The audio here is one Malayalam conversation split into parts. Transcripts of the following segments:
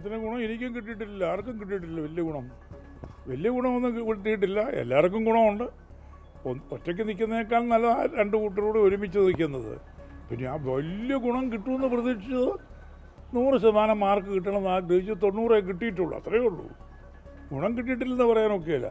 അദ്ദേഹത്തിന് ഗുണം എനിക്കും കിട്ടിയിട്ടില്ല ആർക്കും കിട്ടിയിട്ടില്ല വലിയ ഗുണം വലിയ ഗുണമൊന്നും കിട്ടിയിട്ടില്ല എല്ലാവർക്കും ഗുണമുണ്ട് ഒന്ന് ഒറ്റയ്ക്ക് നിൽക്കുന്നതിനേക്കാൾ നല്ല ആ രണ്ട് കൂട്ടരോട് ഒരുമിച്ച് നിൽക്കുന്നത് പിന്നെ ആ വലിയ ഗുണം കിട്ടുമെന്ന് പ്രതീക്ഷിച്ചത് നൂറ് ശതമാനം മാർക്ക് കിട്ടണമെന്ന് ആഗ്രഹിച്ച് തൊണ്ണൂറേ കിട്ടിയിട്ടുള്ളൂ അത്രയേ ഉള്ളൂ ഗുണം കിട്ടിയിട്ടില്ലെന്ന് പറയാനൊക്കെയില്ല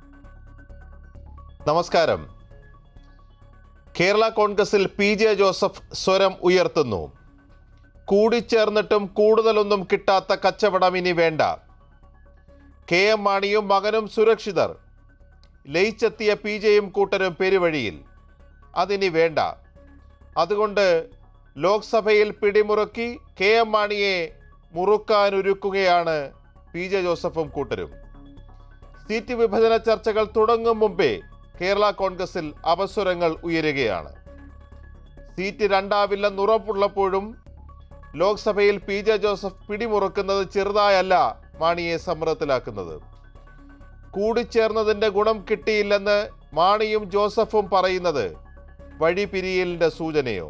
നമസ്കാരം കേരള കോൺഗ്രസിൽ പി ജെ ജോസഫ് സ്വരം ഉയർത്തുന്നു കൂടിച്ചേർന്നിട്ടും കൂടുതലൊന്നും കിട്ടാത്ത കച്ചവടം ഇനി വേണ്ട കെ എം മാണിയും മകനും സുരക്ഷിതർ ലയിച്ചെത്തിയ പി ജെയും കൂട്ടരും പെരുവഴിയിൽ അതിനി വേണ്ട അതുകൊണ്ട് ലോക്സഭയിൽ പിടിമുറുക്കി കെ എം മാണിയെ മുറുക്കാനൊരുക്കുകയാണ് പി ജെ ജോസഫും കൂട്ടരും സീറ്റ് വിഭജന ചർച്ചകൾ തുടങ്ങും മുമ്പേ കേരള കോൺഗ്രസിൽ അപസ്വരങ്ങൾ ഉയരുകയാണ് സീറ്റ് രണ്ടാവില്ലെന്ന് ഉറപ്പുള്ളപ്പോഴും ലോക്സഭയിൽ പി ജെ ജോസഫ് പിടിമുറുക്കുന്നത് ചെറുതായല്ല മാണിയെ സമ്മർദ്ദത്തിലാക്കുന്നത് കൂടിച്ചേർന്നതിന്റെ ഗുണം കിട്ടിയില്ലെന്ന് മാണിയും ജോസഫും പറയുന്നത് വഴിപിരിയലിന്റെ സൂചനയോ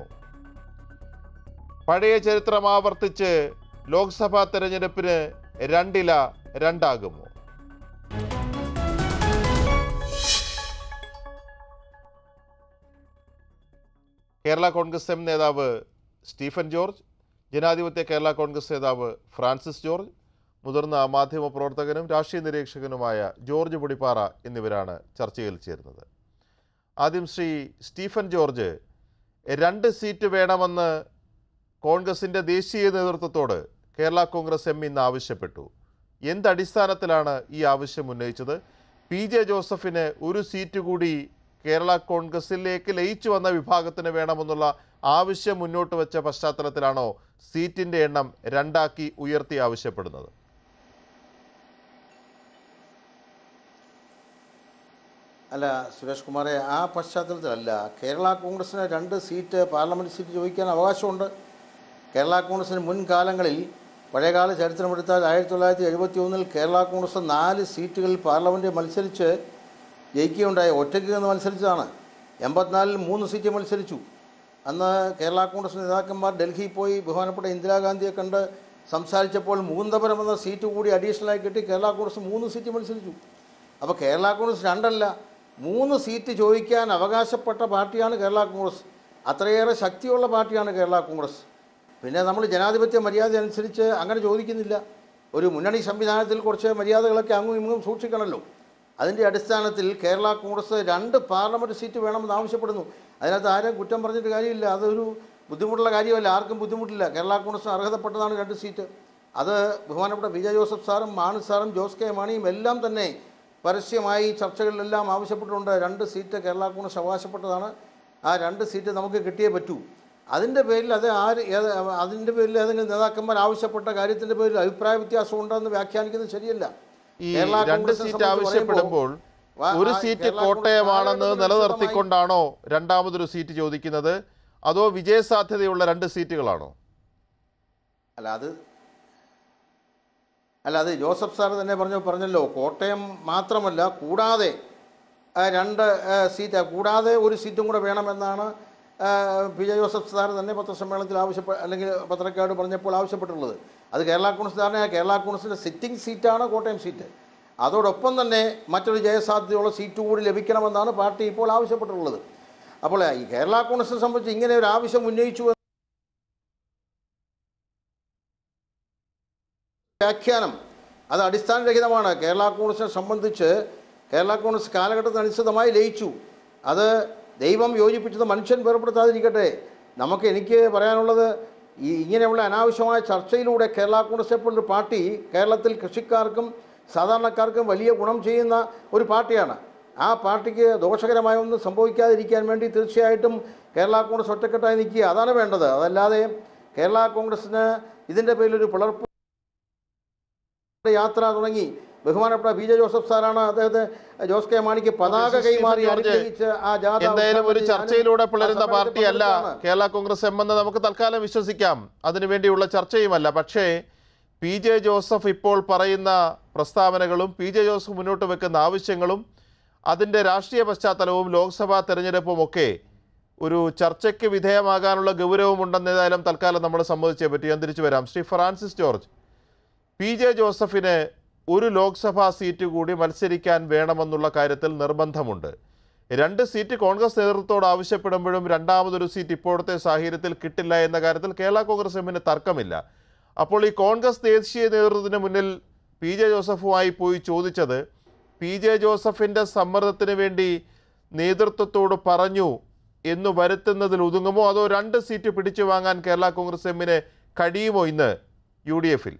പഴയ ചരിത്രം ആവർത്തിച്ച് ലോക്സഭാ തെരഞ്ഞെടുപ്പിന് രണ്ടില രണ്ടാകുമോ കേരള കോൺഗ്രസ് എം നേതാവ് സ്റ്റീഫൻ ജോർജ് ജനാധിപത്യ കേരള കോൺഗ്രസ് നേതാവ് ഫ്രാൻസിസ് ജോർജ് മുതിർന്ന മാധ്യമ പ്രവർത്തകനും രാഷ്ട്രീയ നിരീക്ഷകനുമായ ജോർജ് പൊടിപ്പാറ എന്നിവരാണ് ചർച്ചയിൽ ചേരുന്നത് ആദ്യം ശ്രീ സ്റ്റീഫൻ ജോർജ് രണ്ട് സീറ്റ് വേണമെന്ന് കോൺഗ്രസിൻ്റെ ദേശീയ നേതൃത്വത്തോട് കേരള കോൺഗ്രസ് എം ഇന്ന് ആവശ്യപ്പെട്ടു എന്തടിസ്ഥാനത്തിലാണ് ഈ ആവശ്യം ഉന്നയിച്ചത് പി ജെ ജോസഫിന് ഒരു സീറ്റ് കൂടി കേരള കോൺഗ്രസിലേക്ക് ലയിച്ചു വന്ന വിഭാഗത്തിന് വേണമെന്നുള്ള ആവശ്യം മുന്നോട്ട് വെച്ച പശ്ചാത്തലത്തിലാണോ സീറ്റിൻ്റെ എണ്ണം രണ്ടാക്കി ഉയർത്തി ആവശ്യപ്പെടുന്നത് അല്ല സുരേഷ് കുമാറെ ആ പശ്ചാത്തലത്തിലല്ല കേരള കോൺഗ്രസിന് രണ്ട് സീറ്റ് പാർലമെൻറ്റ് സീറ്റ് ചോദിക്കാൻ അവകാശമുണ്ട് കേരള കോൺഗ്രസിന് മുൻകാലങ്ങളിൽ പഴയകാല ചരിത്രമെടുത്താൽ ആയിരത്തി തൊള്ളായിരത്തി എഴുപത്തി ഒന്നിൽ കേരള കോൺഗ്രസ് നാല് സീറ്റുകളിൽ പാർലമെൻറ്റിൽ മത്സരിച്ച് ജയിക്കുകയുണ്ടായി ഒറ്റയ്ക്ക് നിന്ന് മത്സരിച്ചതാണ് എൺപത്തിനാലിൽ മൂന്ന് സീറ്റ് മത്സരിച്ചു അന്ന് കേരള കോൺഗ്രസ് നേതാക്കന്മാർ ഡൽഹിയിൽ പോയി ബഹുമാനപ്പെട്ട ഇന്ദിരാഗാന്ധിയെ കണ്ട് സംസാരിച്ചപ്പോൾ മുകുന്ദപുരം എന്ന സീറ്റ് കൂടി അഡീഷണലായി കിട്ടി കേരള കോൺഗ്രസ് മൂന്ന് സീറ്റ് മത്സരിച്ചു അപ്പോൾ കേരള കോൺഗ്രസ് രണ്ടല്ല മൂന്ന് സീറ്റ് ചോദിക്കാൻ അവകാശപ്പെട്ട പാർട്ടിയാണ് കേരള കോൺഗ്രസ് അത്രയേറെ ശക്തിയുള്ള പാർട്ടിയാണ് കേരള കോൺഗ്രസ് പിന്നെ നമ്മൾ ജനാധിപത്യ മര്യാദ അനുസരിച്ച് അങ്ങനെ ചോദിക്കുന്നില്ല ഒരു മുന്നണി സംവിധാനത്തിൽ കുറച്ച് മര്യാദകളൊക്കെ അങ്ങും ഇങ്ങും സൂക്ഷിക്കണമല്ലോ അതിൻ്റെ അടിസ്ഥാനത്തിൽ കേരള കോൺഗ്രസ് രണ്ട് പാർലമെൻറ്റ് സീറ്റ് വേണമെന്ന് ആവശ്യപ്പെടുന്നു അതിനകത്ത് ആരും കുറ്റം പറഞ്ഞിട്ട് കാര്യമില്ല അതൊരു ബുദ്ധിമുട്ടുള്ള കാര്യമല്ല ആർക്കും ബുദ്ധിമുട്ടില്ല കേരള കോൺഗ്രസിന് അർഹതപ്പെട്ടതാണ് രണ്ട് സീറ്റ് അത് ബഹുമാനപ്പെട്ട വിജയ ജോസഫ് സാറും മാണി സാറും ജോസ് കെ മാണിയും എല്ലാം തന്നെ പരസ്യമായി ചർച്ചകളിലെല്ലാം ആവശ്യപ്പെട്ടിട്ടുണ്ട് രണ്ട് സീറ്റ് കേരള കോൺഗ്രസ് അവകാശപ്പെട്ടതാണ് ആ രണ്ട് സീറ്റ് നമുക്ക് കിട്ടിയേ പറ്റൂ അതിൻ്റെ പേരിൽ അത് ആര് ഏത് അതിൻ്റെ പേരിൽ ഏതെങ്കിലും നേതാക്കന്മാർ ആവശ്യപ്പെട്ട കാര്യത്തിൻ്റെ പേരിൽ അഭിപ്രായ വ്യത്യാസം ഉണ്ടെന്ന് വ്യാഖ്യാനിക്കുന്നത് ശരിയല്ല ഈ കേരള രണ്ട് കോൺഗ്രസിനെ സീറ്റ് സംബന്ധിച്ച് ആവശ്യപ്പെടുമ്പോൾ വാ- ഒരു ആ സീറ്റ് കേരള കോൺഗ്രസ് കോട്ടയമാണെന്ന് കാലഘട്ടത്തിൽ നിലനിർത്തിക്കൊണ്ടാണോ രണ്ടാമതൊരു സീറ്റ് ചോദിക്കുന്നത് അതോ വിജയസാധ്യതയുള്ള രണ്ട് സീറ്റുകളാണോ അല്ല അത് അല്ല അത് ജോസഫ് സാർ തന്നെ പറഞ്ഞു പറഞ്ഞല്ലോ കോട്ടയം മാത്രമല്ല കൂടാതെ ആ, രണ്ട് ആ, സീറ്റ് കൂടാതെ ഒരു സീറ്റും കൂടെ വേണമെന്നാണ് ആ, പി ജെ ജോസഫ് സാർ തന്നെ പത്രസമ്മേളനത്തിൽ ആവശ്യപ്പെ അല്ലെങ്കിൽ പത്രക്കാട് പറഞ്ഞപ്പോൾ ആവശ്യപ്പെട്ടുള്ളത് അത് കേരള കോൺഗ്രസ് സാറിന് കേരള കോൺഗ്രസിൻ്റെ സിറ്റിംഗ് സീറ്റാണ് കോട്ടയം സീറ്റ് അതോടൊപ്പം തന്നെ മറ്റൊരു ജയസാധ്യതയുള്ള സീറ്റ് കൂടി ലഭിക്കണമെന്നാണ് പാർട്ടി ഇപ്പോൾ ആവശ്യപ്പെട്ടിട്ടുള്ളത് അപ്പോൾ ഈ കേരള കോൺഗ്രസിനെ സംബന്ധിച്ച് ഇങ്ങനെ ഒരു ആവശ്യം ഉന്നയിച്ചു വ്യാഖ്യാനം അത് അടിസ്ഥാനരഹിതമാണ് കേരള കോൺഗ്രസിനെ സംബന്ധിച്ച് കേരള കോൺഗ്രസ് കാലഘട്ടത്തിനനുസൃതമായി ലയിച്ചു അത് ദൈവം യോജിപ്പിച്ചത് മനുഷ്യൻ വേർപ്പെടുത്താതിരിക്കട്ടെ നമുക്ക് എനിക്ക് പറയാനുള്ളത് ഈ ഇങ്ങനെയുള്ള അനാവശ്യമായ ചർച്ചയിലൂടെ കേരള കോൺഗ്രസ് പോലൊരു പാർട്ടി കേരളത്തിൽ കൃഷിക്കാർക്കും സാധാരണക്കാർക്കും വലിയ ഗുണം ചെയ്യുന്ന ഒരു പാർട്ടിയാണ് ആ പാർട്ടിക്ക് ദോഷകരമായ ഒന്നും സംഭവിക്കാതിരിക്കാൻ വേണ്ടി തീർച്ചയായിട്ടും കേരള കോൺഗ്രസ് ഒറ്റക്കെട്ടായി നിൽക്കുക അതാണ് വേണ്ടത് അതല്ലാതെ കേരള കോൺഗ്രസ്സിന് ഇതിൻ്റെ പേരിലൊരു പിളർപ്പ് യാത്ര തുടങ്ങി ബഹുമാനപ്പെട്ട പി ജെ ജോസഫ് സാറാണ് അദ്ദേഹത്തെ ജോസ് കെ മാണിക്ക് പതാക സ്റ്റീഫൻ കൈമാറി ജോർജ്, അനുഗ്രഹിച്ച് ആ ജാഥ എന്തായാലും ഒരു ഉദ്ഘാടനം ചർച്ചയിലൂടെ ചെയ്യാനും പിളരുന്ന ആ സമരത്തിൽ പാർട്ടിയല്ല പങ്കെടുത്തതാണ്. കേരള കോൺഗ്രസ് എം എന്ന് നമുക്ക് തൽക്കാലം വിശ്വസിക്കാം അതിനുവേണ്ടിയുള്ള ചർച്ചയുമല്ല പക്ഷേ പി ജെ ജോസഫ് ഇപ്പോൾ പറയുന്ന പ്രസ്താവനകളും പി ജെ ജോസഫ് മുന്നോട്ട് വെക്കുന്ന ആവശ്യങ്ങളും അതിൻ്റെ രാഷ്ട്രീയ പശ്ചാത്തലവും ലോക്സഭാ തെരഞ്ഞെടുപ്പും ഒക്കെ ഒരു ചർച്ചയ്ക്ക് വിധേയമാകാനുള്ള ഗൗരവമുണ്ടെന്ന് ഏതായാലും തൽക്കാലം നമ്മൾ സമ്മതിച്ചേ പറ്റി ഞാൻ തിരിച്ചു വരാം ശ്രീ ഫ്രാൻസിസ് ജോർജ് പി ജെ ജോസഫിന് ഒരു ലോക്സഭാ സീറ്റ് കൂടി മത്സരിക്കാൻ വേണമെന്നുള്ള കാര്യത്തിൽ നിർബന്ധമുണ്ട് രണ്ട് സീറ്റ് കോൺഗ്രസ് നേതൃത്വത്തോട് ആവശ്യപ്പെടുമ്പോഴും രണ്ടാമതൊരു സീറ്റ് ഇപ്പോഴത്തെ സാഹചര്യത്തിൽ കിട്ടില്ല എന്ന കാര്യത്തിൽ കേരള കോൺഗ്രസ് എമ്മിന് തർക്കമില്ല അപ്പോൾ ഈ കോൺഗ്രസ് ദേശീയ നേതൃത്വത്തിന് മുന്നിൽ പി ജെ ജോസഫുമായി പോയി ചോദിച്ചത് പി ജെ ജോസഫിൻ്റെ സമ്മർദ്ദത്തിന് വേണ്ടി നേതൃത്വത്തോട് പറഞ്ഞു എന്ന് വരുത്തുന്നതിൽ ഒതുങ്ങുമോ അതോ രണ്ട് സീറ്റ് പിടിച്ചു വാങ്ങാൻ കേരള കോൺഗ്രസ് എമ്മിന് കഴിയുമോ ഇന്ന് യു ഡി എഫിൽ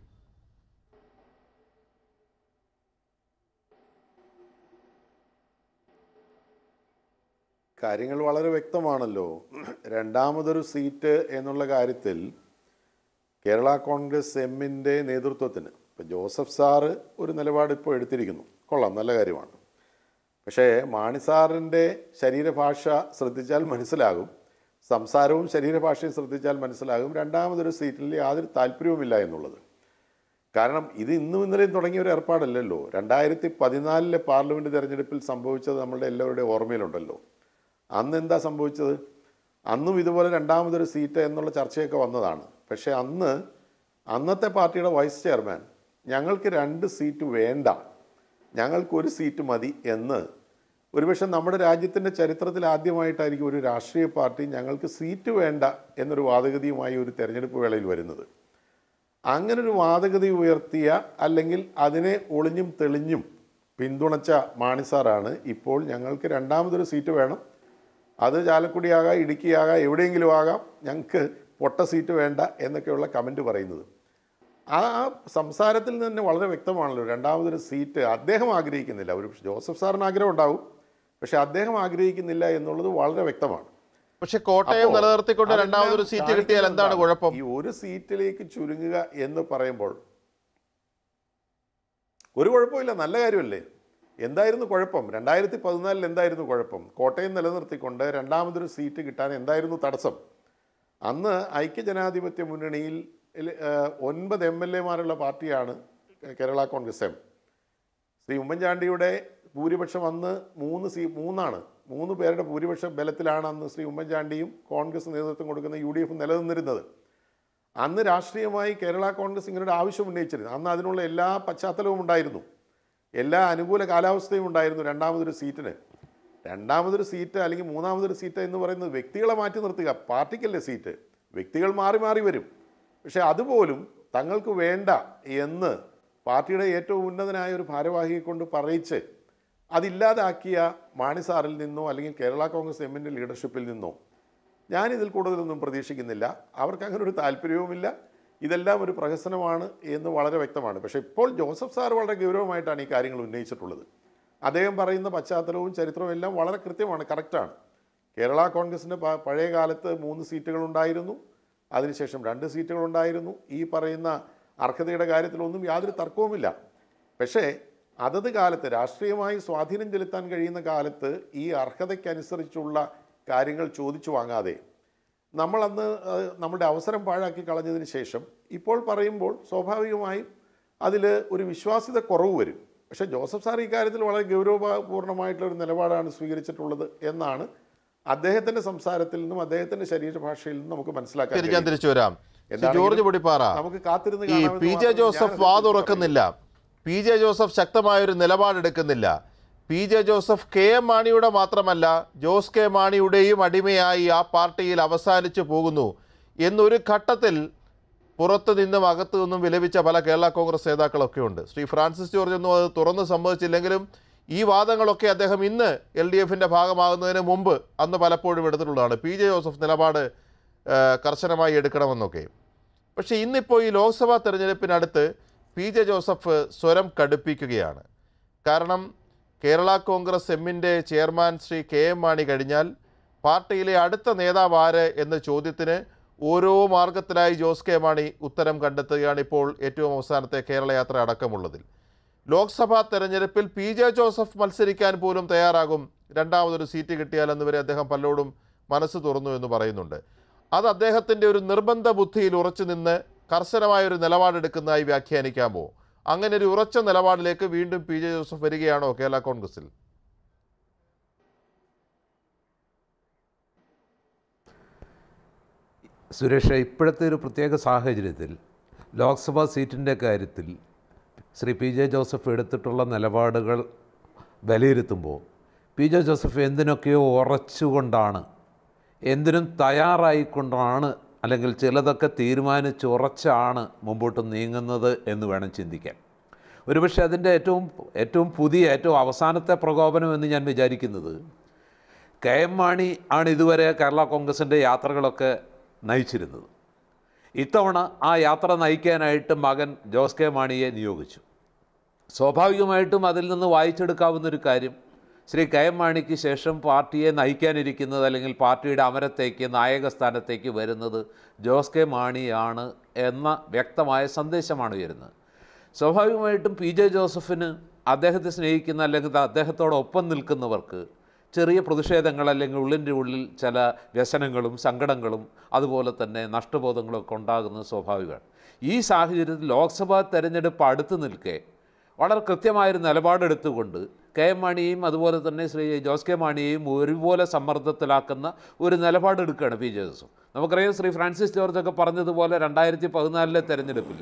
കാര്യങ്ങൾ വളരെ വ്യക്തമാണല്ലോ രണ്ടാമതൊരു സീറ്റ് എന്നുള്ള കാര്യത്തിൽ കേരള കോൺഗ്രസ് എമ്മിൻ്റെ നേതൃത്വത്തിന് ഇപ്പം ജോസഫ് സാറ് ഒരു നിലപാട് ഇപ്പോൾ എടുത്തിരിക്കുന്നു കൊള്ളാം നല്ല കാര്യമാണ് പക്ഷേ മാണി സാറിൻ്റെ ശരീരഭാഷ ശ്രദ്ധിച്ചാൽ മനസ്സിലാകും സംസാരവും ശരീരഭാഷയും ശ്രദ്ധിച്ചാൽ മനസ്സിലാകും രണ്ടാമതൊരു സീറ്റിൽ യാതൊരു താല്പര്യവുമില്ല എന്നുള്ളത് കാരണം ഇത് ഇന്നും ഇന്നലെയും തുടങ്ങിയ ഒരു ഏർപ്പാടല്ലല്ലോ രണ്ടായിരത്തി പതിനാലിലെ പാർലമെൻറ്റ് തെരഞ്ഞെടുപ്പിൽ സംഭവിച്ചത് നമ്മളുടെ എല്ലാവരുടെയും ഓർമ്മയിലുണ്ടല്ലോ അന്ന് എന്താ സംഭവിച്ചത് അന്നും ഇതുപോലെ രണ്ടാമതൊരു സീറ്റ് എന്നുള്ള ചർച്ചയൊക്കെ വന്നതാണ് പക്ഷേ അന്ന് അന്നത്തെ പാർട്ടിയുടെ വൈസ് ചെയർമാൻ ഞങ്ങൾക്ക് രണ്ട് സീറ്റ് വേണ്ട ഞങ്ങൾക്കൊരു സീറ്റ് മതി എന്ന് ഒരുപക്ഷെ നമ്മുടെ രാജ്യത്തിൻ്റെ ചരിത്രത്തിൽ ആദ്യമായിട്ടായിരിക്കും ഒരു രാഷ്ട്രീയ പാർട്ടി ഞങ്ങൾക്ക് സീറ്റ് വേണ്ട എന്നൊരു വാദഗതിയുമായി ഒരു തെരഞ്ഞെടുപ്പ് വേളയിൽ വരുന്നത് അങ്ങനൊരു വാദഗതി ഉയർത്തിയ അല്ലെങ്കിൽ അതിനെ ഒളിഞ്ഞും തെളിഞ്ഞും പിന്തുണച്ച മാണിസാറാണ് ഇപ്പോൾ ഞങ്ങൾക്ക് രണ്ടാമതൊരു സീറ്റ് വേണം അത് ചാലക്കുടിയാകാം ഇടുക്കിയാകാം എവിടെയെങ്കിലും ആകാം ഞങ്ങൾക്ക് പൊട്ട സീറ്റ് വേണ്ട എന്നൊക്കെയുള്ള കമൻറ്റ് പറയുന്നത് ആ ആ സംസാരത്തിൽ നിന്ന് തന്നെ വളരെ വ്യക്തമാണല്ലോ രണ്ടാമതൊരു സീറ്റ് അദ്ദേഹം ആഗ്രഹിക്കുന്നില്ല ഒരു ജോസഫ് സാറിന് ആഗ്രഹം ഉണ്ടാവും പക്ഷെ അദ്ദേഹം ആഗ്രഹിക്കുന്നില്ല എന്നുള്ളത് വളരെ വ്യക്തമാണ് പക്ഷെ കോട്ടയം അപ്പോ നിലനിർത്തിക്കൊണ്ട് അതെല്ലാം രണ്ടാമതൊരു സീറ്റ് കിട്ടിയാൽ എന്താണ് കാണിക്കുന്നത് കുഴപ്പം ഈ ഒരു സീറ്റിലേക്ക് ചുരുങ്ങുക എന്ന് പറയുമ്പോൾ ഒരു കുഴപ്പമില്ല നല്ല കാര്യമല്ലേ എന്തായിരുന്നു കുഴപ്പം രണ്ടായിരത്തി പതിനാലിൽ എന്തായിരുന്നു കുഴപ്പം കോട്ടയം നിലനിർത്തിക്കൊണ്ട് രണ്ടാമതൊരു സീറ്റ് കിട്ടാൻ എന്തായിരുന്നു തടസ്സം അന്ന് ഐക്യജനാധിപത്യ മുന്നണിയിൽ ഇല്- ഏഹ് ഒൻപത് എം എൽ എമാരുള്ള പാർട്ടിയാണ് കേരള കോൺഗ്രസ് എം ശ്രീ ഉമ്മൻചാണ്ടിയുടെ ഭൂരിപക്ഷം അന്ന് മൂന്ന് സീ മൂന്നാണ് മൂന്ന് പേരുടെ ഭൂരിപക്ഷ ബലത്തിലാണ് അന്ന് ശ്രീ ഉമ്മൻചാണ്ടിയും കോൺഗ്രസ് നേതൃത്വം കൊടുക്കുന്ന യു ഡി എഫും നിലനിന്നിരുന്നത് അന്ന് രാഷ്ട്രീയമായി കേരള കോൺഗ്രസ് ഇങ്ങനെ ഒരു ആവശ്യം ഉന്നയിച്ചിരുന്നു അന്ന് അതിനുള്ള എല്ലാ പശ്ചാത്തലവും ഉണ്ടായിരുന്നു എല്ലാ അനുകൂല കാലാവസ്ഥയും ഉണ്ടായിരുന്നു രണ്ടാമതൊരു സീറ്റിന് രണ്ടാമതൊരു സീറ്റ് അല്ലെങ്കിൽ മൂന്നാമതൊരു സീറ്റ് എന്ന് പറയുന്നത് വ്യക്തികളെ മാറ്റി നിർത്തുക പാർട്ടിക്കല്ലേ സീറ്റ് വ്യക്തികൾ മാറി മാറി വരും പക്ഷേ അതുപോലും തങ്ങൾക്ക് വേണ്ട എന്ന് പാർട്ടിയുടെ ഏറ്റവും ഉന്നതനായ ഒരു ഭാരവാഹിയെ കൊണ്ട് പറയിച്ച് അതില്ലാതാക്കിയ മാണി സാറിൽ നിന്നോ അല്ലെങ്കിൽ കേരള കോൺഗ്രസ് എമ്മിൻ്റെ ലീഡർഷിപ്പിൽ നിന്നോ ഞാൻ ഇതിൽ കൂടുതലൊന്നും പ്രതീക്ഷിക്കുന്നില്ല അവർക്ക് അങ്ങനെ ഒരു താല്പര്യവുമില്ല ഇതെല്ലാം ഒരു പ്രഹസനമാണ് എന്ന് വളരെ വ്യക്തമാണ് പക്ഷേ ഇപ്പോൾ ജോസഫ് സാർ വളരെ ഗൗരവമായിട്ടാണ് ഈ കാര്യങ്ങൾ ഉന്നയിച്ചിട്ടുള്ളത് അദ്ദേഹം പറയുന്ന പശ്ചാത്തലവും ചരിത്രവും എല്ലാം വളരെ കൃത്യമാണ് കറക്റ്റാണ് കേരള കോൺഗ്രസിൻ്റെ പ- പഴയ കാലത്ത് മൂന്ന് സീറ്റുകൾ ഉണ്ടായിരുന്നു അതിനുശേഷം രണ്ട് സീറ്റുകൾ ഉണ്ടായിരുന്നു ഈ പറയുന്ന അർഹതയുടെ കാര്യത്തിലൊന്നും യാതൊരു തർക്കവുമില്ല പക്ഷേ അതത് കാലത്ത് രാഷ്ട്രീയമായി സ്വാധീനം ചെലുത്താൻ കഴിയുന്ന കാലത്ത് ഈ അർഹതയ്ക്കനുസരിച്ചുള്ള കാര്യങ്ങൾ ചോദിച്ചു വാങ്ങാതെ നമ്മൾ അന്ന് ഏഹ്, നമ്മുടെ അവസരം പാഴാക്കി കളഞ്ഞതിന് ശേഷം ഇപ്പോൾ പറയുമ്പോൾ സ്വാഭാവികമായും അതിൽ ഒരു വിശ്വാസ്യത കുറവ് വരും പക്ഷേ ജോസഫ് സാർ ഇക്കാര്യത്തിൽ വളരെ ഗൗരവപൂർണ്ണമായിട്ടുള്ള ഒരു നിലപാടാണ് സ്വീകരിച്ചിട്ടുള്ളത് എന്നാണ് അദ്ദേഹത്തിൻ്റെ സംസാരത്തിൽ നിന്നും അദ്ദേഹത്തിൻ്റെ ശരീരഭാഷയിൽ നിന്നും നമുക്ക് മനസ്സിലാക്കാൻ തിരിച്ചാൻ കഴിയും. തിരിച്ചു വരാം ശ്രീ എന്താണെങ്കിലും ജോർജ് പൊടിപ്പാറ നമുക്ക് കാത്തിരുന്ന് ഈ കാണാമെന്ന് പി ജെ മാത്രമേ ജോസഫ് ഞാനത് വാതുറക്കുന്നില്ല പി ജെ ജോസഫ് ശക്തമായൊരു നിലപാടെടുക്കുന്നില്ല P J Joseph K M മാണിയുടെ മാത്രമല്ല ജോസ് കെ മാണിയുടെയും അടിമയായി ആ പാർട്ടിയിൽ അവസാനിച്ചു പോകുന്നു എന്നൊരു ഘട്ടത്തിൽ പുറത്തു നിന്നും അകത്തു നിന്നും വിലപിച്ച പല കേരള കോൺഗ്രസ് നേതാക്കളൊക്കെ ഉണ്ട് ശ്രീ ഫ്രാൻസിസ് ജോർജ് ഒന്നും അത് തുറന്ന് സമ്മതിച്ചില്ലെങ്കിലും ഈ വാദങ്ങളൊക്കെ അദ്ദേഹം ഇന്ന് എൽ ഡി എഫിൻ്റെ ഭാഗമാകുന്നതിന് മുമ്പ് അന്ന് പലപ്പോഴും എടുത്തിട്ടുള്ളതാണ് പി ജെ ജോസഫ് നിലപാട് ആ, കർശനമായി എടുക്കണമെന്നൊക്കെ പക്ഷേ ഇന്നിപ്പോൾ ഈ ലോക്സഭാ തെരഞ്ഞെടുപ്പിനടുത്ത് പി ജെ ജോസഫ് സ്വരം കടുപ്പിക്കുകയാണ് കാരണം കേരള കോൺഗ്രസ് എമ്മിൻ്റെ chairman Shri K M Mani കഴിഞ്ഞാൽ പാർട്ടിയിലെ അടുത്ത നേതാവ് ആര് എന്ന ചോദ്യത്തിന് ഓരോ മാർഗത്തിലായി ജോസ് കെ മാണി ഉത്തരം കണ്ടെത്തുകയാണ് ഇപ്പോൾ ഏറ്റവും അവസാനത്തെ കേരള യാത്ര അടക്കമുള്ളതിൽ ലോക്സഭാ തെരഞ്ഞെടുപ്പിൽ പി ജെ ജോസഫ് മത്സരിക്കാൻ പോലും തയ്യാറാകും രണ്ടാമതൊരു സീറ്റ് കിട്ടിയാലെന്ന് വരെ അദ്ദേഹം പലരോടും മനസ്സ് തുറന്നു എന്ന് പറയുന്നുണ്ട് അത് അദ്ദേഹത്തിൻ്റെ ഒരു നിർബന്ധ ബുദ്ധിയിൽ ഉറച്ചു നിന്ന് കർശനമായ ഒരു നിലപാടെടുക്കുന്നതായി വ്യാഖ്യാനിക്കാമോ അങ്ങനെ ഒരു ഉറച്ച നിലപാടിലേക്ക് വീണ്ടും പി ജെ ജോസഫ് വരികയാണോ കേരള കോൺഗ്രസിൽ സുരേഷ് ഇപ്പോഴത്തെ ഒരു പ്രത്യേക സാഹചര്യത്തിൽ ലോക്സഭാ സീറ്റിൻ്റെ കാര്യത്തിൽ ശ്രീ പി ജെ ജോസഫ് എടുത്തിട്ടുള്ള നിലപാടുകൾ വിലയിരുത്തുമ്പോൾ പി ജെ ജോസഫ് എന്തിനൊക്കെയോ ഉറച്ചുകൊണ്ടാണ് എന്തിനും തയ്യാറായിക്കൊണ്ടാണ് അല്ലെങ്കിൽ ചിലതൊക്കെ തീരുമാനിച്ച് ഉറച്ചാണ് മുമ്പോട്ട് നീങ്ങുന്നത് എന്ന് വേണം ചിന്തിക്കാൻ ഒരുപക്ഷെ അതിൻ്റെ ഏറ്റവും ഏറ്റവും പുതിയ ഏറ്റവും അവസാനത്തെ പ്രകോപനം എന്ന് ഞാൻ വിചാരിക്കുന്നത് കെ എം മാണി ആണ് ഇതുവരെ കേരള കോൺഗ്രസിൻ്റെ യാത്രകളൊക്കെ നയിച്ചിരുന്നത് ഇത്തവണ ആ യാത്ര നയിക്കാനായിട്ട് മകൻ ജോസ് കെ മാണിയെ നിയോഗിച്ചു സ്വാഭാവികമായിട്ടും അതിൽ നിന്ന് വായിച്ചെടുക്കാവുന്നൊരു കാര്യം ശ്രീ കെ എം മാണിക്ക് ശേഷം പാർട്ടിയെ നയിക്കാനിരിക്കുന്നത് അല്ലെങ്കിൽ പാർട്ടിയുടെ അമരത്തേക്ക് നായകസ്ഥാനത്തേക്ക് വരുന്നത് ജോസ് കെ മാണിയാണ് എന്ന വ്യക്തമായ സന്ദേശമാണ് വരുന്നത് സ്വാഭാവികമായിട്ടും പി ജെ ജോസഫിന് അദ്ദേഹത്തെ സ്നേഹിക്കുന്ന അല്ലെങ്കിൽ അദ്ദേഹത്തോടൊപ്പം നിൽക്കുന്നവർക്ക് ചെറിയ പ്രതിഷേധങ്ങൾ അല്ലെങ്കിൽ ഉള്ളിൻ്റെ ഉള്ളിൽ ചില വ്യസനങ്ങളും സങ്കടങ്ങളും അതുപോലെ തന്നെ നഷ്ടബോധങ്ങളും ഒക്കെ ഉണ്ടാകുന്നത് സ്വാഭാവികമാണ് ഈ സാഹചര്യത്തിൽ ലോക്സഭാ തെരഞ്ഞെടുപ്പ് അടുത്ത് നിൽക്കെ വളരെ കൃത്യമായൊരു നിലപാടെടുത്തുകൊണ്ട് കെ എം മാണിയെയും അതുപോലെ തന്നെ ശ്രീ ജോസ് കെ മാണിയെയും ഒരുപോലെ സമ്മർദ്ദത്തിലാക്കുന്ന ഒരു നിലപാടെടുക്കുകയാണ് പി ജെ ജോസഫ് നമുക്കറിയാം ശ്രീ ഫ്രാൻസിസ് ജോർജൊക്കെ പറഞ്ഞതുപോലെ രണ്ടായിരത്തി പതിനാലിലെ തെരഞ്ഞെടുപ്പിൽ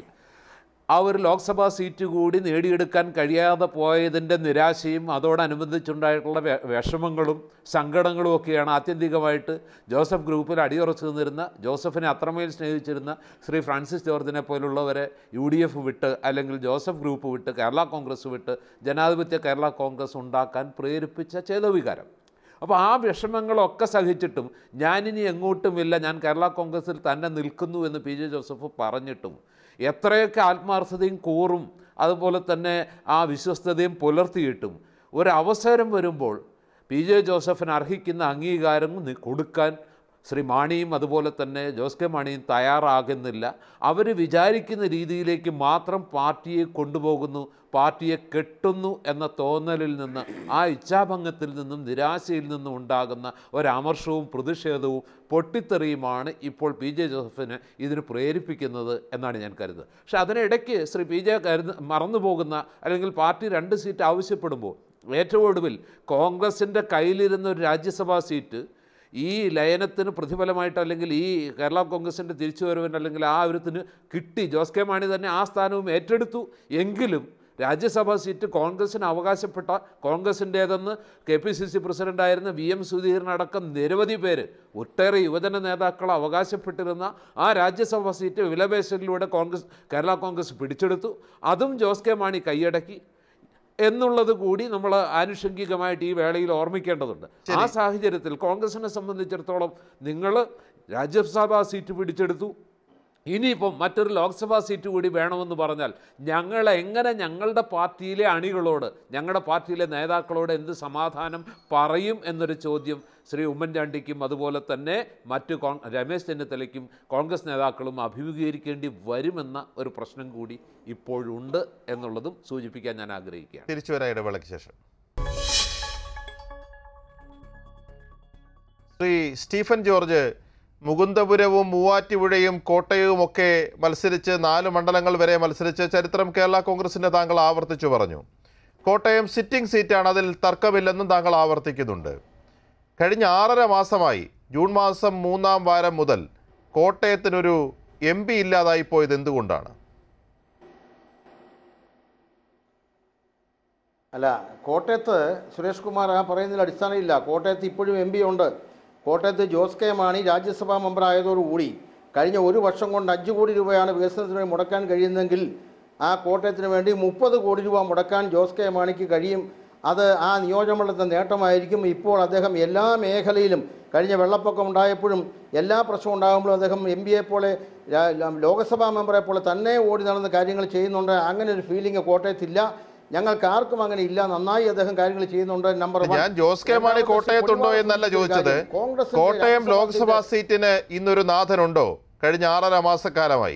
ആ ഒരു ലോക്സഭാ സീറ്റ് കൂടി നേടിയെടുക്കാൻ കഴിയാതെ പോയതിൻ്റെ നിരാശയും അതോടനുബന്ധിച്ചുണ്ടായിട്ടുള്ള വെ- വിഷമങ്ങളും സങ്കടങ്ങളും ഒക്കെയാണ് ആത്യന്തികമായിട്ട് ജോസഫ് ഗ്രൂപ്പിൽ അടിയുറച്ചു നിന്നിരുന്ന ജോസഫിനെ അത്രമേൽ സ്നേഹിച്ചിരുന്ന ശ്രീ ഫ്രാൻസിസ് ജോർജിനെ പോലുള്ളവരെ യു ഡി എഫ് വിട്ട് അല്ലെങ്കിൽ ജോസഫ് ഗ്രൂപ്പ് വിട്ട് കേരള കോൺഗ്രസ് വിട്ട് ജനാധിപത്യ കേരള കോൺഗ്രസ് ഉണ്ടാക്കാൻ പ്രേരിപ്പിച്ച ചേതോവികാരം അപ്പോൾ ആ വിഷമങ്ങളൊക്കെ സഹിച്ചിട്ടും ഞാനിനി എങ്ങോട്ടുമില്ല ഞാൻ കേരള കോൺഗ്രസിൽ തന്നെ നിൽക്കുന്നു എന്ന് പി ജെ ജോസഫ് പറഞ്ഞിട്ടും എത്രയൊക്കെ ആത്മാർത്ഥതയും കൂറും അതുപോലെ തന്നെ ആ വിശ്വസ്തതയും പുലർത്തിയിട്ടും ഒരവസരം വരുമ്പോൾ പി ജെ ജോസഫിന് അർഹിക്കുന്ന അംഗീകാരം നി- കൊടുക്കാൻ ശ്രീ മാണിയും അതുപോലെ തന്നെ ജോസ് കെ മാണിയും തയ്യാറാകുന്നില്ല അവർ വിചാരിക്കുന്ന രീതിയിലേക്ക് മാത്രം പാർട്ടിയെ കൊണ്ടുപോകുന്നു പാർട്ടിയെ കെട്ടുന്നു എന്ന തോന്നലിൽ നിന്ന് ആ ഇച്ഛാഭംഗത്തിൽ നിന്നും നിരാശയിൽ നിന്നും ഉണ്ടാകുന്ന ഒരമർഷവും പ്രതിഷേധവും പൊട്ടിത്തെറിയുമാണ് ഇപ്പോൾ പി ജെ ജോസഫിനെ ഇതിന് പ്രേരിപ്പിക്കുന്നത് എന്നാണ് ഞാൻ കരുതുന്നത് പക്ഷെ അതിനിടയ്ക്ക് ശ്രീ പി ജെ കരുത മറന്നു പോകുന്ന അല്ലെങ്കിൽ പാർട്ടി രണ്ട് സീറ്റ് ആവശ്യപ്പെടുമ്പോൾ ഏറ്റവും ഒടുവിൽ കോൺഗ്രസിൻ്റെ കയ്യിലിരുന്ന ഒരു രാജ്യസഭാ സീറ്റ് ഈ ലയനത്തിന് പ്രതിഫലമായിട്ട് അല്ലെങ്കിൽ ഈ കേരള കോൺഗ്രസിൻ്റെ തിരിച്ചുവരവിന് അല്ലെങ്കിൽ ആ ഒരുത്തിന് കിട്ടി ജോസ് കെ മാണി തന്നെ ആ സ്ഥാനവും ഏറ്റെടുത്തു എങ്കിലും രാജ്യസഭാ സീറ്റ് കോൺഗ്രസിന് അവകാശപ്പെട്ട കോൺഗ്രസിൻ്റേതെന്ന് കെ പി സി സി പ്രസിഡൻ്റായിരുന്ന വി എം സുധീരനടക്കം നിരവധി പേര് ഒട്ടേറെ യുവജന നേതാക്കൾ അവകാശപ്പെട്ടിരുന്ന ആ രാജ്യസഭാ സീറ്റ് വിലപേശലിലൂടെ കോൺഗ്രസ് കേരള കോൺഗ്രസ് പിടിച്ചെടുത്തു അതും ജോസ് കെ മാണി കൈയടക്കി എന്നുള്ളത് കൂടി നമ്മൾ ആനുഷംഗികമായിട്ട് ഈ വേളയിൽ ഓർമ്മിക്കേണ്ടതുണ്ട് ആ സാഹചര്യത്തിൽ കോൺഗ്രസിനെ സംബന്ധിച്ചിടത്തോളം നിങ്ങൾ രാജ്യസഭാ സീറ്റ് പിടിച്ചെടുത്തു ഇനിയിപ്പം മറ്റൊരു ലോക്സഭാ സീറ്റ് കൂടി വേണമെന്ന് പറഞ്ഞാൽ ഞങ്ങൾ എങ്ങനെ ഞങ്ങളുടെ പാർട്ടിയിലെ അണികളോട് ഞങ്ങളുടെ പാർട്ടിയിലെ നേതാക്കളോട് എന്ത് സമാധാനം പറയും എന്നൊരു ചോദ്യം ശ്രീ ഉമ്മൻചാണ്ടിക്കും അതുപോലെ തന്നെ മറ്റ് കോൺ രമേശ് ചെന്നിത്തലയ്ക്കും കോൺഗ്രസ് നേതാക്കളും അഭിമുഖീകരിക്കേണ്ടി വരുമെന്ന ഒരു പ്രശ്നം കൂടി ഇപ്പോഴുണ്ട് എന്നുള്ളതും സൂചിപ്പിക്കാൻ ഞാൻ ആഗ്രഹിക്കുകയാണ് തിരിച്ചു വരാം ഇടവേളയ്ക്ക് ശേഷം ശ്രീ സ്റ്റീഫൻ ജോർജ് മുകുന്ദപുരവും മൂവാറ്റുപുഴയും കോട്ടയവും ഒക്കെ മത്സരിച്ച് നാല് മണ്ഡലങ്ങൾ വരെ മത്സരിച്ച് ചരിത്രം കേരള കോൺഗ്രസിൻ്റെ താങ്കൾ ആവർത്തിച്ചു പറഞ്ഞു കോട്ടയം സിറ്റിംഗ് സീറ്റാണ് അതിൽ തർക്കമില്ലെന്നും താങ്കൾ ആവർത്തിക്കുന്നുണ്ട് കഴിഞ്ഞ ആറര മാസമായി ജൂൺ മാസം മൂന്നാം വാരം മുതൽ കോട്ടയത്തിനൊരു എം പി ഇല്ലാതായി പോയത് എന്തുകൊണ്ടാണ് അല്ല കോട്ടയത്ത് സുരേഷ് കുമാർ ആ പറയുന്നതിൽ അടിസ്ഥാനമില്ല കോട്ടയത്ത് ഇപ്പോഴും എം പി ഉണ്ട് കോട്ടയത്ത് ജോസ് കെ മാണി രാജ്യസഭാ മെമ്പർ ആയതോടുകൂടി കഴിഞ്ഞ ഒരു വർഷം കൊണ്ട് അഞ്ച് കോടി രൂപയാണ് വികസനത്തിന് വേണ്ടി മുടക്കാൻ കഴിയുന്നതെങ്കിൽ ആ കോട്ടയത്തിന് വേണ്ടി മുപ്പത് കോടി രൂപ മുടക്കാൻ ജോസ് കെ മാണിക്ക് കഴിയും അത് ആ നിയോജകമണ്ഡലത്തെ നേട്ടമായിരിക്കും ഇപ്പോൾ അദ്ദേഹം എല്ലാ മേഖലയിലും കഴിഞ്ഞ വെള്ളപ്പൊക്കം ഉണ്ടായപ്പോഴും എല്ലാ പ്രശ്നവും ഉണ്ടാകുമ്പോഴും അദ്ദേഹം എം പിയെ പോലെ രാ- ലോകസഭാ മെമ്പറെ പോലെ തന്നെ ഓടി നടന്ന് കാര്യങ്ങൾ ചെയ്യുന്നുണ്ട് അങ്ങനെ ഒരു ഫീലിംഗ് കോട്ടയത്തില്ല ഞങ്ങൾക്ക് ആർക്കും അങ്ങനെ ഇല്ല നന്നായി അദ്ദേഹം കാര്യങ്ങൾ ചെയ്യുന്നുണ്ട് നമ്പർ വൺ. ഞാൻ ജോസ് കെ മാണി രണ്ടാമത്തെ കോട്ടയത്തുണ്ടോ പൊതുവായ എന്നല്ല ഒരു ചോദിച്ചത് കാര്യം. കോൺഗ്രസിന്റെ കോട്ടയം രാജ്യസഭാ ലോക്സഭാ സീറ്റ് സീറ്റിന് ഇന്നൊരു നാഥനുണ്ടോ കഴിഞ്ഞ ആറര മാസക്കാലമായി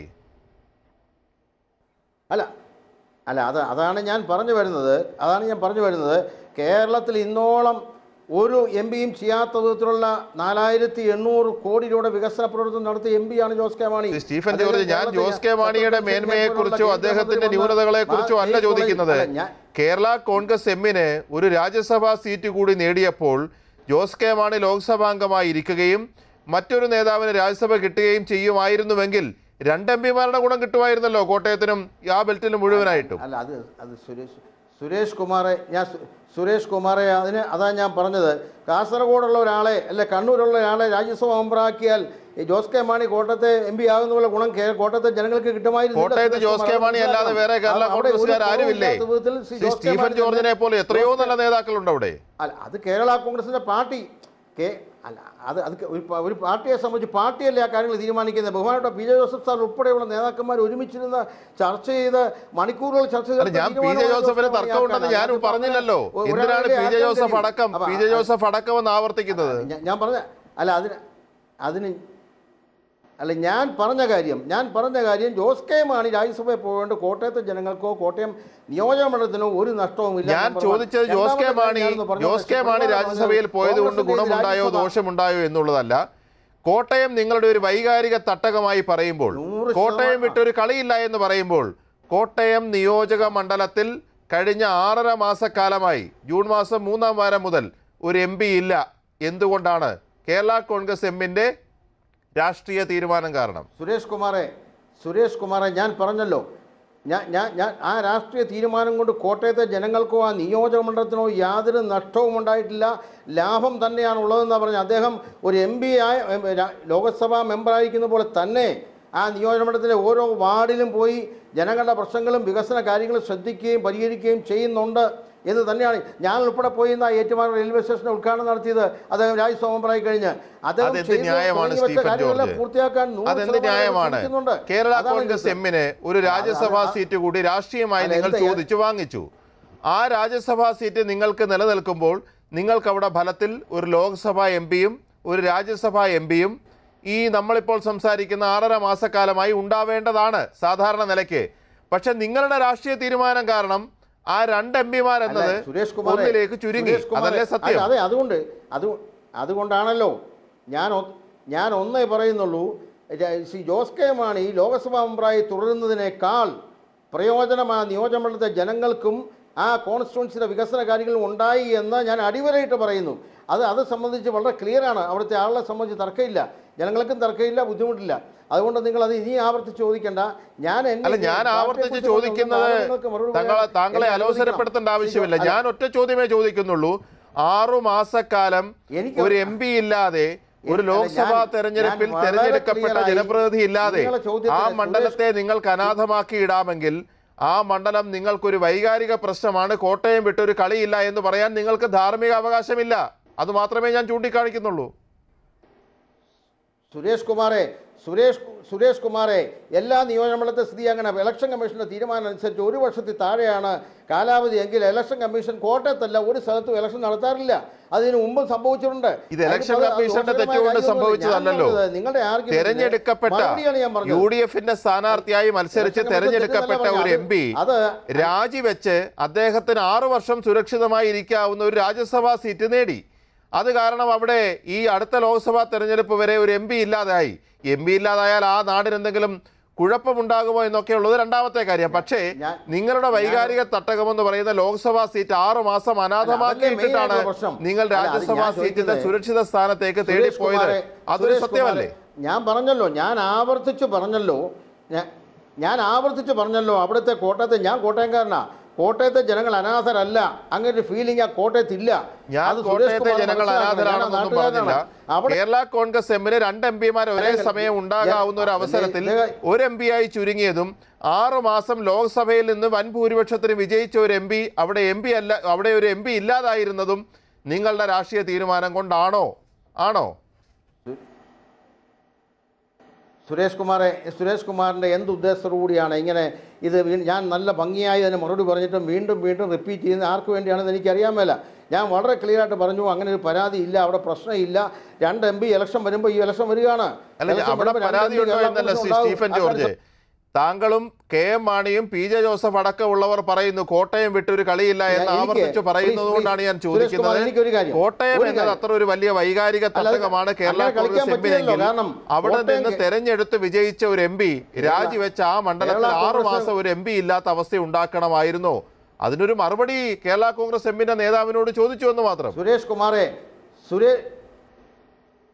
അല്ല അല്ല അത് അതാണ് ഞാൻ പറഞ്ഞു വരുന്നത് അതാണ് ഞാൻ പറഞ്ഞു വരുന്നത് കേരളത്തിൽ ഇന്നോളം ഒരു എം പിയും ചെയ്യാത്ത വിധത്തിലുള്ള നാലായിരത്തി എണ്ണൂറ് കോടി രൂപയുടെ വികസന പ്രവർത്തനം നടത്തിയ എം പിയാണ് ജോസ് കെ മാണി ശ്രീ സ്റ്റീഫൻ അദ്ദേഹം ജോർജ് ഞാൻ കേരളത്തിലെ ജോസ് കെ മാണിയുടെ സത്യപ്രതിജ്ഞ മേന്മയെക്കുറിച്ചോ പോലുള്ള അദ്ദേഹത്തിന്റെ കേന്ദ്രമന്ത്രി ന്യൂനതകളെക്കുറിച്ചോ വന്ന അല്ല സ്റ്റേറ്റ് ചോദിക്കുന്നത് കോളേജ് അല്ല, ഞാൻ- കേരള കോൺഗ്രസ് എമ്മിന് ഒരു രാജ്യസഭാ സീറ്റ് കൂടി നേടിയപ്പോൾ ജോസ് കെ മാണി ലോക്സഭാംഗമായി ഇരിക്കുകയും മറ്റൊരു നേതാവിന് രാജ്യസഭ കിട്ടുകയും ചെയ്യുമായിരുന്നുവെങ്കിൽ രണ്ട് എം പിമാരുടെ ഗുണം കിട്ടുമായിരുന്നല്ലോ കോട്ടയത്തിനും ആ ബെൽറ്റിനും മുഴുവനായിട്ടും അല്ല അത് അത് സുരേഷ് സുരേഷ് കുമാറെ ഞാൻ സു- സുരേഷ് കുമാറെ അതിന് അതാ ഞാൻ പറഞ്ഞത് കാസർഗോഡുള്ള ഒരാളെ അല്ലെ കണ്ണൂരുള്ള ഒരാളെ രാജ്യസഭ മെമ്പറാക്കിയാൽ ഈ ജോസ് കെ മാണി കോട്ടയത്തെ എം പി ആകുന്ന പോലെ ഗുണം കേ- കോട്ടയത്തെ ജനങ്ങൾക്ക് കിട്ടുമായിരുന്നു കോട്ടയത്ത് ജോസ് കെ മാണി അല്ലാതെ വേറെ കേരള കോൺഗ്രസ്സുകാർ ആരുമില്ലേ ശ്രീ സ്റ്റീഫൻ ജോർജിനെ പോലെ എത്രയോ നല്ല നേതാക്കളുണ്ട് അവിടെ അല്ല അത് കേരള കോൺഗ്രസിന്റെ പാർട്ടി കെ അല്ല അത് അത് ഒരു പ- ഒരു പാർട്ടിയെ സംബന്ധിച്ച് പാർട്ടിയല്ലേ ആ കാര്യങ്ങൾ തീരുമാനിക്കുന്നത് ബഹുമാനപ്പെട്ട പി ജെ ജോസഫ് സാർ ഉൾപ്പെടെയുള്ള നേതാക്കന്മാർ ഒരുമിച്ചിരുന്ന് ചർച്ച ചെയ്ത് മണിക്കൂറുകൾ ചർച്ച അല്ല ഞാൻ പി ജെ ജോസഫിന് തർക്കമുണ്ടെന്ന് ഞാൻ പറഞ്ഞില്ലല്ലോ എന്തിനാണ് പി ജെ ജോസഫ് അടക്കം പി ജെ ജോസഫ് അടക്കം എന്ന് ആവർത്തിക്കുന്നത് ഞാ- ഞാൻ പറഞ്ഞ അല്ല അതിന് അതിന് അല്ല ഞാൻ പറഞ്ഞ കാര്യം ഞാൻ പറഞ്ഞ കാര്യം ജോസ് കെ മാണി രാജ്യസഭയിൽ പോകേണ്ട കോട്ടയത്തെ ജനങ്ങൾക്കോ കോട്ടയം നിയോജകമണ്ഡലത്തിനോ ഒരു നഷ്ടവും ഇല്ല ഞാൻ നമ്പർ വൺ. ചോദിച്ചത് ജോസ് കെ രണ്ടാമത്തെ മാണി കാര്യം ഞാനൊന്ന് പറഞ്ഞോട്ടെ. ജോസ് കെ മാണി ശിവകുമാർ രാജ്യസഭയിൽ പറഞ്ഞത് പോയത് കൊണ്ട് കോൺഗ്രസിന്റെ ഗുണമുണ്ടായോ രാജ്യസഭ- ദോഷമുണ്ടായോ എന്നുള്ളതല്ല കോട്ടയം നിങ്ങളുടെ ഒരു വൈകാരിക തട്ടകമായി പറയുമ്പോൾ നൂറ് കോട്ടയം ശതമാനം. വിട്ടൊരു കളിയില്ല എന്ന് പറയുമ്പോൾ കോട്ടയം നിയോജക മണ്ഡലത്തിൽ കഴിഞ്ഞ ആറര മാസക്കാലമായി ജൂൺ മാസം മൂന്നാം വാരം മുതൽ ഒരു എം പി ഇല്ല എന്തുകൊണ്ടാണ് കേരള കോൺഗ്രസ് എമ്മിന്റെ രാഷ്ട്രീയ തീരുമാനം കാരണം സുരേഷ് കുമാറെ സുരേഷ് കുമാറെ ഞാൻ പറഞ്ഞല്ലോ ഞാൻ ഞാൻ ഞാൻ ആ രാഷ്ട്രീയ തീരുമാനം കൊണ്ട് കോട്ടയത്തെ ജനങ്ങൾക്കോ ആ നിയോജക മണ്ഡലത്തിനോ യാതൊരു നഷ്ടവും ഉണ്ടായിട്ടില്ല ലാഭം തന്നെയാണ് ഉള്ളതെന്നാണ് പറഞ്ഞത് അദ്ദേഹം ഒരു എം പി ആയ എം, രാ- ലോകസഭാ മെമ്പറായിരിക്കുന്ന പോലെ തന്നെ ആ നിയോജകമണ്ഡലത്തിലെ ഓരോ വാർഡിലും പോയി ജനങ്ങളുടെ പ്രശ്നങ്ങളും വികസന കാര്യങ്ങളും ശ്രദ്ധിക്കുകയും പരിഹരിക്കുകയും ചെയ്യുന്നുണ്ട് എന്ന് തന്നെയാണ് ഞാൻ ഉൾപ്പെടെ പോയി ഇന്ന് ആ ഏറ്റുമാനൂർ റെയിൽവേ സ്റ്റേഷൻ ഉദ്ഘാടനം നടത്തിയത് അദ്ദേഹം രാജ്യസഭ മെമ്പറായി കഴിഞ്ഞ് അദ്ദേഹം അതെന്ത് ചെയ്ത് ന്യായമാണ് തുടങ്ങി വെച്ച സ്റ്റീഫൻ കാര്യങ്ങളെല്ലാം ജോർജ്? പൂർത്തിയാക്കാൻ നൂറ് അതെന്ത് ശതമാനം ന്യായമാണ് ശ്രമിക്കുന്നുണ്ട്. കേരള അതാണ് കോൺഗ്രസ് ഇത്. എമ്മിന് ഒരു രാജ്യസഭാ അത് സീറ്റ് കൂടി രാഷ്ട്രീയമായി അല്ല, നിങ്ങൾ എന്താ ഞാൻ- ചോദിച്ചു വാങ്ങിച്ചു ആ രാജ്യസഭാ സീറ്റ് നിങ്ങൾക്ക് നിലനിൽക്കുമ്പോൾ നിങ്ങൾക്ക് അവിടെ ഫലത്തിൽ ഒരു ലോക്സഭാ എം പിയും ഒരു രാജ്യസഭാ എം പിയും ഈ നമ്മളിപ്പോൾ സംസാരിക്കുന്ന ആറര മാസക്കാലമായി ഉണ്ടാവേണ്ടതാണ് സാധാരണ നിലയ്ക്ക് പക്ഷെ നിങ്ങളുടെ രാഷ്ട്രീയ തീരുമാനം കാരണം ആ രണ്ട് എം പിമാർ എന്നത് അല്ല, സുരേഷ് കുമാറെ, ഒന്നിലേക്ക് ചുരുങ്ങി സുരേഷ് കുമാറെ, അതല്ലേ സത്യം അല്ല, അതെ അതുകൊണ്ട് അത് അതുകൊണ്ടാണല്ലോ ഞാൻ ഒ- ഞാൻ ഒന്നേ പറയുന്നുള്ളൂ ര- ശ്രീ ജോസ് കെ മാണി ലോകസഭാ മെമ്പറായി തുടരുന്നതിനേക്കാൾ പ്രയോജനം ആ നിയോജകമണ്ഡലത്തെ ജനങ്ങൾക്കും ആ കോൺസ്റ്റിറ്റ്യുവൻസിയുടെ വികസന കാര്യങ്ങളും ഉണ്ടായി എന്ന് ഞാൻ അടിവരയിട്ട് പറയുന്നു അത് അത് സംബന്ധിച്ച് വളരെ ക്ലിയറാണ് അവിടുത്തെ ആളെ സംബന്ധിച്ച് തർക്കമില്ല ജനങ്ങൾക്കും തർക്കമില്ല ബുദ്ധിമുട്ടില്ല അതുകൊണ്ട് നിങ്ങൾ അത് ഇനി ആവർത്തിച്ച് ചോദിക്കേണ്ട ഞാൻ എന്നെ അല്ല ഞാൻ പാർട്ടിയെക്കുറിച്ച് ആവർത്തിച്ച് പറഞ്ഞ ചോദിക്കുന്നത് ആളുകൾക്ക് മറുപടി താങ്കളെ പറയാൻ താങ്കളെ എന്നെ അനുവദിക്കണം. അലോസരപ്പെടുത്തേണ്ട ആവശ്യമില്ല അല്ല, ഞാൻ ഒറ്റ ചോദ്യമേ ചോദിക്കുന്നുള്ളൂ ആറു മാസക്കാലം എനിക്ക് ഒരു എം പി ഇല്ലാതെ ഒരു അല്ല, ലോക്സഭാ ഞാൻ- തെരഞ്ഞെടുപ്പിൽ ഞാൻ വളരെ തെരഞ്ഞെടുക്കപ്പെട്ട clear ആയി ജനപ്രതിനിധി ഇല്ലാതെ നിങ്ങളെ ചോദ്യത്തിന് ആ സുരേഷ് മണ്ഡലത്തെ നിങ്ങൾക്ക് അനാഥമാക്കി ഇടാമെങ്കിൽ ആ മണ്ഡലം നിങ്ങൾക്കൊരു വൈകാരിക പ്രശ്നമാണ് കോട്ടയം വിട്ടൊരു കളിയില്ല എന്ന് പറയാൻ നിങ്ങൾക്ക് ധാർമ്മിക അവകാശമില്ല അത് മാത്രമേ ഞാൻ ചൂണ്ടിക്കാണിക്കുന്നുള്ളൂ സുരേഷ് കുമാറെ സുരേഷ് കു- സുരേഷ് കുമാറെ എല്ലാ നിയോജകമണ്ഡലത്തെ സ്ഥിതി അങ്ങനെ ഇലക്ഷൻ കമ്മീഷന്റെ തീരുമാനം അനുസരിച്ച് ഒരു വർഷത്തിൽ താഴെയാണ് കാലാവധി എങ്കിൽ ഇലക്ഷൻ കമ്മീഷൻ കോട്ടയത്തല്ല ഒരു സ്ഥലത്തും ഇലക്ഷൻ നടത്താറില്ല അതിന് മുമ്പ് സംഭവിച്ചിട്ടുണ്ട് ഇത് ഇലക്ഷൻ അതിനിപ്പോ അത് കമ്മീഷന്റെ ദോഷകരമായ തെറ്റുകൊണ്ട് കാര്യമൊന്നുമില്ല. സംഭവിച്ചതല്ലല്ലോ ഞാൻ പറഞ്ഞത് നിങ്ങളുടെ argument ന് തെരഞ്ഞെടുക്കപ്പെട്ട മറുപടിയാണ് ഞാൻ പറഞ്ഞത്. യു ഡി എഫിന്റെ സ്ഥാനാർത്ഥിയായി മത്സരിച്ച് ഇലക്ഷൻ തെരഞ്ഞെടുക്കപ്പെട്ട കമ്മീഷൻ ഒരു എം പി അത് രാജിവെച്ച് അദ്ദേഹത്തിന് ആറു വർഷം സുരക്ഷിതമായി ഇരിക്കാവുന്ന ഒരു രാജ്യസഭാ സീറ്റ് നേടി അത് കാരണം അവിടെ ഈ അടുത്ത ലോക്സഭാ തെരഞ്ഞെടുപ്പ് വരെ ഒരു എം പി ഇല്ലാതായി എം പി ഇല്ലാതായാൽ ആ നാടിന് എന്തെങ്കിലും കുഴപ്പമുണ്ടാകുമോ എന്നൊക്കെ ഉള്ളത് രണ്ടാമത്തെ കാര്യം പക്ഷേ ഞാൻ- നിങ്ങളുടെ വൈകാരിക തട്ടകമെന്ന് പറയുന്ന ലോക്സഭാ സീറ്റ് ആറു മാസം അതല്ലേ main അനാഥമാക്കിയിട്ടാണ് ആയിട്ടുള്ള പ്രശ്നം. നിങ്ങൾ അല്ല, അത് രാജ്യസഭാ ഞാൻ സീറ്റിന്റെ ചോദിക്കുന്നത് സുരക്ഷിത സ്ഥാനത്തേക്ക് സുരേഷ് തേടിപ്പോയത് കുമാറെ, അതൊരു സുരേഷ് സത്യമല്ലേ കുമാറെ, ഞാൻ പറഞ്ഞല്ലോ ഞാൻ ആവർത്തിച്ച് പറഞ്ഞല്ലോ ഞാൻ- ഞാൻ ആവർത്തിച്ച് പറഞ്ഞല്ലോ അവിടുത്തെ കോട്ടയത്തെ ഞാൻ കോട്ടയംകാരനാ കോട്ടയത്തെ ജനങ്ങൾ അനാഥരല്ല അങ്ങനെ ഒരു ഫീലിംഗ് ആ കോട്ടയത്തില്ല ഞാൻ അത് സുരേഷ് കോട്ടയത്തെ കുമാർ ജനങ്ങൾ മനസ്സിലാക്കണം. ഞാൻ അനാഥരാണെന്നൊന്നും പറഞ്ഞില്ല നാട്ടുകാരനാണ്. അവിടെ കേരള കോൺഗ്രസ് എമ്മിന് രണ്ട് എം പിമാർ ഒരേ അല്ല, സമയം ഉണ്ടാകാവുന്ന ഒരു ഞാൻ- അവസരത്തിൽ ഇത് ഒരു എം പി ആയി ചുരുങ്ങിയതും ആറു മാസം ലോക്സഭയിൽ നിന്ന് വൻ ഭൂരിപക്ഷത്തിന് വിജയിച്ച ഒരു എം പി അവിടെ എം പി അല്ല അവിടെ ഒരു എം പി ഇല്ലാതായിരുന്നതും നിങ്ങളുടെ രാഷ്ട്രീയ തീരുമാനം കൊണ്ടാണോ ആണോ സുരേഷ് കുമാറെ സുരേഷ് കുമാറിൻ്റെ എന്ത് ഉദ്ദേശത്തോടു കൂടിയാണ് ഇങ്ങനെ ഇത് വീ- ഞാൻ നല്ല ഭംഗിയായി അതിന് മറുപടി പറഞ്ഞിട്ടും വീണ്ടും വീണ്ടും റിപ്പീറ്റ് ചെയ്യുന്നത് ആർക്ക് വേണ്ടിയാണെന്ന് എനിക്കറിയാൻ മേല ഞാൻ വളരെ ക്ലിയർ ആയിട്ട് പറഞ്ഞു അങ്ങനെ ഒരു പരാതി ഇല്ല അവിടെ പ്രശ്നമില്ല രണ്ട് എം പി ഇലക്ഷൻ വരുമ്പോൾ ഈ ഇലക്ഷൻ വരികയാണ് അല്ല ഇലക്ഷൻ അവിടെ വരുമ്പോൾ രണ്ട് പരാതി MP ഉണ്ടോ കേരള എന്നല്ല കോൺഗ്രസ് ശ്രീ ഉണ്ടാകും. സ്റ്റീഫൻ ആ ജോർജ് കാര്യം താങ്കളും കെ എം മാണിയും പി ജെ ജോസഫ് അടക്കമുള്ളവർ പറയുന്നു കോട്ടയം വിട്ടൊരു കളിയില്ല എന്ന് എനിക്ക് ആവർത്തിച്ച് പറയുന്നത് please, കൊണ്ടാണ് ഞാൻ സുരേഷ് കുമാർ, ചോദിക്കുന്നത് എനിക്കൊരു കാര്യം. കോട്ടയം ഒരു എന്നത് കാര്യം. അത്ര ഒരു വലിയ വൈകാരിക അല്ല, അത് തട്ടകമാണ് കേരള അങ്ങനെ കളിക്കാൻ കോൺഗ്രസ് പറ്റില്ലല്ലോ. എമ്പിനെങ്കിൽ കാരണം അവിടെ കോട്ടയം നിന്ന് കേ- തെരഞ്ഞെടുത്ത് വിജയിച്ച ഒരു എം പി രാജിവെച്ച ആ മണ്ഡലത്തിൽ കേരള ആറു കോൺഗ്രസ് മാസം ഒരു എം പി ഇല്ലാത്ത അവസ്ഥ ഉണ്ടാക്കണമായിരുന്നോ അതിനൊരു മറുപടി കേരള കോൺഗ്രസ് എമ്മിന്റെ നേതാവിനോട് ചോദിച്ചു എന്ന് മാത്രം സുരേഷ് കുമാറെ സുരേ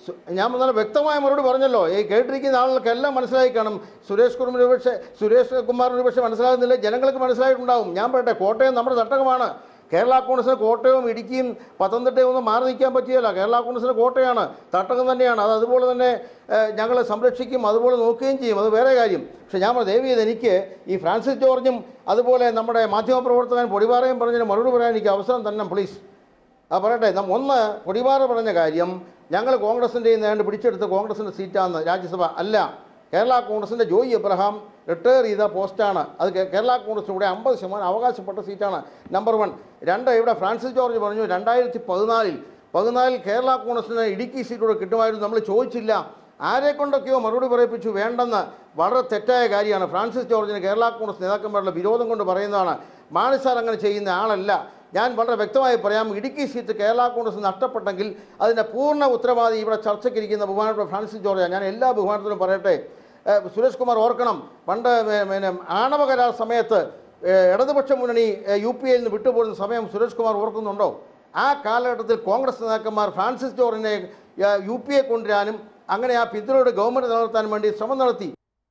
സു- ഞാൻ നല്ല വ്യക്തമായ മറുപടി പറഞ്ഞല്ലോ ഈ കേട്ടിരിക്കുന്ന ആളുകൾക്കെല്ലാം മനസ്സിലായി കാണും സുരേഷ് കുമാർ ഒരുപക്ഷെ സുരേഷ് കുമാറിന് ഒരുപക്ഷെ മനസ്സിലാകുന്നില്ല ജനങ്ങൾക്ക് മനസ്സിലായിട്ടുണ്ടാവും ഞാൻ പറയട്ടെ കോട്ടയം നമ്മുടെ തട്ടകമാണ് കേരള കോൺഗ്രസിന് കോട്ടയവും ഇടുക്കിയും പത്തനംതിട്ടയും ഒന്നും മാറി നിൽക്കാൻ പറ്റിയല്ല കേരള കോൺഗ്രസിന് കോട്ടയാണ് തട്ടകം തന്നെയാണ് അത് അതുപോലെ തന്നെ ഞങ്ങൾ സംരക്ഷിക്കും അതുപോലെ നോക്കുകയും ചെയ്യും അത് വേറെ കാര്യം പക്ഷേ ഞാൻ പറഞ്ഞു ദയവ് ചെയ്ത് എനിക്ക് ഈ ഫ്രാൻസിസ് ജോർജും അതുപോലെ നമ്മുടെ മാധ്യമപ്രവർത്തകൻ പൊടിപാറയും പറഞ്ഞതിന് മറുപടി പറയാൻ എനിക്ക് അവസരം തന്നെ പ്ലീസ് ആ പറയട്ടെ നം ഒന്ന് കൊടിവാറ പറഞ്ഞ കാര്യം ഞങ്ങൾ കോൺഗ്രസിൻ്റെ നേണ്ട് പിടിച്ചെടുത്ത് കോൺഗ്രസിൻ്റെ സീറ്റാണ് രാജ്യസഭ അല്ല കേരള കോൺഗ്രസിൻ്റെ ജോയി എബ്രഹാം റിട്ടയർ ചെയ്ത പോസ്റ്റാണ് അത് കേ- കേരള കോൺഗ്രസിലൂടെ അമ്പത് ശതമാനം അവകാശപ്പെട്ട സീറ്റാണ് നമ്പർ വൺ രണ്ട് ഇവിടെ ഫ്രാൻസിസ് ജോർജ് പറഞ്ഞു രണ്ടായിരത്തി പതിനാലിൽ പതിനാലിൽ കേരള കോൺഗ്രസിന് ഇടുക്കി സീറ്റൂടെ കിട്ടുമായിരുന്നു നമ്മൾ ചോദിച്ചില്ല ആരെ കൊണ്ടൊക്കെയോ മറുപടി പറയിപ്പിച്ചു വേണ്ടെന്ന് വളരെ തെറ്റായ കാര്യമാണ് ഫ്രാൻസിസ് ജോർജിന് കേരള കോൺഗ്രസ് നേതാക്കന്മാരുടെ വിരോധം കൊണ്ട് പറയുന്നതാണ് മാണി സാർ അങ്ങനെ ചെയ്യുന്ന ആളല്ല ഞാൻ വളരെ വ്യക്തമായി പറയാം ഇടുക്കി സീറ്റ് കേരള കോൺഗ്രസ് നഷ്ടപ്പെട്ടെങ്കിൽ അതിൻ്റെ പൂർണ്ണ ഉത്തരവാദി ഇവിടെ ചർച്ചയ്ക്കിരിക്കുന്ന ബഹുമാനപ്പെട്ട ഫ്രാൻസിസ് ജോർജ് ഞാൻ എല്ലാ ബഹുമാനത്തിലും പറയട്ടെ ഏഹ് സുരേഷ് കുമാർ ഓർക്കണം പണ്ട് മേ- പിന്നെ ആണവ കരാർ സമയത്ത് ഏഹ് ഇടതുപക്ഷ മുന്നണി ഏഹ് യു പി എയിൽ നിന്ന് വിട്ടുപോകുന്ന സമയം സുരേഷ് കുമാർ ഓർക്കുന്നുണ്ടോ ആ കാലഘട്ടത്തിൽ കോൺഗ്രസ് നേതാക്കന്മാർ ഫ്രാൻസിസ് ജോർജിനെ ഏഹ് യു പി എ കൊണ്ടുവരാനും അങ്ങനെ ആ പിന്തുണയുടെ ഗവൺമെൻറ് നിലനിർത്താൻ വേണ്ടി ശ്രമം നടത്തി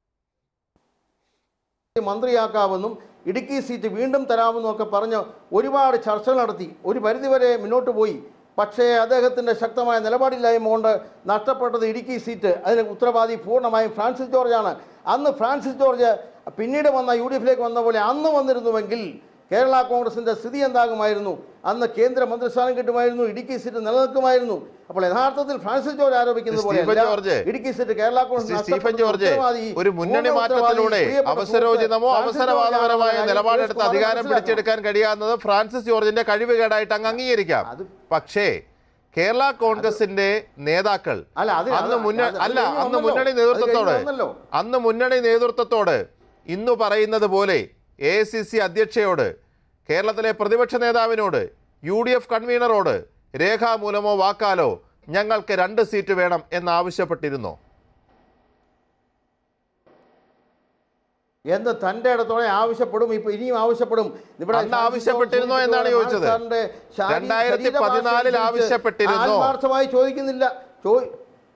മന്ത്രിയാക്കാമെന്നും ഇടുക്കി സീറ്റ് വീണ്ടും തരാമെന്നും ഒക്കെ പറഞ്ഞ് ഒരുപാട് ചർച്ചകൾ നടത്തി ഒരു പരിധിവരെ മുന്നോട്ട് പോയി പക്ഷേ അദ്ദേഹത്തിൻ്റെ ശക്തമായ നിലപാടില്ലായ്മ കൊണ്ട് നഷ്ടപ്പെട്ടത് ഇടുക്കി സീറ്റ് അതിന് ഉത്തരവാദി പൂർണ്ണമായും ഫ്രാൻസിസ് ജോർജാണ് അന്ന് ഫ്രാൻസിസ് ജോർജ് പിന്നീട് വന്ന യു ഡി എഫിലേക്ക് വന്ന പോലെ അന്ന് വന്നിരുന്നുവെങ്കിൽ കേരള കോൺഗ്രസിൻ്റെ സ്ഥിതി എന്താകുമായിരുന്നു അന്ന് കേന്ദ്ര മന്ത്രിസ്ഥാനം കിട്ടുമായിരുന്നു ഇടുക്കി സീറ്റ് നിലനിൽക്കുമായിരുന്നു അപ്പോൾ യഥാർത്ഥത്തിൽ ഫ്രാൻസിസ് ജോർജ് ആരോപിക്കുന്നത് സ്റ്റീഫൻ പോലെ ജോർജ്, ഇടുക്കി സീറ്റ് കേരള കോൺഗ്രസ് ശ്രീ സ്റ്റീഫൻ നഷ്ടപ്പെട്ട ജോർജ് ഉത്തരവാദി, ഒരു മുന്നണി പൂർണ്ണ മാറ്റത്തിലൂടെ ഉത്തരവാദി, പ്രിയപ്പെട്ട അവസരോചിതമോ സുഹൃത്ത് ഫ്രാൻസിസ് അവസരവാദപരമായ ജോർജ് നിലപാടെടുത്ത് സുരേഷ് അധികാരം കുമാർ പിടിച്ചെടുക്കാൻ കഴിയാവുന്നത് ഫ്രാൻസിസ് ജോർജിന്റെ കഴിവുകേടായിട്ട് അങ്ങ് അംഗീകരിക്കാം അത് പക്ഷേ കേരള കോൺഗ്രസിന്റെ നേതാക്കൾ അല്ല, അത് അന്ന് അത് മുന്ന അത് അല്ല കഴിഞ്ഞ് അന്ന് വന്നല്ലോ. മുന്നണി അത് കഴിഞ്ഞ് നേതൃത്വത്തോട് വന്നല്ലോ. അന്ന് മുന്നണി നേതൃത്വത്തോട് ഇന്ന് പറയുന്നത് പോലെ എ ഐ സി സി അധ്യക്ഷയോട് കേരളത്തിലെ പ്രതിപക്ഷ നേതാവിനോട് യു ഡി എഫ് കൺവീനറോട് രേഖാമൂലമോ വാക്കാലോ ഞങ്ങൾക്ക് രണ്ട് സീറ്റ് വേണം എന്നാവശ്യപ്പെട്ടിരുന്നോ എന്ന് തന്റെ ഇടത്തോടെ ആവശ്യപ്പെടും ഇപ്പൊ ഇനിയും ആവശ്യപ്പെടും ഇവിടെ അന്ന് ആവശ്യപ്പെട്ടിരുന്നോ എന്നാണ് ചോദിച്ചത്. സാറിന്റെ ശാരീ- 2014 ശരീരഭാഷ അനുസരിച്ച് ആവശ്യപ്പെട്ടിരുന്നോ? ആത്മാർത്ഥമായി ചോദിക്കുന്നില്ല ചോയ്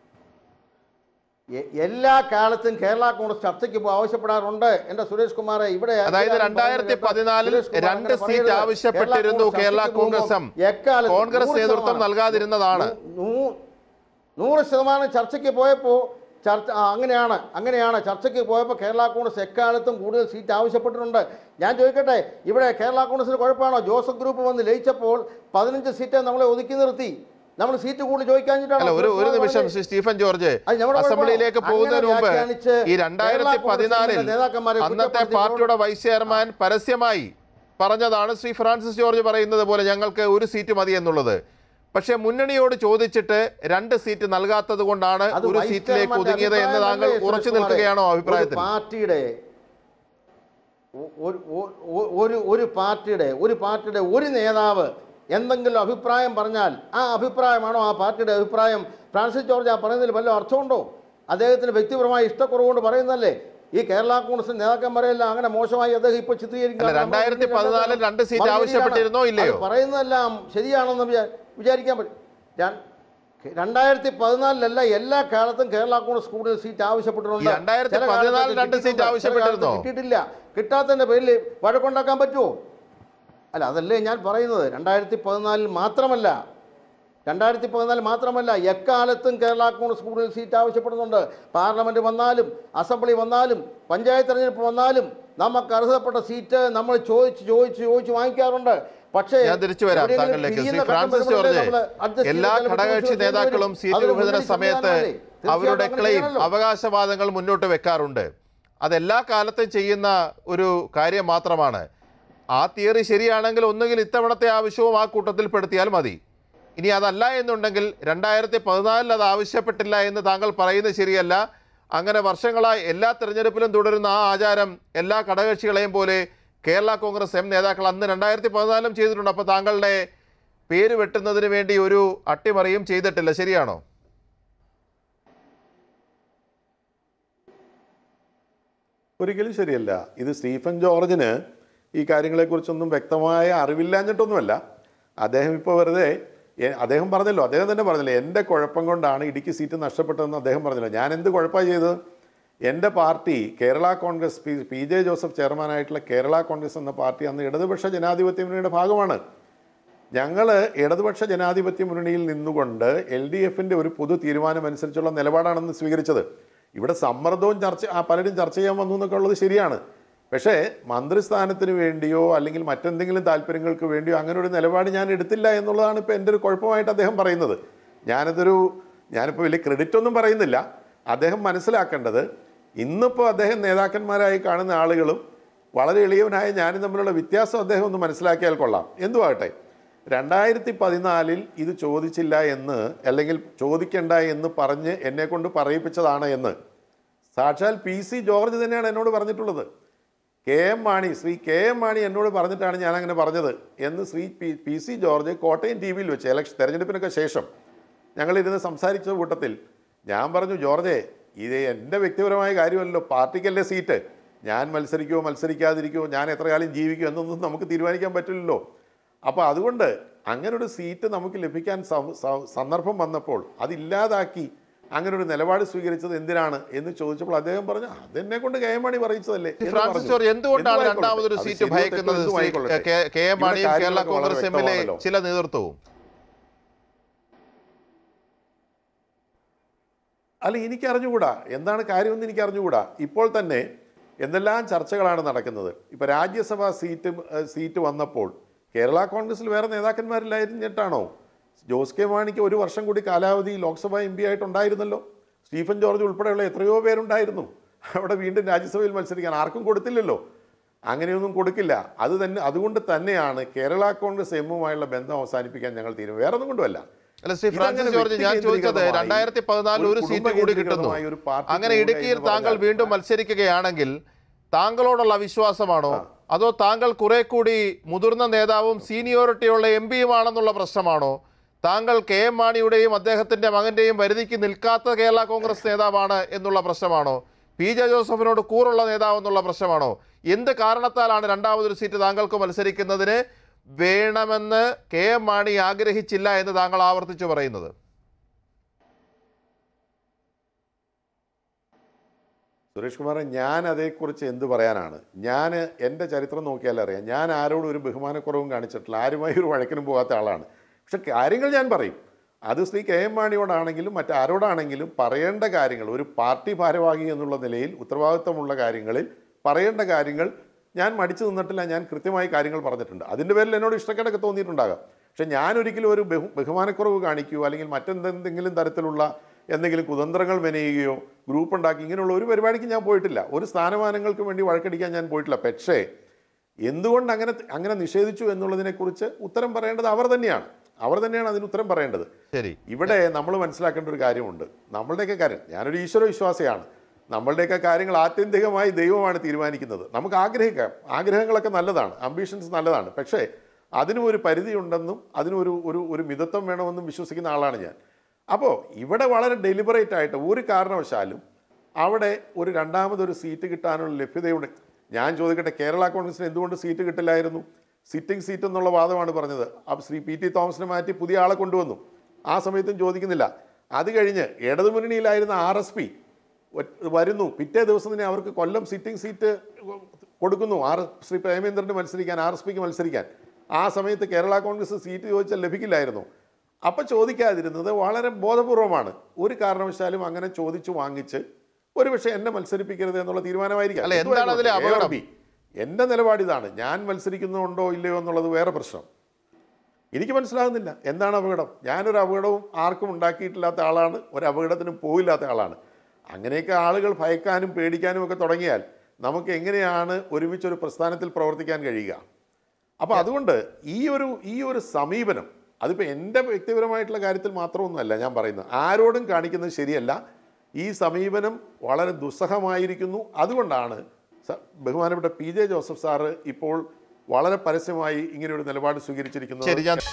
എ- എല്ലാ കാലത്തും കേരള കോൺഗ്രസ് ചർച്ചയ്ക്ക് ഇപ്പോൾ ആവശ്യപ്പെടാറുണ്ട് എന്റെ സുരേഷ് കുമാറെ ഇവിടെ അതായത് ഞാൻ രണ്ടായിരത്തി പറയുന്നത് പതിനാലിൽ സുരേഷ് കുമാർ രണ്ട് അങ്ങനെ സീറ്റ് പറയരുത്. ആവശ്യപ്പെട്ടിരുന്നു കേരള കേരള ചർച്ചയ്ക്ക് കോൺഗ്രസും പോകുമ്പോൾ എക്കാലത്തും കോൺഗ്രസ് നൂറ് നേതൃത്വം ശതമാനം നൽകാതിരുന്നതാണ് നൂ- നൂറ് ശതമാനം ചർച്ചയ്ക്ക് പോയപ്പോൾ ചർച്ച ആ, അങ്ങനെയാണ് അങ്ങനെയാണ് ചർച്ചയ്ക്ക് പോയപ്പോൾ കേരള കോൺഗ്രസ് എക്കാലത്തും കൂടുതൽ സീറ്റ് ആവശ്യപ്പെട്ടിട്ടുണ്ട് ഞാൻ ചോദിക്കട്ടെ ഇവിടെ കേരള കോൺഗ്രസിന് കുഴപ്പമാണോ ജോസഫ് ഗ്രൂപ്പ് വന്ന് ലയിച്ചപ്പോൾ പതിനഞ്ച് സീറ്റ് നമ്മളെ ഒതുക്കി നിർത്തി നമ്മൾ സീറ്റ് കൂടുതൽ അല്ല ഒരു ഒരു നിമിഷം ശ്രീ സ്റ്റീഫൻ ജോർജ് അത് നമ്മുടെ അസംബ്ലിയിലേക്ക് കുഴപ്പമാണോ? പോകുന്നതിന് അങ്ങനെ മുമ്പ് വ്യാഖ്യാനിച്ച് ഈ രണ്ടായിരത്തി കേരള കോൺഗ്രസിന്റെ പതിനാലിൽ നേതാക്കന്മാരെ അന്നത്തെ കുറ്റപ്പെടുത്തി പാർട്ടിയുടെ വൈസ് ചെയർമാൻ പരസ്യമായി പറഞ്ഞതാണ് ശ്രീ ഫ്രാൻസിസ് ജോർജ് പറയുന്നത് പോലെ ഞങ്ങൾക്ക് ഒരു സീറ്റ് മതി എന്നുള്ളത് പക്ഷേ മുന്നണിയോട് ചോദിച്ചിട്ട് രണ്ട് സീറ്റ് നൽകാത്തത് കൊണ്ടാണ് അത് ഒരു വൈസ് സീറ്റിലേക്ക് ചെയർമാന്റെ ഒതുങ്ങിയത് എന്ന് താങ്കൾ അഭിപ്രായമല്ലേ ഉറച്ചു സുരേഷ് നിൽക്കുകയാണോ കുമാറേ? അഭിപ്രായത്തിൽ ഒരു പാർട്ടിയുടെ ഒ- ഒരു ഒ- ഒരു ഒരു പാർട്ടിയുടെ ഒരു പാർട്ടിയുടെ ഒരു നേതാവ് എന്തെങ്കിലും അഭിപ്രായം പറഞ്ഞാൽ ആ അഭിപ്രായമാണോ ആ പാർട്ടിയുടെ അഭിപ്രായം ഫ്രാൻസിസ് ജോർജ് ആ പറയുന്നതിൽ വല്ല അർത്ഥമുണ്ടോ അദ്ദേഹത്തിന് വ്യക്തിപരമായ ഇഷ്ടക്കുറവുകൊണ്ട് പറയുന്നതല്ലേ ഈ കേരള കോൺഗ്രസ് നേതാക്കന്മാരെല്ലാം അങ്ങനെ മോശമായി അദ്ദേഹം ഇപ്പോൾ ചിത്രീകരിക്കുക അല്ല, 2014 രണ്ട് സീറ്റ് ആവശ്യപ്പെട്ടിരുന്നോ ഇല്ലയോ? പറയുന്നതെല്ലാം ശരിയാണെന്ന് വിചാ- വിചാരിക്കാൻ പറ്റും ഞാൻ- രണ്ടായിരത്തി പതിനാലിലല്ല എല്ലാ കാലത്തും കേരള കോൺഗ്രസ് കൂടുതൽ സീറ്റ് ആവശ്യപ്പെട്ടിട്ടുണ്ട് ഈ 2014 ചില കാലത്ത് രണ്ട് സീറ്റ് കിട്ടിയിട്ടുണ്ട്, ചില ആവശ്യപ്പെട്ടിരുന്നോ? കാലത്ത് കിട്ടിയിട്ടില്ല കിട്ടാത്തതിന്റെ പേരിൽ വഴക്കുണ്ടാക്കാൻ പറ്റുമോ അല്ല അതല്ലേ ഞാൻ പറയുന്നത് രണ്ടായിരത്തി പതിനാലിൽ മാത്രമല്ല രണ്ടായിരത്തി പതിനാല് മാത്രമല്ല എക്കാലത്തും കേരള കോൺഗ്രസ് കൂടുതൽ സീറ്റ് ആവശ്യപ്പെടുന്നുണ്ട് പാർലമെന്റ് വന്നാലും അസംബ്ലി വന്നാലും പഞ്ചായത്ത് തെരഞ്ഞെടുപ്പ് വന്നാലും നമുക്ക് അർഹതപ്പെട്ട സീറ്റ് നമ്മൾ ചോദിച്ച് ചോദിച്ച് ചോദിച്ച് വാങ്ങിക്കാറുണ്ട് പക്ഷേ ഞാൻ തിരിച്ചു വരാം എവിടെയെങ്കിലും താങ്കളിലേക്ക് ശ്രീ പിരിയുന്ന ഫ്രാൻസിസ് ഘട്ടം വരുമ്പോഴേ ജോർജ് നമ്മള് adjust ചെയ്ത് എല്ലാ ചിലപ്പോൾ ഘടകകക്ഷി ചോദിച്ച് നേതാക്കളും വരും. സീറ്റ് അതൊരു വിഭജന മുന്നണി സമയത്ത് സംവിധാനമല്ലേ? തീർച്ചയായിട്ടും അവരുടെ അങ്ങനെ ക്ലെയിം ചെയ്യണമല്ലോ. അവകാശവാദങ്ങൾ മുന്നോട്ട് വെക്കാറുണ്ട് അതെല്ലാ കാലത്തും ചെയ്യുന്ന ഒരു കാര്യം മാത്രമാണ് ആ തിയറി ശരിയാണെങ്കിൽ ഒന്നുകിൽ ഇത്തവണത്തെ ആവശ്യവും ആ കൂട്ടത്തിൽ പെടുത്തിയാൽ മതി ഇനി അതല്ല എന്നുണ്ടെങ്കിൽ രണ്ടായിരത്തി പതിനാലിൽ അത് ആവശ്യപ്പെട്ടില്ല എന്ന് താങ്കൾ പറയുന്നത് ശരിയല്ല അങ്ങനെ വർഷങ്ങളായി എല്ലാ തെരഞ്ഞെടുപ്പിലും തുടരുന്ന ആ ആചാരം എല്ലാ ഘടകകക്ഷികളെയും പോലെ കേരള കോൺഗ്രസ് എം നേതാക്കൾ അന്ന് രണ്ടായിരത്തി പതിനാലിലും ചെയ്തിട്ടുണ്ട് അപ്പോൾ താങ്കളുടെ പേര് വെട്ടുന്നതിന് വേണ്ടി ഒരു അട്ടിമറിയും ചെയ്തിട്ടില്ല ശരിയാണോ ഒരിക്കലും ശരിയല്ല ഇത് സ്റ്റീഫൻ ജോർജിന് ഈ കാര്യങ്ങളെക്കുറിച്ചൊന്നും വ്യക്തമായ അറിവില്ലാഞ്ഞിട്ടൊന്നുമല്ല അദ്ദേഹം ഇപ്പോൾ വെറുതെ എ- അദ്ദേഹം പറഞ്ഞല്ലോ അദ്ദേഹം തന്നെ പറഞ്ഞല്ലോ എൻ്റെ കുഴപ്പം കൊണ്ടാണ് ഇടുക്കി സീറ്റ് നഷ്ടപ്പെട്ടതെന്ന് അദ്ദേഹം പറഞ്ഞല്ലോ ഞാൻ എന്ത് കുഴപ്പമാണ് ചെയ്തത് എൻ്റെ party Kerala Congress P P J Joseph ചെയർമാനായിട്ടുള്ള കേരള കോൺഗ്രസ് എന്ന പാർട്ടി അന്ന് ഇടതുപക്ഷ ജനാധിപത്യ മുന്നണിയുടെ ഭാഗമാണ് ഞങ്ങൾ ഇടതുപക്ഷ ജനാധിപത്യ മുന്നണിയിൽ നിന്നുകൊണ്ട് എൽ ഡി എഫിൻ്റെ ഒരു പൊതു തീരുമാനമനുസരിച്ചുള്ള നിലപാടാണെന്ന് സ്വീകരിച്ചത് ഇവിടെ സമ്മർദ്ദവും ചർച്ച ആ പലരും ചർച്ച ചെയ്യാൻ വന്നു എന്നൊക്കെ ഉള്ളത് ശരിയാണ് പക്ഷേ മന്ത്രിസ്ഥാനത്തിന് വേണ്ടിയോ അല്ലെങ്കിൽ മറ്റെന്തെങ്കിലും താല്പര്യങ്ങൾക്ക് വേണ്ടിയോ അങ്ങനെ ഒരു നിലപാട് ഞാൻ എടുത്തില്ല എന്നുള്ളതാണ് ഇപ്പോൾ എൻ്റെ ഒരു കുഴപ്പമായിട്ട് അദ്ദേഹം പറയുന്നത് ഞാനതൊരു ഞാനിപ്പോൾ വലിയ ക്രെഡിറ്റ് ഒന്നും പറയുന്നില്ല അദ്ദേഹം മനസ്സിലാക്കേണ്ടത് ഇന്നിപ്പോൾ അദ്ദേഹം നേതാക്കന്മാരായി കാണുന്ന ആളുകളും വളരെ എളിയവനായ ഞാനും തമ്മിലുള്ള വ്യത്യാസം അദ്ദേഹം ഒന്ന് മനസ്സിലാക്കിയാൽ കൊള്ളാം എന്തുവാകട്ടെ രണ്ടായിരത്തി പതിനാലിൽ ഇത് ചോദിച്ചില്ല എന്ന് അല്ലെങ്കിൽ ചോദിക്കണ്ട എന്ന് പറഞ്ഞ് എന്നെ കൊണ്ട് പറയിപ്പിച്ചതാണ് എന്ന് സാക്ഷാൽ പി സി ജോർജ് തന്നെയാണ് എന്നോട് പറഞ്ഞിട്ടുള്ളത് K M Mani Shri K M Mani എന്നോട് പറഞ്ഞിട്ടാണ് ഞാൻ അങ്ങനെ പറഞ്ഞത് എന്ന് Shri P P C George Kottayam T വിയിൽ വെച്ച് ഇലക്ഷൻ തെരഞ്ഞെടുപ്പിനൊക്കെ ശേഷം ഞങ്ങളിരുന്ന് സംസാരിച്ച കൂട്ടത്തിൽ ഞാൻ പറഞ്ഞു ജോർജെ ഇത് എൻ്റെ വ്യക്തിപരമായ കാര്യമല്ലോ പാർട്ടിക്കല്ലേ സീറ്റ് ഞാൻ മത്സരിക്കുമോ മത്സരിക്കാതിരിക്കുമോ ഞാൻ എത്ര കാലം ജീവിക്കുമോ എന്നൊന്നും നമുക്ക് തീരുമാനിക്കാൻ പറ്റില്ലല്ലോ അപ്പോൾ അതുകൊണ്ട് അങ്ങനെ ഒരു സീറ്റ് നമുക്ക് ലഭിക്കാൻ സ- സ- സന്ദർഭം വന്നപ്പോൾ അതില്ലാതാക്കി അങ്ങനെ ഒരു നിലപാട് സ്വീകരിച്ചത് എന്തിനാണ് എന്ന് ചോദിച്ചപ്പോൾ അദ്ദേഹം പറഞ്ഞു അതെന്നെ കൊണ്ട് കെ എം മാണി പറയിച്ചതല്ലേ എന്ന് ഫ്രാൻസിസ് പറഞ്ഞു. ജോർജ് എന്തുകൊണ്ടാണ് എന്തും രണ്ടാമതൊരു ആയിക്കൊള്ളട്ടെ. സീറ്റ് അത് ശരിയോ ഭയക്കുന്നത് തെറ്റോ എന്തും ശ്രീ ആയിക്കൊള്ളട്ടെ. കെ- കെ എം ഇവിടെ മാണിയും കേരള കാര്യങ്ങളൊക്കെ വളരെ കോൺഗ്രസ് എമ്മിലെ വ്യക്തമാണല്ലോ. ചില നേതൃത്വവും അല്ല എനിക്ക് അറിഞ്ഞുകൂടാ എന്താണ് കാര്യമെന്ന് എനിക്ക് അറിഞ്ഞുകൂടാ ഇപ്പോൾ തന്നെ എന്തെല്ലാം ചർച്ചകളാണ് നടക്കുന്നത് ഇപ്പോൾ രാജ്യസഭാ സീറ്റ് ഏഹ്, സീറ്റ് വന്നപ്പോൾ കേരള കോൺഗ്രസിൽ വേറെ നേതാക്കന്മാരില്ലായിരുന്നിട്ടാണോ ജോസ് കെ മാണിക്ക് ഒരു വർഷം കൂടി കാലാവധി ലോക്സഭാ എം പി ആയിട്ടുണ്ടായിരുന്നല്ലോ സ്റ്റീഫൻ ജോർജ് ഉൾപ്പെടെയുള്ള എത്രയോ പേരുണ്ടായിരുന്നു അവിടെ വീണ്ടും രാജ്യസഭയിൽ മത്സരിക്കാൻ ആർക്കും കൊടുത്തില്ലല്ലോ അങ്ങനെയൊന്നും കൊടുക്കില്ല അത് തന്നെ അതുകൊണ്ട് തന്നെയാണ് കേരള കോൺഗ്രസ് എമ്മുമായുള്ള ബന്ധം അവസാനിപ്പിക്കാൻ ഞങ്ങൾ തീരുമാനം വേറെ ഒന്നും കൊണ്ടുമല്ല അല്ല ശ്രീ ഇതങ്ങനെ ഫ്രാൻസിസ് ജോർജ് ഞാൻ ചോദിച്ചത് വ്യക്തികേന്ദ്രീകൃതമായി രണ്ടായിരത്തി പതിനാലിൽ ഒരു ഒരു സീറ്റ് കൂടി കിട്ടുന്നു കുടുംബകേന്ദ്രീകൃതമായ ഒരു പാർട്ടി അങ്ങനെ പോവുക ഇടുക്കിയിൽ എന്ന് താങ്കൾ പറഞ്ഞാൽ വീണ്ടും മത്സരിക്കുകയാണെങ്കിൽ താങ്കളോടുള്ള വിശ്വാസമാണോ അതോ താങ്കൾ കുറെ കൂടി മുതിർന്ന നേതാവും സീനിയോറിറ്റിയുള്ള എം പിയുമാണെന്നുള്ള പ്രശ്നമാണോ താങ്കൾ കെ എം മാണിയുടെയും അദ്ദേഹത്തിന്റെ മകന്റെയും വരുതിക്ക് നിൽക്കാത്ത കേരള കോൺഗ്രസ് നേതാവാണ് എന്നുള്ള പ്രശ്നമാണോ പി ജെ ജോസഫിനോട് കൂറുള്ള നേതാവ് എന്നുള്ള പ്രശ്നമാണോ എന്ത് കാരണത്താലാണ് രണ്ടാമതൊരു സീറ്റ് താങ്കൾക്ക് മത്സരിക്കുന്നതിന് വേണമെന്ന് കെ എം മാണി ആഗ്രഹിച്ചില്ല എന്ന് താങ്കൾ ആവർത്തിച്ചു പറയുന്നത് സുരേഷ് കുമാറെ ഞാൻ അതേക്കുറിച്ച് എന്ത് പറയാനാണ് ഞാൻ എൻ്റെ ചരിത്രം നോക്കിയാൽ അറിയാം ഞാൻ ആരോടും ഒരു ബഹുമാനക്കുറവും കാണിച്ചിട്ടില്ല ആരുമായി ഒരു വഴക്കിനും പോകാത്ത ആളാണ് പക്ഷെ കാര്യങ്ങൾ ഞാൻ പറയും അത് ശ്രീ കെ എം മാണിയോടാണെങ്കിലും മറ്റാരോടാണെങ്കിലും പറയേണ്ട കാര്യങ്ങൾ ഒരു പാർട്ടി ഭാരവാഹി എന്നുള്ള നിലയിൽ ഉത്തരവാദിത്തമുള്ള കാര്യങ്ങളിൽ പറയേണ്ട കാര്യങ്ങൾ ഞാൻ മടിച്ചു നിന്നിട്ടില്ല ഞാൻ കൃത്യമായി കാര്യങ്ങൾ പറഞ്ഞിട്ടുണ്ട് അതിൻ്റെ പേരിൽ എന്നോട് ഇഷ്ടക്കേടൊക്കെ തോന്നിയിട്ടുണ്ടാകാം പക്ഷെ ഞാൻ ഒരിക്കലും ഒരു ബഹു ബഹുമാനക്കുറവ് കാണിക്കുകയോ അല്ലെങ്കിൽ മറ്റെന്തെങ്കിലും തരത്തിലുള്ള എന്തെങ്കിലും കുതന്ത്രങ്ങൾ മെനയുകയോ ഗ്രൂപ്പ് ഉണ്ടാക്കി ഇങ്ങനെയുള്ള ഒരു പരിപാടിക്ക് ഞാൻ പോയിട്ടില്ല ഒരു സ്ഥാനമാനങ്ങൾക്ക് വേണ്ടി വഴക്കടിക്കാൻ ഞാൻ പോയിട്ടില്ല പക്ഷേ എന്തുകൊണ്ട് അങ്ങനെ അങ്ങനെ നിഷേധിച്ചു എന്നുള്ളതിനെക്കുറിച്ച് ഉത്തരം പറയേണ്ടത് അവർ തന്നെയാണ് അവർ തന്നെയാണ് അതിന് ഉത്തരം പറയേണ്ടത് ശരി ഇവിടെ നമ്മൾ മനസ്സിലാക്കേണ്ട ഒരു കാര്യമുണ്ട് നമ്മളുടെയൊക്കെ കാര്യം ഞാനൊരു ഈശ്വര വിശ്വാസിയാണ് നമ്മളുടെയൊക്കെ കാര്യങ്ങൾ ആത്യന്തികമായി ദൈവമാണ് തീരുമാനിക്കുന്നത് നമുക്ക് ആഗ്രഹിക്കാം ആഗ്രഹങ്ങളൊക്കെ നല്ലതാണ് അംബീഷൻസ് നല്ലതാണ് പക്ഷേ അതിനും ഒരു പരിധിയുണ്ടെന്നും അതിനും ഒരു ഒരു ഒരു മിതത്വം വേണമെന്നും വിശ്വസിക്കുന്ന ആളാണ് ഞാൻ അപ്പോൾ ഇവിടെ വളരെ ഡെലിബറേറ്റ് ആയിട്ട് ഒരു കാരണവശാലും അവിടെ ഒരു രണ്ടാമതൊരു സീറ്റ് കിട്ടാനുള്ള ലഭ്യതയുടെ ഞാൻ ചോദിക്കട്ടെ കേരള കോൺഗ്രസിന് എന്തുകൊണ്ട് സീറ്റ് കിട്ടില്ലായിരുന്നു സിറ്റിംഗ് സീറ്റ് എന്നുള്ള വാദമാണ് പറഞ്ഞത് അപ്പോൾ ശ്രീ പി ടി തോമസിനെ മാറ്റി പുതിയ ആളെ കൊണ്ടുവന്നു ആ സമയത്തും ചോദിക്കുന്നില്ല അത് കഴിഞ്ഞ് ഇടതുമുന്നണിയിലായിരുന്ന ആർ എസ് പി വരുന്നു പിറ്റേ ദിവസം തന്നെ അവർക്ക് കൊല്ലം സിറ്റിംഗ് സീറ്റ് കൊടുക്കുന്നു ആർ ശ്രീ പ്രേമേന്ദ്രന് മത്സരിക്കാൻ ആർ എസ് പിക്ക് മത്സരിക്കാൻ ആ സമയത്ത് കേരള കോൺഗ്രസ് സീറ്റ് ചോദിച്ചാൽ ലഭിക്കില്ലായിരുന്നു അപ്പം ചോദിക്കാതിരുന്നത് വളരെ ബോധപൂർവമാണ് ഒരു കാരണവശാലും അങ്ങനെ ചോദിച്ചു വാങ്ങിച്ച് ഒരുപക്ഷെ എന്നെ മത്സരിപ്പിക്കരുത് എന്നുള്ള തീരുമാനമായിരിക്കാം അല്ല, എന്താണ് അതിലെ എന്തുമായിക്കോട്ടെ, A or അപകടം? B. എൻ്റെ നിലപാട് ഇതാണ് ഞാൻ മത്സരിക്കുന്നുണ്ടോ ഇല്ലയോ എന്നുള്ളത് വേറെ പ്രശ്നം എനിക്ക് മനസ്സിലാകുന്നില്ല എന്താണ് അപകടം ഞാനൊരു അപകടവും ആർക്കും ഉണ്ടാക്കിയിട്ടില്ലാത്ത ആളാണ് ഒരു അപകടത്തിനും പോയില്ലാത്ത ആളാണ് അങ്ങനെയൊക്കെ ആളുകൾ ഭയക്കാനും പേടിക്കാനും ഒക്കെ തുടങ്ങിയാൽ നമുക്ക് എങ്ങനെയാണ് ഒരുമിച്ചൊരു പ്രസ്ഥാനത്തിൽ പ്രവർത്തിക്കാൻ കഴിയുക അപ്പോൾ അതുകൊണ്ട് ഈ ഒരു ഈ ഒരു സമീപനം അതിപ്പോൾ എൻ്റെ വ്യക്തിപരമായിട്ടുള്ള കാര്യത്തിൽ മാത്രമൊന്നുമല്ല ഞാൻ പറയുന്നത് ആരോടും കാണിക്കുന്നത് ശരിയല്ല ഈ സമീപനം വളരെ ദുസ്സഹമായിരിക്കുന്നു അതുകൊണ്ടാണ് സ- ബഹുമാനപ്പെട്ട പി ജെ ജോസഫ് സാറ് ഇപ്പോൾ വളരെ പരസ്യമായി ഇങ്ങനെയൊരു നിലപാട് സ്വീകരിച്ചിരിക്കുന്നത് ശരി ഞാൻ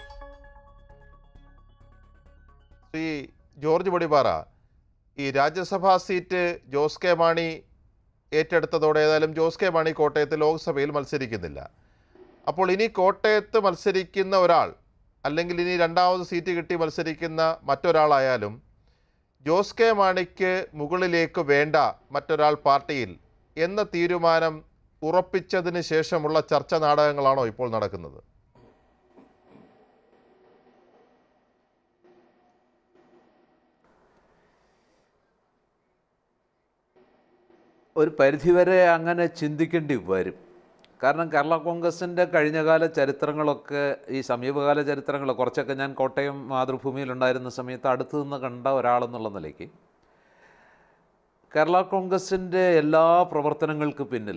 ശ്രീ ജോർജ് പൊടിപ്പാറ ഈ രാജ്യസഭാ സീറ്റ് ജോസ് കെ മാണി ഏറ്റെടുത്തതോടെ ഏതായാലും ജോസ് കെ മാണി കോട്ടയത്ത് ലോക്സഭയിൽ മത്സരിക്കുന്നില്ല അപ്പോൾ ഇനി കോട്ടയത്ത് മത്സരിക്കുന്ന ഒരാൾ അല്ലെങ്കിൽ ഇനി രണ്ടാമത് സീറ്റ് കിട്ടി മത്സരിക്കുന്ന മറ്റൊരാളായാലും ജോസ് കെ മാണിക്ക് മുകളിലേക്ക് വേണ്ട മറ്റൊരാൾ പാർട്ടിയിൽ എന്ന തീരുമാനം ഉറപ്പിച്ചതിന് ശേഷമുള്ള ചർച്ച നാടകങ്ങളാണോ ഇപ്പോൾ നടക്കുന്നത് ഒരു പരിധിവരെ അങ്ങനെ ചിന്തിക്കേണ്ടി വരും കാരണം കേരള കോൺഗ്രസിൻ്റെ കഴിഞ്ഞകാല ചരിത്രങ്ങളൊക്കെ ഈ സമീപകാല ചരിത്രങ്ങൾ കുറച്ചൊക്കെ ഞാൻ കോട്ടയം മാതൃഭൂമിയിലുണ്ടായിരുന്ന സമയത്ത് അടുത്തു നിന്ന് കണ്ട ഒരാളെന്നുള്ള നിലയ്ക്ക് കേരള കോൺഗ്രസിൻ്റെ എല്ലാ പ്രവർത്തനങ്ങൾക്ക് പിന്നിൽ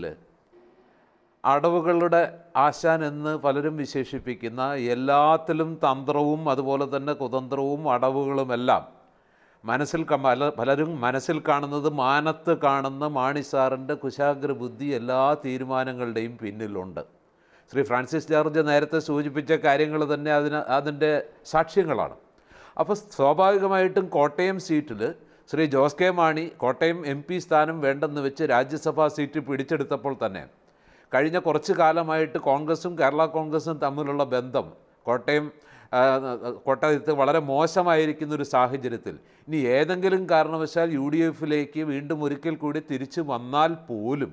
അടവുകളുടെ ആശാൻ എന്ന് പലരും വിശേഷിപ്പിക്കുന്ന എല്ലാത്തിലും തന്ത്രവും അതുപോലെ തന്നെ കുതന്ത്രവും അടവുകളുമെല്ലാം മനസ്സിൽ ക- പല പലരും മനസ്സിൽ കാണുന്നത് മാനത്ത് കാണുന്ന മാണി സാറിൻ്റെ കുശാഗ്ര ബുദ്ധി എല്ലാ തീരുമാനങ്ങളുടെയും പിന്നിലുണ്ട് ശ്രീ ഫ്രാൻസിസ് ജോർജ് നേരത്തെ സൂചിപ്പിച്ച കാര്യങ്ങൾ തന്നെ അതിന് അതിൻ്റെ സാക്ഷ്യങ്ങളാണ് അപ്പോൾ സ്വാഭാവികമായിട്ടും കോട്ടയം സീറ്റിൽ Shri Jose K Mani Kottayam M P സ്ഥാനം വേണ്ടെന്ന് വെച്ച് രാജ്യസഭാ സീറ്റ് പിടിച്ചെടുത്തപ്പോൾ തന്നെ കഴിഞ്ഞ കുറച്ച് കാലമായിട്ട് കോൺഗ്രസും കേരള കോൺഗ്രസും തമ്മിലുള്ള ബന്ധം കോട്ടയം ആ, കോട്ടയത്ത് വളരെ മോശമായിരിക്കുന്ന ഒരു സാഹചര്യത്തിൽ ഇനി ഏതെങ്കിലും കാരണവശാൽ യു ഡി എഫിലേക്ക് വീണ്ടും ഒരിക്കൽ കൂടി തിരിച്ചു വന്നാൽ പോലും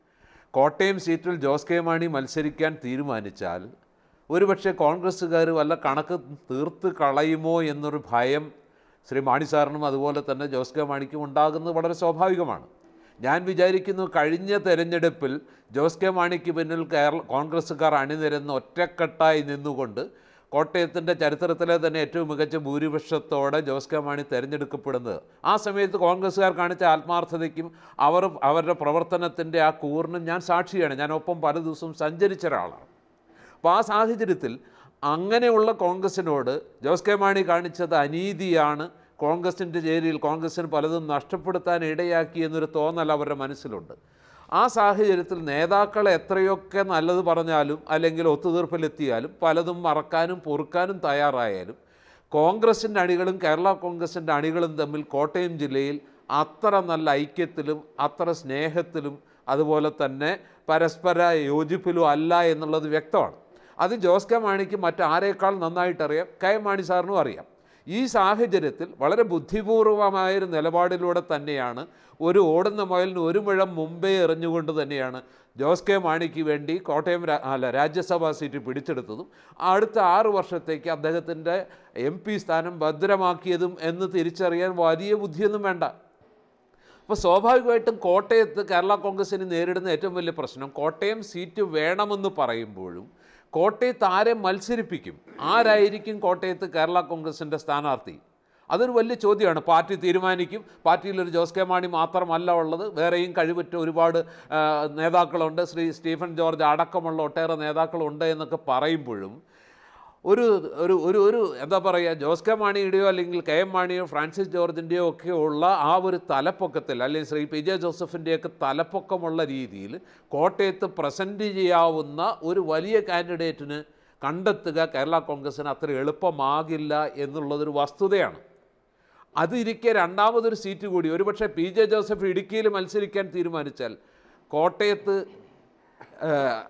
കോട്ടയം സീറ്റിൽ ജോസ് കെ മാണി മത്സരിക്കാൻ തീരുമാനിച്ചാൽ ഒരുപക്ഷെ കോൺഗ്രസ്സുകാർ വല്ല കണക്ക് തീർത്ത് കളയുമോ എന്നൊരു ഭയം ശ്രീ മാണി സാറിനും അതുപോലെ തന്നെ ജോസ് കെ മാണിക്കും ഉണ്ടാകുന്നത് വളരെ സ്വാഭാവികമാണ് ഞാൻ വിചാരിക്കുന്നു കഴിഞ്ഞ തെരഞ്ഞെടുപ്പിൽ ജോസ് കെ മാണിക്ക് പിന്നിൽ കേരള കോൺഗ്രസ്സുകാർ അണിനിരന്ന് ഒറ്റക്കെട്ടായി നിന്നുകൊണ്ട് കോട്ടയത്തിൻ്റെ ചരിത്രത്തിലെ തന്നെ ഏറ്റവും മികച്ച ഭൂരിപക്ഷത്തോടെ ജോസ് കെ മാണി തിരഞ്ഞെടുക്കപ്പെടുന്നത് ആ സമയത്ത് കോൺഗ്രസ്സുകാർ കാണിച്ച ആത്മാർത്ഥതയ്ക്കും അവർ അവരുടെ പ്രവർത്തനത്തിൻ്റെ ആ കൂറിനും ഞാൻ സാക്ഷിയാണ് ഞാൻ ഒപ്പം പല ദിവസവും സഞ്ചരിച്ച ഒരാളാണ് അപ്പോൾ ആ സാഹചര്യത്തിൽ അങ്ങനെയുള്ള കോൺഗ്രസിനോട് ജോസ് കെ മാണി കാണിച്ചത് അനീതിയാണ് കോൺഗ്രസിൻ്റെ ചേരിയിൽ കോൺഗ്രസിന് പലതും നഷ്ടപ്പെടുത്താൻ ഇടയാക്കി എന്നൊരു തോന്നൽ അവരുടെ മനസ്സിലുണ്ട് ആ സാഹചര്യത്തിൽ നേതാക്കൾ എത്രയൊക്കെ നല്ലത് പറഞ്ഞാലും അല്ലെങ്കിൽ ഒത്തുതീർപ്പിലെത്തിയാലും പലതും മറക്കാനും പൊറുക്കാനും തയ്യാറായാലും കോൺഗ്രസിൻ്റെ അണികളും കേരള കോൺഗ്രസിൻ്റെ അണികളും തമ്മിൽ കോട്ടയം ജില്ലയിൽ അത്ര നല്ല ഐക്യത്തിലും അത്ര സ്നേഹത്തിലും അതുപോലെ തന്നെ പരസ്പര യോജിപ്പിലും അല്ല എന്നുള്ളത് വ്യക്തമാണ് അത് ജോസ് കെ മാണിക്ക് മറ്റാരേക്കാൾ നന്നായിട്ടറിയാം കെ എം മാണി സാറിനും അറിയാം ഈ സാഹചര്യത്തിൽ വളരെ ബുദ്ധിപൂർവമായൊരു നിലപാടിലൂടെ തന്നെയാണ് ഒരു ഓടുന്ന മുയലിന് ഒരു മുഴം മുമ്പേ എറിഞ്ഞുകൊണ്ട് തന്നെയാണ് ജോസ് കെ മാണിക്ക് വേണ്ടി കോട്ടയം രാ- അല്ല രാജ്യസഭാ സീറ്റ് പിടിച്ചെടുത്തതും അടുത്ത ആറ് വർഷത്തേക്ക് അദ്ദേഹത്തിൻ്റെ എം പി സ്ഥാനം ഭദ്രമാക്കിയതും എന്ന് തിരിച്ചറിയാൻ വലിയ ബുദ്ധിയൊന്നും വേണ്ട അപ്പോൾ സ്വാഭാവികമായിട്ടും കോട്ടയത്ത് കേരള കോൺഗ്രസിന് നേരിടുന്ന ഏറ്റവും വലിയ പ്രശ്നം കോട്ടയം സീറ്റ് വേണമെന്ന് പറയുമ്പോഴും കോട്ടയത്ത് ആരെ മത്സരിപ്പിക്കും ആരായിരിക്കും കോട്ടയത്ത് കേരള കോൺഗ്രസിൻ്റെ സ്ഥാനാർത്ഥി അതൊരു വലിയ ചോദ്യമാണ് പാർട്ടി തീരുമാനിക്കും പാർട്ടിയിലൊരു ജോസ് കെ മാണി മാത്രമല്ല ഉള്ളത് വേറെയും കഴിവുറ്റ ഒരുപാട് ആ, നേതാക്കളുണ്ട് ശ്രീ സ്റ്റീഫൻ ജോർജ് അടക്കമുള്ള ഒട്ടേറെ നേതാക്കളുണ്ട് എന്നൊക്കെ പറയുമ്പോഴും ഒരു ഒരു ഒരു ഒരു എന്താ പറയുക ജോസ് കെ മാണിയുടെയോ അല്ലെങ്കിൽ കെ എം മാണിയോ ഫ്രാൻസിസ് ജോർജിൻ്റെയോ ഒക്കെ ഉള്ള ആ ഒരു തലപ്പൊക്കത്തിൽ അല്ലെങ്കിൽ ശ്രീ പി ജെ ജോസഫിൻ്റെയൊക്കെ തലപ്പൊക്കമുള്ള രീതിയിൽ കോട്ടയത്ത് പ്രസൻറ്റ് ചെയ്യാവുന്ന ഒരു വലിയ കാൻഡിഡേറ്റിന് കണ്ടെത്തുക കേരള കോൺഗ്രസ്സിന് അത്ര എളുപ്പമാകില്ല എന്നുള്ളതൊരു വസ്തുതയാണ് അതിരിക്കെ രണ്ടാമതൊരു സീറ്റ് കൂടി ഒരുപക്ഷെ പി ജെ ജോസഫ് ഇടുക്കിയിൽ മത്സരിക്കാൻ തീരുമാനിച്ചാൽ കോട്ടയത്ത് ഏഹ്,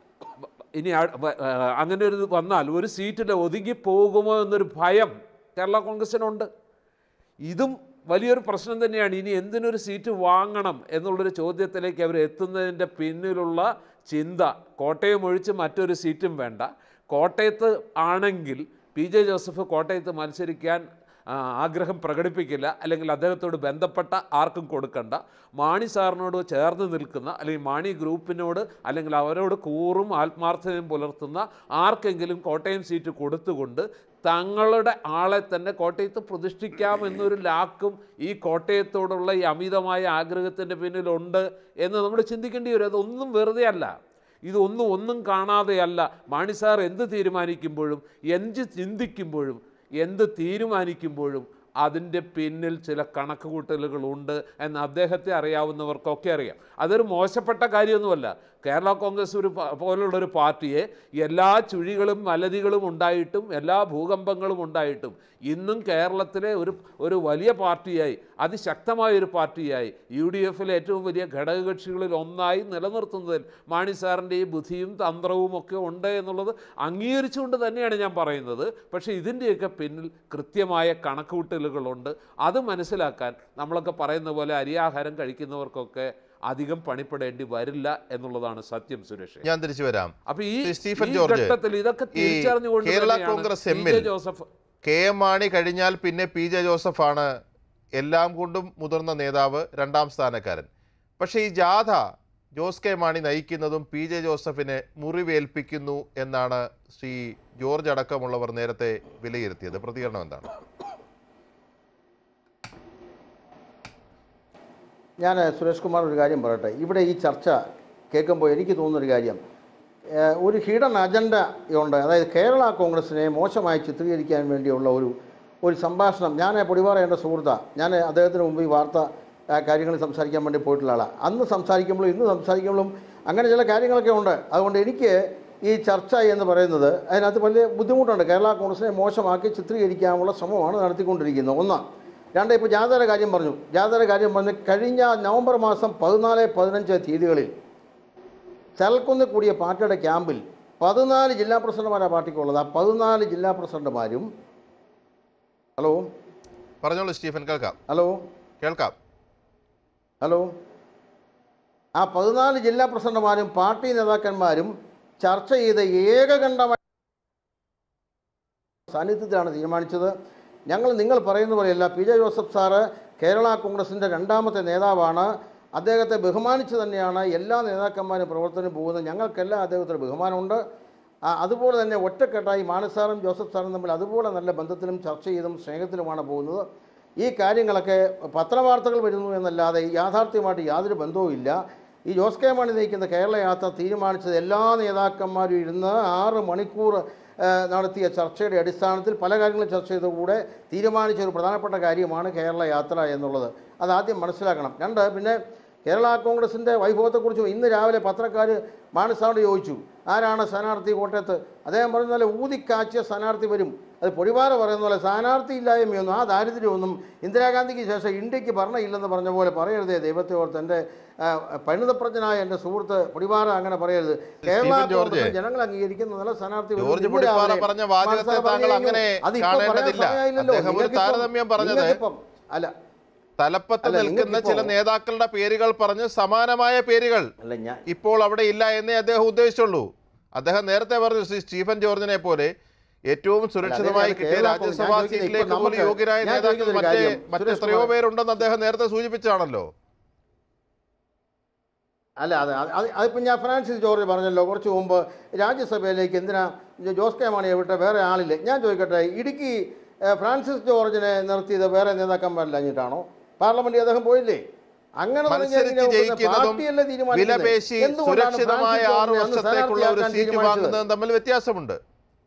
ഇനി ആ- വ- ഏഹ്, അങ്ങനെ ഒരു ഇത് വന്നാൽ ഒരു സീറ്റിൽ ഒതുങ്ങിപ്പോകുമോ എന്നൊരു ഭയം കേരള കോൺഗ്രസിനുണ്ട് ഇതും വലിയൊരു പ്രശ്നം തന്നെയാണ് ഇനി എന്തിനൊരു സീറ്റ് വാങ്ങണം എന്നുള്ളൊരു ചോദ്യത്തിലേക്ക് അവർ എത്തുന്നതിൻ്റെ പിന്നിലുള്ള ചിന്ത കോട്ടയം ഒഴിച്ച് മറ്റൊരു സീറ്റും വേണ്ട കോട്ടയത്ത് ആണെങ്കിൽ പി ജെ ജോസഫ് കോട്ടയത്ത് മത്സരിക്കാൻ ആ, ആഗ്രഹം പ്രകടിപ്പിക്കില്ല അല്ലെങ്കിൽ അദ്ദേഹത്തോട് ബന്ധപ്പെട്ട ആർക്കും കൊടുക്കണ്ട മാണി സാറിനോട് ചേർന്ന് നിൽക്കുന്ന അല്ലെങ്കിൽ മാണി ഗ്രൂപ്പിനോട് അല്ലെങ്കിൽ അവരോട് കൂറും ആത്മാർത്ഥതയും പുലർത്തുന്ന ആർക്കെങ്കിലും കോട്ടയം സീറ്റ് കൊടുത്തുകൊണ്ട് തങ്ങളുടെ ആളെ തന്നെ കോട്ടയത്ത് പ്രതിഷ്ഠിക്കാം എന്നൊരു ലാക്കും ഈ കോട്ടയത്തോടുള്ള ഈ അമിതമായ ആഗ്രഹത്തിൻ്റെ പിന്നിലുണ്ട് എന്ന് നമ്മൾ ചിന്തിക്കേണ്ടി വരും അതൊന്നും വെറുതെ അല്ല ഇതൊന്നും ഒന്നും കാണാതെയല്ല മാണി സാർ എന്ത് തീരുമാനിക്കുമ്പോഴും എന്ത് ചിന്തിക്കുമ്പോഴും എന്ത് തീരുമാനിക്കുമ്പോഴും അതിൻ്റെ പിന്നിൽ ചില കണക്കുകൂട്ടലുകളുണ്ട് എന്ന് അദ്ദേഹത്തെ അറിയാവുന്നവർക്കൊക്കെ അറിയാം അതൊരു മോശപ്പെട്ട കാര്യമൊന്നുമല്ല കേരള കോൺഗ്രസ് ഒരു പ- പോലുള്ളൊരു പാർട്ടിയെ എല്ലാ ചുഴികളും മലതികളും ഉണ്ടായിട്ടും എല്ലാ ഭൂകമ്പങ്ങളും ഉണ്ടായിട്ടും ഇന്നും കേരളത്തിലെ ഒരു ഒരു വലിയ പാർട്ടിയായി അതിശക്തമായൊരു പാർട്ടിയായി യു ഡി എഫിലെ ഏറ്റവും വലിയ ഘടകകക്ഷികളിൽ ഒന്നായി നിലനിർത്തുന്നതിൽ മാണി സാറിൻ്റെ ഈ ബുദ്ധിയും തന്ത്രവും ഒക്കെ ഉണ്ട് എന്നുള്ളത് അംഗീകരിച്ചുകൊണ്ട് തന്നെയാണ് ഞാൻ പറയുന്നത് പക്ഷേ ഇതിൻ്റെയൊക്കെ പിന്നിൽ കൃത്യമായ കണക്കുകൂട്ടലുകളുണ്ട് അത് മനസ്സിലാക്കാൻ നമ്മളൊക്കെ പറയുന്ന പോലെ അരിയാഹാരം കഴിക്കുന്നവർക്കൊക്കെ അധികം പണിപ്പെടേണ്ടി വരില്ല എന്നുള്ളതാണ് സത്യം സുരേഷ് ഞാൻ തിരിച്ചു വരാം അപ്പൊ ഈ ശ്രീ സ്റ്റീഫൻ ഈ ജോർജ്, ഘട്ടത്തിൽ ഇതൊക്കെ ഈ തിരിച്ചറിഞ്ഞുകൊണ്ട് കേരള തന്നെയാണ് കോൺഗ്രസ് പി. ജെ എമ്മിൽ ജോസഫ് കെ എം മാണി കഴിഞ്ഞാൽ പിന്നെ പി ജെ ജോസഫാണ് എല്ലാം കൊണ്ടും മുതിർന്ന നേതാവ് രണ്ടാം സ്ഥാനക്കാരൻ പക്ഷേ ഈ ജാഥ ജോസ് കെ മാണി നയിക്കുന്നതും പി ജെ ജോസഫിനെ മുറിവേൽപ്പിക്കുന്നു എന്നാണ് ശ്രീ ജോർജ് അടക്കമുള്ളവർ നേരത്തെ വിലയിരുത്തിയത് പ്രതികരണം എന്താണ് ഞാൻ സുരേഷ് കുമാർ ഒരു കാര്യം പറയട്ടെ ഇവിടെ ഈ ചർച്ച കേൾക്കുമ്പോൾ എനിക്ക് തോന്നുന്നൊരു കാര്യം ഏഹ്, ഒരു ഹിഡൻ അജണ്ട ഉണ്ട് അതായത് കേരള കോൺഗ്രസിനെ മോശമായി ചിത്രീകരിക്കാൻ വേണ്ടിയുള്ള ഒരു ഒരു സംഭാഷണം ഞാൻ പൊടിവാറ എൻ്റെ സുഹൃത്താണ് ഞാൻ അദ്ദേഹത്തിന് മുമ്പ് ഈ വാർത്ത ആ, കാര്യങ്ങൾ സംസാരിക്കാൻ വേണ്ടി പോയിട്ടുള്ള ആളാണ് അന്ന് സംസാരിക്കുമ്പോഴും ഇന്ന് സംസാരിക്കുമ്പോഴും അങ്ങനെ ചില കാര്യങ്ങളൊക്കെ ഉണ്ട് അതുകൊണ്ട് എനിക്ക് ഈ ചർച്ച എന്ന് പറയുന്നത് അതിനകത്ത് വലിയ ബുദ്ധിമുട്ടുണ്ട് കേരള കോൺഗ്രസിനെ മോശമാക്കി ചിത്രീകരിക്കാനുള്ള ശ്രമമാണ് നടത്തിക്കൊണ്ടിരിക്കുന്നത് ഒന്ന് രണ്ട് ഇപ്പോൾ ജാഥയുടെ കാര്യം പറഞ്ഞു ജാഥയുടെ കാര്യം പറഞ്ഞ് കഴിഞ്ഞ നവംബർ മാസം പതിനാല് പതിനഞ്ച് തീയതികളിൽ ചരൽക്കുന്ന് കൂടിയ പാർട്ടിയുടെ ക്യാമ്പിൽ പതിനാല് ജില്ലാ പ്രസിഡന്റുമാരാണ് പാർട്ടിക്കുള്ളത് ആ പതിനാല് ജില്ലാ പ്രസിഡന്റുമാരും ഹലോ പറഞ്ഞോളൂ സ്റ്റീഫൻ കേൾക്കാം ഹലോ കേൾക്കാം ഹലോ ആ പതിനാല് ജില്ലാ പ്രസിഡന്റുമാരും പാർട്ടി നേതാക്കന്മാരും ചർച്ച ചെയ്ത് ഏകകണ്ഠമായി സാന്നിധ്യത്തിലാണ് തീരുമാനിച്ചത് ഞങ്ങൾ നിങ്ങൾ പറയുന്ന പോലെയല്ല P J Joseph sir Kerala കോൺഗ്രസിൻ്റെ രണ്ടാമത്തെ നേതാവാണ് അദ്ദേഹത്തെ ബഹുമാനിച്ച് തന്നെയാണ് എല്ലാ നേതാക്കന്മാരും പ്രവർത്തനം പോകുന്നത് ഞങ്ങൾക്കെല്ലാം അദ്ദേഹത്തിന് ബഹുമാനമുണ്ട് ആ, അതുപോലെ തന്നെ ഒറ്റക്കെട്ടായി മാനസാറും ജോസഫ് സാറും തമ്മിൽ അതുപോലെ നല്ല ബന്ധത്തിലും ചർച്ച ചെയ്തും സ്നേഹത്തിലുമാണ് പോകുന്നത് ഈ കാര്യങ്ങളൊക്കെ പത്രവാർത്തകൾ വരുന്നു എന്നല്ലാതെ യാഥാർത്ഥ്യമായിട്ട് യാതൊരു ബന്ധവും ഇല്ല ഈ ജോസ് കെ മാണി നയിക്കുന്ന കേരള യാത്ര തീരുമാനിച്ചത് എല്ലാ നേതാക്കന്മാരും ഇരുന്ന് ആറ് മണിക്കൂർ ആ, നടത്തിയ ചർച്ചയുടെ അടിസ്ഥാനത്തിൽ പല കാര്യങ്ങളും ചർച്ച ചെയ്ത കൂടെ തീരുമാനിച്ച ഒരു പ്രധാനപ്പെട്ട കാര്യമാണ് കേരള യാത്ര എന്നുള്ളത് അതാദ്യം മനസ്സിലാക്കണം രണ്ട് പിന്നെ കേരള കോൺഗ്രസിൻ്റെ വൈഭവത്തെക്കുറിച്ച് ഇന്ന് രാവിലെ പത്രക്കാർ മാനസാട് ചോദിച്ചു ആരാണ് സ്ഥാനാർത്ഥി കോട്ടയത്ത് അദ്ദേഹം പറയുന്ന പോലെ ഊതിക്കാച്ചിയ സ്ഥാനാർത്ഥി വരും അത് പൊടിവാറ പറയുന്ന പോലെ സ്ഥാനാർത്ഥി ഇല്ലായ്മയൊന്നും ആ ദാരിദ്ര്യമൊന്നും ഇന്ദിരാഗാന്ധിക്ക് ശേഷം ഇന്ത്യക്ക് ഭരണമില്ലെന്ന് പറഞ്ഞ പോലെ പറയരുതേ ദൈവത്തെ ഓർത്ത് എൻ്റെ ആ, പരിണിതപ്രജ്ഞനായ എൻ്റെ സുഹൃത്ത് പൊടിവാറ അങ്ങനെ പറയരുത് കേരള സ്റ്റീഫൻ ജോർജ്, കോൺഗ്രസ് ജനങ്ങൾ അംഗീകരിക്കുന്ന നല്ല സ്ഥാനാർത്ഥി വരും. ജോർജ് ഇന്ന് പൊടിപ്പാറ രാവിലെ പറഞ്ഞ വാചകത്തെ മാനസാ താങ്കൾ പറഞ്ഞു അങ്ങനെ അതിപ്പോ പറയാൻ കാണേണ്ടതില്ല. സമയമായില്ലല്ലോ. അദ്ദേഹം ഒരു നിങ്ങൾക്കിപ്പം- താരതമ്യം പറഞ്ഞത് നിങ്ങൾക്കിപ്പം- അല്ല തലപ്പത്ത് അല്ല, നിൽക്കുന്ന നിങ്ങൾക്കിപ്പോ- ചില നേതാക്കളുടെ പേരുകൾ പറഞ്ഞ് സമാനമായ പേരുകൾ അല്ല ഞാൻ ഇപ്പോൾ അവിടെ ഇല്ല എന്നേ അദ്ദേഹം ഉദ്ദേശിച്ചുള്ളൂ അദ്ദേഹം നേരത്തെ പറഞ്ഞു ശ്രീ സ്റ്റീഫൻ ജോർജിനെ പോലെ ഏറ്റവും സുരക്ഷിതമായി അദ്ദേഹം കിട്ടിയ കേരള രാജ്യസഭാ കോൺഗ്രസ് സീറ്റിലേക്ക് ഇപ്പോൾ പോലും നമുക്ക് യോഗ്യരായ ഞാൻ നേതാക്കൾ ചോദിക്കുന്ന ഒരു മറ്റേ കാര്യം, മറ്റെത്രയോ സുരേഷ് പേരുണ്ടെന്ന് അദ്ദേഹം നേരത്തെ സൂചിപ്പിച്ചാണല്ലോ അല്ല അതെ അത് അത് അതിപ്പോൾ ഞാൻ ഫ്രാൻസിസ് ജോർജ് പറഞ്ഞല്ലോ കുറച്ച് മുമ്പ് രാജ്യസഭയിലേക്ക് എന്തിനാ ജോസ് കെ മാണിയെ വിട്ട വേറെ ആളില്ലേ ഞാൻ ചോദിക്കട്ടെ ഇടുക്കി ഏഹ്, ഫ്രാൻസിസ് ജോർജിനെ നിർത്തിയത് വേറെ നേതാക്കന്മാരില്ലാഞ്ഞിട്ടാണോ പാർലമെന്റിൽ അദ്ദേഹം പോയില്ലേ അങ്ങനെ മത്സരിച്ച് തുടങ്ങിയ ജയിക്കുന്നതും പാർട്ടിയല്ലേ തീരുമാനിക്കുന്നത്? വിലപേശി എന്തുകൊണ്ടാണ് സുരക്ഷിതമായ ഫ്രാൻസിസ് ആറ് ജോർജിനെ അന്ന് വർഷത്തേക്കുള്ള ഒരു സ്ഥാനാർത്ഥിയാക്കാൻ സീറ്റ് തീരുമാനിച്ചത്? വാങ്ങുന്നതും തമ്മിൽ വ്യത്യാസമുണ്ട്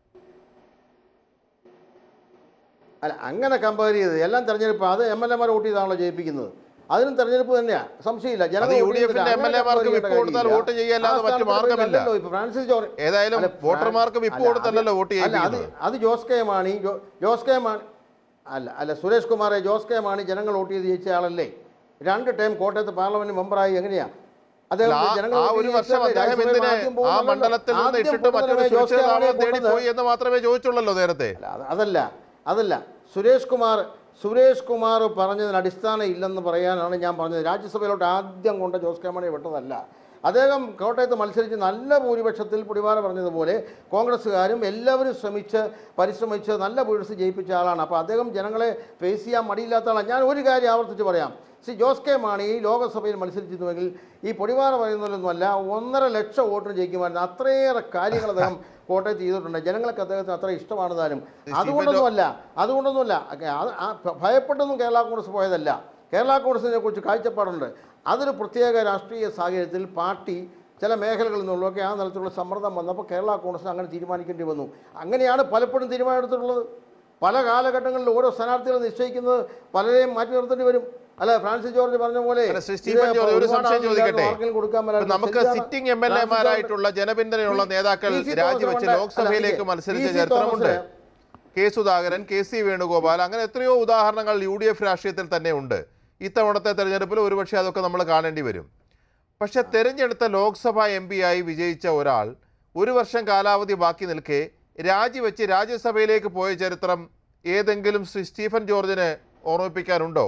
അല്ല അങ്ങനെ കമ്പയർ ചെയ്ത് എല്ലാം തെരഞ്ഞെടുപ്പ് അത് എം എൽ എമാർ വോട്ട് ചെയ്താണല്ലോ ജയിപ്പിക്കുന്നത് അതിനും തെരഞ്ഞെടുപ്പ് തന്നെയാണ് സംശയമില്ല അത് ജനങ്ങൾ യു വോട്ട് ഡി എഫിന്റെ ചെയ്തിട്ട് എം എൽ അങ്ങനെ എമാർക്ക് compare വിപ്പ് ചെയ്യേണ്ട കൊടുത്താൽ കാര്യമില്ല. വോട്ട് ചെയ്യല്ലാതെ ആ മറ്റു സ്ഥാനത്ത് മാർഗമില്ല അല്ലല്ലോ ഇപ്പൊ ഫ്രാൻസിസ് ജോർജ് ഏതായാലും അല്ല, വോട്ടർമാർക്ക് വിപ്പ് അല്ല, അത് കൊടുത്തല്ലല്ലോ വോട്ട് അല്ല, അത് ചെയ്യിപ്പിക്കുന്നത് അത് ജോസ് കെ മാണി ജോ- ജോസ് കെ മാണി അല്ല അല്ല സുരേഷ് കുമാറെ ജോസ് കെ മാണി ജനങ്ങൾ വോട്ട് ചെയ്ത് ജയിച്ച ആളല്ലേ രണ്ട് ടൈം കോട്ടയത്ത് പാർലമെന്റ് മെമ്പറായി എങ്ങനെയാ അദ്ദേഹം അല്ല, ആ- ജനങ്ങൾ ആ വോട്ട് ഒരു ചെയ്ത് വർഷം ജയിച്ചതല്ലേ? അദ്ദേഹം രാജ്യസഭയിൽ എന്തിന് ആദ്യം ആ പോകുന്നതല്ലോ. മണ്ഡലത്തിൽ നിന്ന് ആദ്യം ഇട്ടിട്ട് മറ്റൊരു പോകുന്നതല്ലേ ജോസ് കെ സുരക്ഷിത മാണിയെ താവളം തേടി കൊണ്ടുവന്നത്? പോയി എന്ന് മാത്രമേ ചോദിച്ചുള്ളല്ലോ നേരത്തെ അല്ല അത് അതല്ല അതല്ല സുരേഷ് കുമാർ സുരേഷ് കുമാർ പറഞ്ഞതിന് അടിസ്ഥാനം ഇല്ലെന്ന് പറയാനാണ് ഞാൻ പറഞ്ഞത് രാജ്യസഭയിലോട്ട് ആദ്യം കൊണ്ട് ജോസ് കെ മാണി വിട്ടതല്ല അദ്ദേഹം കോട്ടയത്ത് മത്സരിച്ച് നല്ല ഭൂരിപക്ഷത്തിൽ പുടിവാര പറഞ്ഞതുപോലെ കോൺഗ്രസ്സുകാരും എല്ലാവരും ശ്രമിച്ച് പരിശ്രമിച്ച് നല്ല ഭൂരിപക്ഷം ജയിപ്പിച്ച ആളാണ് അപ്പോൾ അദ്ദേഹം ജനങ്ങളെ ഫേസ് ചെയ്യാൻ മടിയില്ലാത്ത ആളാണ് ഞാൻ ഒരു കാര്യം ആവർത്തിച്ച് പറയാം ശ്രീ ജോസ് കെ മാണി ലോകസഭയിൽ മത്സരിച്ചിരുന്നുവെങ്കിൽ ഈ പൊടിവാറ പറയുന്നതിലൊന്നുമല്ല ഒന്നര ലക്ഷം വോട്ടിന് ജയിക്കുമായിരുന്നു അത്രയേറെ കാര്യങ്ങൾ അദ്ദേഹം കോട്ടയത്ത് ചെയ്തിട്ടുണ്ട് ജനങ്ങൾക്ക് അദ്ദേഹത്തിന് അത്ര ഇഷ്ടമാണ് താനും അതുകൊണ്ടൊന്നുമല്ല അതുകൊണ്ടൊന്നുമല്ല ഒക്കെ അത് ആ ഭ- ഭയപ്പെട്ടൊന്നും കേരള കോൺഗ്രസ് പോയതല്ല കേരള കോൺഗ്രസിനെ കുറിച്ച് കാഴ്ചപ്പാടുണ്ട് അതൊരു പ്രത്യേക രാഷ്ട്രീയ സാഹചര്യത്തിൽ പാർട്ടി ചില മേഖലകളിൽ നിന്നുള്ളതൊക്കെ ആ നിലത്തിലുള്ള സമ്മർദ്ദം വന്നപ്പോൾ കേരള കോൺഗ്രസ് അങ്ങനെ തീരുമാനിക്കേണ്ടി വന്നു അങ്ങനെയാണ് പലപ്പോഴും തീരുമാനമെടുത്തിട്ടുള്ളത് പല കാലഘട്ടങ്ങളിൽ ഓരോ സ്ഥാനാർത്ഥികളെ നിശ്ചയിക്കുന്നത് പലരെയും മാറ്റി നിർത്തേണ്ടി വരും അല്ല ഫ്രാൻസിസ് ജോർജ് പറഞ്ഞ പോലെ അല്ല, ശ്രീ ഇത് സ്റ്റീഫൻ ജോർജ് ഒരു ഒരുപാട് സംശയം ആളുകൾക്ക് ചോദിക്കട്ടെ? ആർക്കെങ്കിലും കൊടുക്കാൻ ഇപ്പൊ മേലാത്ത നമുക്ക് ശരിയാണ്. Sitting M L Francis George എമാരായിട്ടുള്ള ജനപിന്തുണയുള്ള നേതാക്കൾ പി. സി. തോമസ് രാജിവെച്ച് കൊണ്ട് ലോക്സഭയിലേക്ക് അല്ല, മത്സരിച്ച പി. സി. ചരിത്രമുണ്ട് തോമസിന് K Sudhakaran K C Venugopal അങ്ങനെ എത്രയോ ഉദാഹരണങ്ങൾ യു ഡി എഫ് രാഷ്ട്രീയത്തിൽ തന്നെ ഉണ്ട് ഇത്തവണത്തെ തെരഞ്ഞെടുപ്പിൽ ഒരുപക്ഷെ അതൊക്കെ നമ്മൾ കാണേണ്ടി വരും പക്ഷെ തെരഞ്ഞെടുത്ത ലോക്സഭാ എം ആയി വിജയിച്ച ഒരാൾ ഒരു വർഷം കാലാവധി ബാക്കി നിൽക്കെ രാജിവെച്ച് രാജ്യസഭയിലേക്ക് പോയ ചരിത്രം ഏതെങ്കിലും ശ്രീ സ്റ്റീഫൻ ജോർജിന് ഓർമ്മിപ്പിക്കാനുണ്ടോ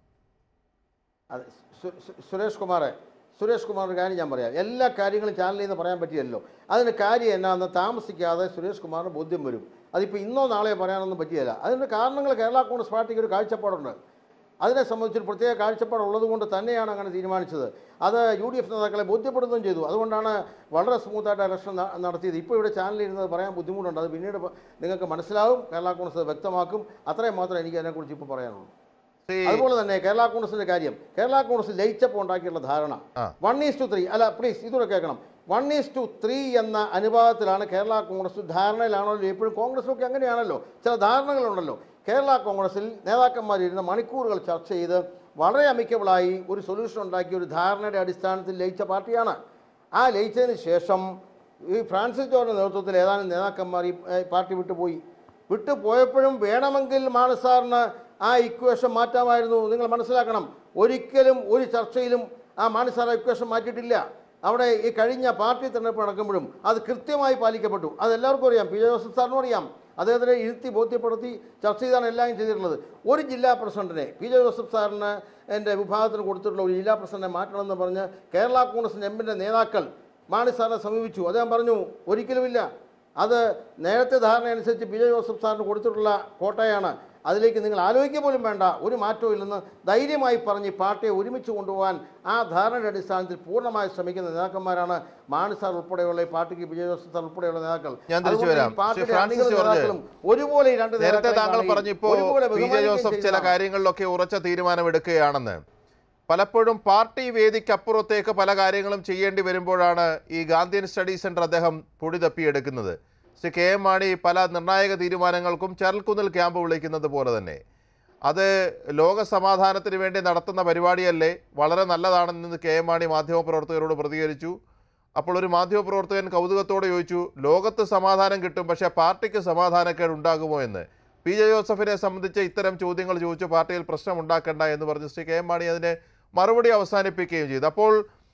അതെ സു- സു- സുരേഷ് കുമാറെ സുരേഷ് കുമാർ ഒരു കാര്യം ഞാൻ പറയാം എല്ലാ കാര്യങ്ങളും ചാനലിൽ നിന്ന് പറയാൻ പറ്റിയല്ലോ അതിന് കാര്യം എന്നാന്ന് താമസിക്കാതെ സുരേഷ് കുമാറിന് ബോധ്യം വരും അതിപ്പോൾ ഇന്നോ നാളെയോ പറയാനൊന്നും പറ്റിയല്ല അതിൻ്റെ കാരണങ്ങൾ കേരള കോൺഗ്രസ് പാർട്ടിക്ക് ഒരു കാഴ്ചപ്പാടുണ്ട് അതിനെ സംബന്ധിച്ചൊരു പ്രത്യേക കാഴ്ചപ്പാടുള്ളത് കൊണ്ട് തന്നെയാണ് അങ്ങനെ തീരുമാനിച്ചത് അത് യു ഡി എഫ് നേതാക്കളെ ബോധ്യപ്പെടുത്തുകയും ചെയ്തു അതുകൊണ്ടാണ് വളരെ സ്മൂത്തായിട്ട് ഇലക്ഷൻ ന- നടത്തിയത് ഇപ്പോൾ ഇവിടെ ചാനലിൽ ഇരുന്നത് പറയാൻ ബുദ്ധിമുട്ടുണ്ട് അത് പിന്നീട് പ- നിങ്ങൾക്ക് മനസ്സിലാവും കേരള കോൺഗ്രസ് അത് വ്യക്തമാക്കും അത്രയും മാത്രമേ എനിക്ക് അതിനെക്കുറിച്ച് ഇപ്പോൾ പറയാനുള്ളൂ ശ്രീ അതുപോലെ തന്നെ കേരള കോൺഗ്രസിന്റെ കാര്യം കേരള കോൺഗ്രസ് ലയിച്ചപ്പോൾ ഉണ്ടാക്കിയുള്ള ധാരണ ആ. വൺ ഈസ് ടു ത്രീ അല്ല പ്ലീസ് ഇതുകൂടെ കേൾക്കണം വൺ ഈസ് ടു ത്രീ എന്ന അനുപാതത്തിലാണ് കേരള കോൺഗ്രസ് ധാരണയിലാണല്ലോ എപ്പോഴും കോൺഗ്രസിലൊക്കെ അങ്ങനെയാണല്ലോ ചില ധാരണകളുണ്ടല്ലോ കേരള കോൺഗ്രസിൽ നേതാക്കന്മാരിരുന്ന് മണിക്കൂറുകൾ ചർച്ച ചെയ്ത് വളരെ അമിക്കബിളായി ഒരു സൊല്യൂഷൻ ഉണ്ടാക്കി ഒരു ധാരണയുടെ അടിസ്ഥാനത്തിൽ ലയിച്ച പാർട്ടിയാണ് ആ ലയിച്ചതിന് ശേഷം ഈ ഫ്രാൻസിസ് ജോർജിന്റെ നേതൃത്വത്തിൽ ഏതാനും നേതാക്കന്മാർ ഈ ഏ, പാർട്ടി വിട്ടുപോയി വിട്ടു പോയപ്പോഴും വേണമെങ്കിൽ മാനസാറിന് ആ ഇക്വേഷൻ മാറ്റാമായിരുന്നു നിങ്ങൾ മനസ്സിലാക്കണം ഒരിക്കലും ഒരു ചർച്ചയിലും ആ മാനസാർ ഇക്വേഷൻ മാറ്റിയിട്ടില്ല അവിടെ ഈ കഴിഞ്ഞ പാർട്ടി തെരഞ്ഞെടുപ്പ് നടക്കുമ്പോഴും അത് കൃത്യമായി പാലിക്കപ്പെട്ടു അത് എല്ലാവർക്കും അറിയാം പി ജെ ജോസഫ് സാറിനും അറിയാം അദ്ദേഹത്തിനെ ഇരുത്തി ബോധ്യപ്പെടുത്തി ചർച്ച ചെയ്താണ് എല്ലാം ചെയ്തിട്ടുള്ളത് ഒരു ജില്ലാ പ്രസിഡന്റിനെ പി ജെ ജോസഫ് സാറിന് എൻ്റെ വിഭാഗത്തിന് കൊടുത്തിട്ടുള്ള ഒരു ജില്ലാ പ്രസിഡന്റിനെ മാറ്റണമെന്ന് പറഞ്ഞ് കേരള കോൺഗ്രസിൻ്റെ എമ്മിൻ്റെ നേതാക്കൾ മാണി സാറിനെ സമീപിച്ചു അദ്ദേഹം പറഞ്ഞു ഒരിക്കലുമില്ല അത് നേരത്തെ ധാരണ അനുസരിച്ച് പി ജെ ജോസഫ് സാറിന് കൊടുത്തിട്ടുള്ള കോട്ടയാണ് അതിലേക്ക് നിങ്ങൾ ആലോചിക്കുക പോലും വേണ്ട ഒരു മാറ്റവും ഇല്ലെന്ന് ധൈര്യമായി പറഞ്ഞ് ഈ പാർട്ടിയെ ഒരുമിച്ച് കൊണ്ടുപോകാൻ ആ ധാരണയുടെ അടിസ്ഥാനത്തിൽ പൂർണ്ണമായി ശ്രമിക്കുന്ന നേതാക്കന്മാരാണ് മാണി സാർ ഉൾപ്പെടെയുള്ള ഈ പാർട്ടിക്ക് പി ജെ ജോസഫ് സാർ ഉൾപ്പെടെയുള്ള നേതാക്കൾ ഞാൻ തിരിച്ചു അതുകൊണ്ട് ഈ വരാം. ശ്രീ പാർട്ടിയുടെ ഫ്രാൻസിസ് അണികളും ജോർജ്, നേതാക്കളും ഒരുപോലെ ഈ രണ്ട് നേരത്തെ നേതാക്കളെ താങ്കൾ കാണുകയും പറഞ്ഞിപ്പോ ഒരുപോലെ പി ജെ ബഹുമാനിക്കുകയും ജോസഫ് ചില ചെയ്യുന്നതാണ്. കാര്യങ്ങളിലൊക്കെ ഉറച്ച തീരുമാനമെടുക്കുകയാണെന്ന് പലപ്പോഴും പാർട്ടി വേദിക്കപ്പുറത്തേക്ക് പല കാര്യങ്ങളും ചെയ്യേണ്ടി വരുമ്പോഴാണ് ഈ ഗാന്ധിയൻ സ്റ്റഡി സെന്റർ അദ്ദേഹം പൊടി തപ്പിയെടുക്കുന്നത് ശ്രീ കെ എം മാണി പല നിർണായക തീരുമാനങ്ങൾക്കും ചരൽക്കുന്നിൽ ക്യാമ്പ് വിളിക്കുന്നത് പോലെ തന്നെ അത് ലോക സമാധാനത്തിന് വേണ്ടി നടത്തുന്ന പരിപാടിയല്ലേ വളരെ നല്ലതാണെന്ന് കെ എം മാണി മാധ്യമപ്രവർത്തകരോട് പ്രതികരിച്ചു അപ്പോൾ ഒരു മാധ്യമപ്രവർത്തകൻ കൗതുകത്തോടെ ചോദിച്ചു ലോകത്ത് സമാധാനം കിട്ടും പക്ഷേ പാർട്ടിക്ക് സമാധാനക്കേട് ഉണ്ടാകുമോ എന്ന് പി ജെ ജോസഫിനെ സംബന്ധിച്ച് ഇത്തരം ചോദ്യങ്ങൾ ചോദിച്ചു പാർട്ടിയിൽ പ്രശ്നം ഉണ്ടാക്കണ്ട എന്ന് പറഞ്ഞ് ശ്രീ കെ എം മാണി അതിന് മറുപടി അവസാനിപ്പിക്കുകയും ചെയ്തു അപ്പോൾ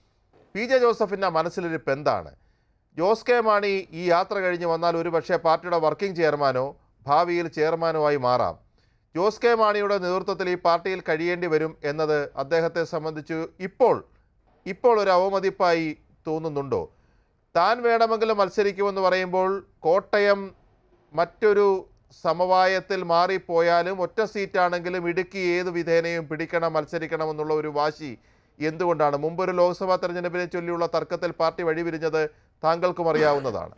പി ജെ ജോസഫിൻ്റെ മനസ്സിലിരിപ്പ് എന്താണ് ജോസ് കെ മാണി ഈ യാത്ര കഴിഞ്ഞ് വന്നാൽ ഒരു പക്ഷേ പാർട്ടിയുടെ വർക്കിംഗ് ചെയർമാനോ ഭാവിയിൽ ചെയർമാനോ ആയി മാറാം ജോസ് കെ മാണിയുടെ നേതൃത്വത്തിൽ ഈ പാർട്ടിയിൽ കഴിയേണ്ടി വരും എന്നത് അദ്ദേഹത്തെ സംബന്ധിച്ച് ഇപ്പോൾ ഇപ്പോൾ ഒരു അവമതിപ്പായി തോന്നുന്നുണ്ടോ താൻ വേണമെങ്കിലും മത്സരിക്കുമെന്ന് പറയുമ്പോൾ കോട്ടയം മറ്റൊരു സമവായത്തിൽ മാറിപ്പോയാലും ഒറ്റ സീറ്റാണെങ്കിലും ഇടുക്കി ഏത് വിധേനയും പിടിക്കണം മത്സരിക്കണമെന്നുള്ള ഒരു വാശി എന്തുകൊണ്ടാണ് മുമ്പൊരു ലോക്സഭാ തെരഞ്ഞെടുപ്പിനെ ചൊല്ലിയുള്ള തർക്കത്തിൽ പാർട്ടി വഴിപിരിഞ്ഞത് താങ്കൾക്കും അറിയാവുന്നതാണ്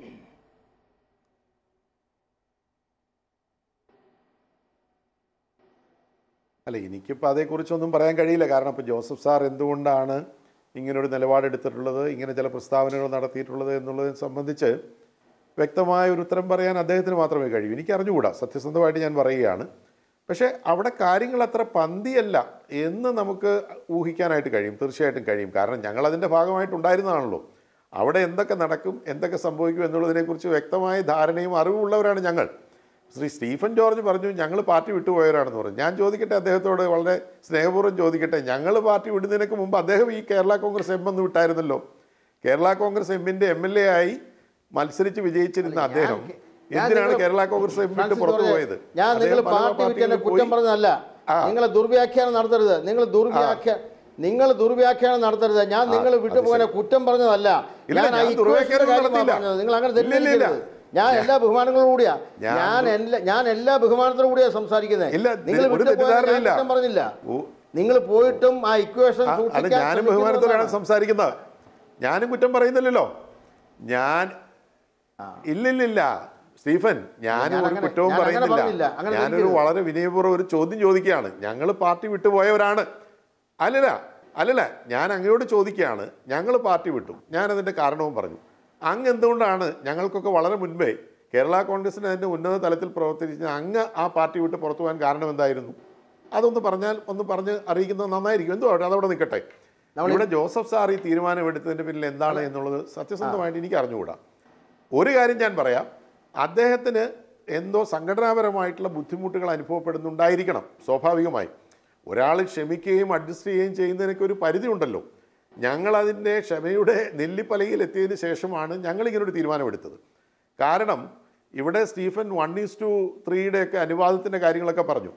അല്ല എനിക്കിപ്പോൾ അതേക്കുറിച്ചൊന്നും പറയാൻ കഴിയില്ല കാരണം ഇപ്പോൾ ജോസഫ് സാർ എന്തുകൊണ്ടാണ് ഇങ്ങനൊരു നിലപാടെടുത്തിട്ടുള്ളത് ഇങ്ങനെ ചില പ്രസ്താവനകൾ നടത്തിയിട്ടുള്ളത് എന്നുള്ളതിനെ സംബന്ധിച്ച് വ്യക്തമായ ഒരു ഉത്തരം പറയാൻ അദ്ദേഹത്തിന് മാത്രമേ കഴിയൂ എനിക്ക് അറിഞ്ഞുകൂടാ സത്യസന്ധമായിട്ട് ഞാൻ പറയുകയാണ് പക്ഷേ അവിടെ കാര്യങ്ങൾ അത്ര പന്തിയല്ല എന്ന് നമുക്ക് ഊഹിക്കാനായിട്ട് കഴിയും തീർച്ചയായിട്ടും കഴിയും കാരണം ഞങ്ങൾ അതിൻ്റെ ഭാഗമായിട്ടുണ്ടായിരുന്നതാണല്ലോ അവിടെ എന്തൊക്കെ നടക്കും എന്തൊക്കെ സംഭവിക്കും എന്നുള്ളതിനെക്കുറിച്ച് വ്യക്തമായ ധാരണയും അറിവുള്ളവരാണ് ഞങ്ങൾ ശ്രീ സ്റ്റീഫൻ ജോർജ് പറഞ്ഞു ഞങ്ങൾ പാർട്ടി വിട്ടുപോയവരാണെന്ന് പറഞ്ഞു ഞാൻ ചോദിക്കട്ടെ അദ്ദേഹത്തോട് വളരെ സ്നേഹപൂർവ്വം ചോദിക്കട്ടെ ഞങ്ങൾ പാർട്ടി വിടുന്നതിനൊക്കെ മുമ്പ് അദ്ദേഹം ഈ കേരള കോൺഗ്രസ് എം എന്ന് വിട്ടായിരുന്നല്ലോ കേരള കോൺഗ്രസ് എമ്മിൻ്റെ എം എൽ എ ആയി മത്സരിച്ച് വിജയിച്ചിരുന്ന അദ്ദേഹം ഞാൻ എന്തിനാണ് നിങ്ങൾ- കേരള കോൺഗ്രസ് എം വിട്ട് ഫ്രാൻസിസ് പുറത്തു ജോർജ്, പോയത് ഞാൻ നിങ്ങൾ അദ്ദേഹം പല പാർട്ടി വിട്ടെന്നെ പാർട്ടികളിൽ കുറ്റം പോയി. പറഞ്ഞതല്ല ആ. നിങ്ങൾ ദുർവ്യാഖ്യാനം നടത്തരുത് നിങ്ങൾ ദുർവ്യാഖ്യാനം നിങ്ങൾ ദുർവ്യാഖ്യാനം നടത്തരുത് ഞാൻ നിങ്ങൾ വിട്ടുപോകാനെ കുറ്റം പറഞ്ഞതല്ല ഇല്ല, ഞാൻ ആ ഞാൻ equation ദുർവ്യാഖ്യാനം കാര്യമാണ് നടത്തിയില്ല. പറഞ്ഞത്. നിങ്ങൾ അങ്ങനെ ഇല്ല, ഇല്ല, ഇല്ല. തെറ്റിദ്ധരിക്കരുത് ഞാൻ എല്ലാ ബഹുമാനങ്ങളോടും കൂടിയാ ഞാൻ ഞാൻ എല്ലാ ഞാൻ എല്ലാ ബഹുമാനത്തോടു കൂടിയാ സംസാരിക്കുന്നത് ഇല്ല, നിങ്ങൾ ഒരു വിട്ടുപോകാൻ ഞാൻ തെറ്റിദ്ധാരണയില്ല. കുറ്റം പറഞ്ഞില്ല ഓ. നിങ്ങൾ പോയിട്ടും ആ ഇക്വേഷൻ ആ, അല്ല ഞാനും ബഹുമാനത്തോടെയാണ് സംസാരിക്കുന്നത് ഞാനും കുറ്റം പറയുന്നില്ലല്ലോ ഞാൻ ഇല്ലില്ലില്ല സ്റ്റീഫൻ ഞാനും ഞാൻ ഒരു അങ്ങനെ- കുറ്റവും ഞാൻ അങ്ങനെ പറയുന്നില്ല പറഞ്ഞില്ല. അങ്ങനെ ഞാനൊരു ധരിക്കരുത്. വളരെ വിനയപൂർവ്വം ഒരു ചോദ്യം ചോദിക്കുകയാണ് ഞങ്ങൾ പാർട്ടി വിട്ടുപോയവരാണ് അല്ലല്ല അല്ലല്ല ഞാൻ അങ്ങയോട് ചോദിക്കുകയാണ് ഞങ്ങൾ പാർട്ടി വിട്ടു ഞാൻ അതിൻ്റെ കാരണവും പറഞ്ഞു അങ്ങ് എന്തുകൊണ്ടാണ് ഞങ്ങൾക്കൊക്കെ വളരെ മുൻപേ കേരള കോൺഗ്രസിന് അതിൻ്റെ ഉന്നത തലത്തിൽ പ്രവർത്തിച്ച അങ്ങ് ആ പാർട്ടി വിട്ട് പുറത്തു പോകാൻ കാരണം എന്തായിരുന്നു അതൊന്ന് പറഞ്ഞാൽ ഒന്ന് പറഞ്ഞ് അറിയിക്കുന്നത് നന്നായിരിക്കും എന്തോ ആവട്ടെ, അതവിടെ നിൽക്കട്ടെ ഇവിടെ ജോസഫ് സാർ ഈ തീരുമാനം എടുത്തതിൻ്റെ പിന്നിൽ എന്താണ് എന്നുള്ളത് സത്യസന്ധമായിട്ട് എനിക്ക് അറിഞ്ഞുകൂടാ ഒരു കാര്യം ഞാൻ പറയാം അദ്ദേഹത്തിന് എന്തോ സംഘടനാപരമായിട്ടുള്ള ബുദ്ധിമുട്ടുകൾ അനുഭവപ്പെടുന്നുണ്ടായിരിക്കണം സ്വാഭാവികമായി ഒരാൾ ക്ഷമിക്കുകയും അഡ്ജസ്റ്റ് ചെയ്യുകയും ചെയ്യുന്നതിനൊക്കെ ഒരു പരിധി ഉണ്ടല്ലോ ഞങ്ങളതിൻ്റെ ക്ഷമയുടെ നെല്ലിപ്പലയിൽ എത്തിയതിന് ശേഷമാണ് ഞങ്ങളിങ്ങനെ ഒരു തീരുമാനമെടുത്തത് കാരണം ഇവിടെ സ്റ്റീഫൻ വൺ ഈസ് ടു ത്രീയുടെയൊക്കെ അനുവാദത്തിൻ്റെ കാര്യങ്ങളൊക്കെ പറഞ്ഞു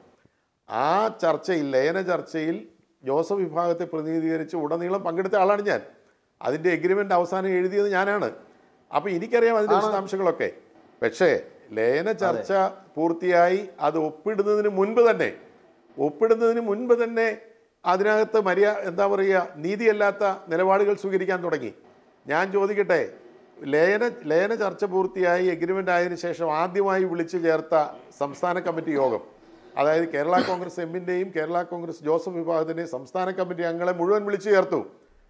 ആ ചർച്ചയിൽ ലയന ചർച്ചയിൽ ജോസഫ് വിഭാഗത്തെ പ്രതിനിധീകരിച്ച് ഉടനീളം പങ്കെടുത്ത ആളാണ് ഞാൻ അതിൻ്റെ എഗ്രിമെൻ്റ് അവസാനം എഴുതിയത് ഞാനാണ് അപ്പോൾ എനിക്കറിയാം അതിൻ്റെ വിശദാംശങ്ങളൊക്കെ പക്ഷേ ലയന ചർച്ച പൂർത്തിയായി അത് ഒപ്പിടുന്നതിന് മുൻപ് തന്നെ ഒപ്പിടുന്നതിന് മുൻപ് തന്നെ അതിനകത്ത് മര്യാ എന്താ പറയുക നീതിയല്ലാത്ത നിലപാടുകൾ സ്വീകരിക്കാൻ തുടങ്ങി ഞാൻ ചോദിക്കട്ടെ ലയന ലയന ചർച്ച പൂർത്തിയായി എഗ്രിമെൻ്റ് ആയതിനു ശേഷം ആദ്യമായി വിളിച്ചു ചേർത്ത സംസ്ഥാന കമ്മിറ്റി യോഗം അതായത് കേരള കോൺഗ്രസ് എമ്മിൻ്റെയും കേരള കോൺഗ്രസ് ജോസഫ് വിഭാഗത്തിൻ്റെയും സംസ്ഥാന കമ്മിറ്റി അംഗങ്ങളെ മുഴുവൻ വിളിച്ചു ചേർത്തു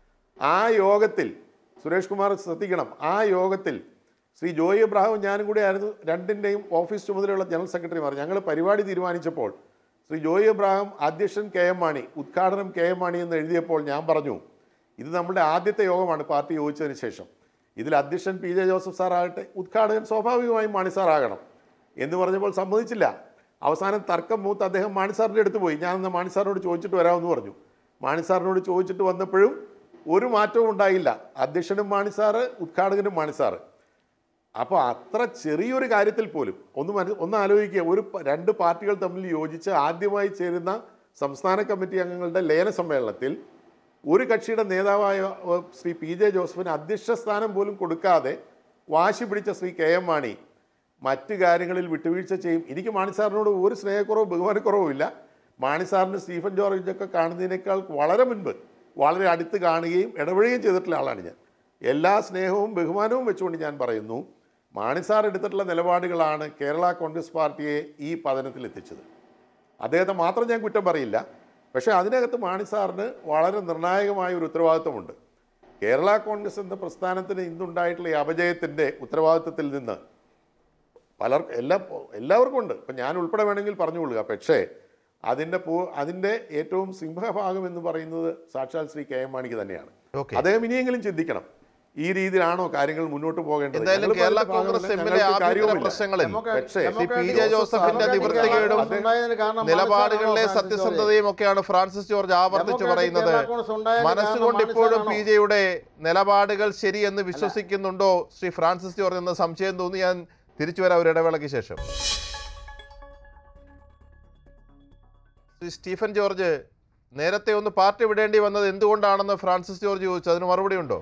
ആ യോഗത്തിൽ സുരേഷ് കുമാർ ശ്രദ്ധിക്കണം ആ യോഗത്തിൽ ശ്രീ ജോയി എബ്രാഹിം ഞാനും കൂടെ ആയിരുന്നു രണ്ടിൻ്റെയും ഓഫീസ് ചുമതലയുള്ള ജനറൽ സെക്രട്ടറിമാർ ഞങ്ങൾ പരിപാടി തീരുമാനിച്ചപ്പോൾ ശ്രീ ജോയി എബ്രാഹിം അധ്യക്ഷൻ കെ എം മാണി ഉദ്ഘാടനം കെ എം മാണി എന്ന് എഴുതിയപ്പോൾ ഞാൻ പറഞ്ഞു ഇത് നമ്മുടെ ആദ്യത്തെ യോഗമാണ് പാർട്ടി യോജിച്ചതിന് ശേഷം ഇതിൽ അധ്യക്ഷൻ പി ജെ ജോസഫ് സാർ ആകട്ടെ ഉദ്ഘാടകൻ സ്വാഭാവികമായും മാണി സാർ ആകണം എന്ന് പറഞ്ഞപ്പോൾ സമ്മതിച്ചില്ല അവസാനം തർക്കം മൂത്ത് അദ്ദേഹം മാണി സാറിൻ്റെ അടുത്ത് പോയി ഞാൻ എന്നാൽ മാണി സാറിനോട് ചോദിച്ചിട്ട് വരാമെന്ന് പറഞ്ഞു മാണി സാറിനോട് ചോദിച്ചിട്ട് വന്നപ്പോഴും ഒരു മാറ്റവും ഉണ്ടായില്ല അധ്യക്ഷനും മാണി സാറ് ഉദ്ഘാടകനും മാണി സാറ് അപ്പോൾ അത്ര ചെറിയൊരു കാര്യത്തിൽ പോലും ഒന്ന് മനു ഒന്ന് ആലോചിക്കുക ഒരു പ- രണ്ട് പാർട്ടികൾ തമ്മിൽ യോജിച്ച് ആദ്യമായി ചേരുന്ന സംസ്ഥാന കമ്മിറ്റി അംഗങ്ങളുടെ ലയന സമ്മേളനത്തിൽ ഒരു കക്ഷിയുടെ നേതാവായ ഏഹ്, ശ്രീ പി ജെ ജോസഫിന് അധ്യക്ഷ സ്ഥാനം പോലും കൊടുക്കാതെ വാശി പിടിച്ച ശ്രീ കെ എം മാണി മറ്റു കാര്യങ്ങളിൽ വിട്ടുവീഴ്ച ചെയ്യും എനിക്ക് മാണി സാറിനോട് ഒരു സ്നേഹക്കുറവോ ബഹുമാനക്കുറവും ഇല്ല മാണി സാറിന് സ്റ്റീഫൻ ജോർജൊക്കെ കാണുന്നതിനേക്കാൾ വളരെ മുൻപ് വളരെ അടുത്ത് കാണുകയും ഇടപെടുകയും ചെയ്തിട്ടുള്ള ആളാണ് ഞാൻ എല്ലാ സ്നേഹവും ബഹുമാനവും വെച്ചുകൊണ്ട് ഞാൻ പറയുന്നു മാണി സാർ എടുത്തിട്ടുള്ള നിലപാടുകളാണ് കേരള കോൺഗ്രസ് പാർട്ടിയെ ഈ പതനത്തിൽ എത്തിച്ചത് അദ്ദേഹത്തെ മാത്രം ഞാൻ കുറ്റം പറയില്ല പക്ഷേ അതിനകത്ത് മാണി സാറിന് വളരെ നിർണായകമായ ഒരു ഉത്തരവാദിത്വമുണ്ട് കേരള കോൺഗ്രസ് എന്ന പ്രസ്ഥാനത്തിന് ഇന്നുണ്ടായിട്ടുള്ള ഈ അപജയത്തിൻ്റെ ഉത്തരവാദിത്വത്തിൽ നിന്ന് പലർ എല്ലാ എല്ലാവർക്കും ഉണ്ട് ഇപ്പം ഞാൻ ഉൾപ്പെടെ വേണമെങ്കിൽ പറഞ്ഞുകൊള്ളുക പക്ഷേ അതിൻ്റെ പൂ അതിൻ്റെ ഏറ്റവും സിംഹഭാഗം എന്ന് പറയുന്നത് സാക്ഷാൽ ശ്രീ കെ എം മാണിക്ക് തന്നെയാണ് ഓക്കെ അദ്ദേഹം ഇനിയെങ്കിലും ചിന്തിക്കണം ഈ രീതിയിലാണോ കാര്യങ്ങൾ മുന്നോട്ട് പോകേണ്ടത് എന്തായാലും ഞങ്ങൾ കേരള പറഞ്ഞ കോൺഗ്രസ് ഭാഗമല്ല, എമ്മിലെ ഞങ്ങൾക്ക് ആഭ്യന്തര കാര്യവുമില്ല. പ്രശ്നങ്ങളിൽ പക്ഷേ ശ്രീ പി ജെ ജോസഫിന്റെ നിവൃത്തികേടും നിലപാടുകളിലെ സത്യസന്ധതയും ഒക്കെയാണ് ഫ്രാൻസിസ് ജോർജ് ആവർത്തിച്ചു പറയുന്നത് മനസ്സുകൊണ്ട് ഇപ്പോഴും പി ജെയുടെ നിലപാടുകൾ ശരിയെന്ന് വിശ്വസിക്കുന്നുണ്ടോ ശ്രീ ഫ്രാൻസിസ് ജോർജ് എന്ന സംശയം തോന്നി ഞാൻ തിരിച്ചു വരാം ഒരു ഇടവേളയ്ക്ക് ശേഷം ശ്രീ സ്റ്റീഫൻ ജോർജ് നേരത്തെ ഒന്ന് പാർട്ടി വിടേണ്ടി വന്നത് എന്തുകൊണ്ടാണെന്ന് ഫ്രാൻസിസ് ജോർജ് ചോദിച്ചു അതിന് മറുപടി ഉണ്ടോ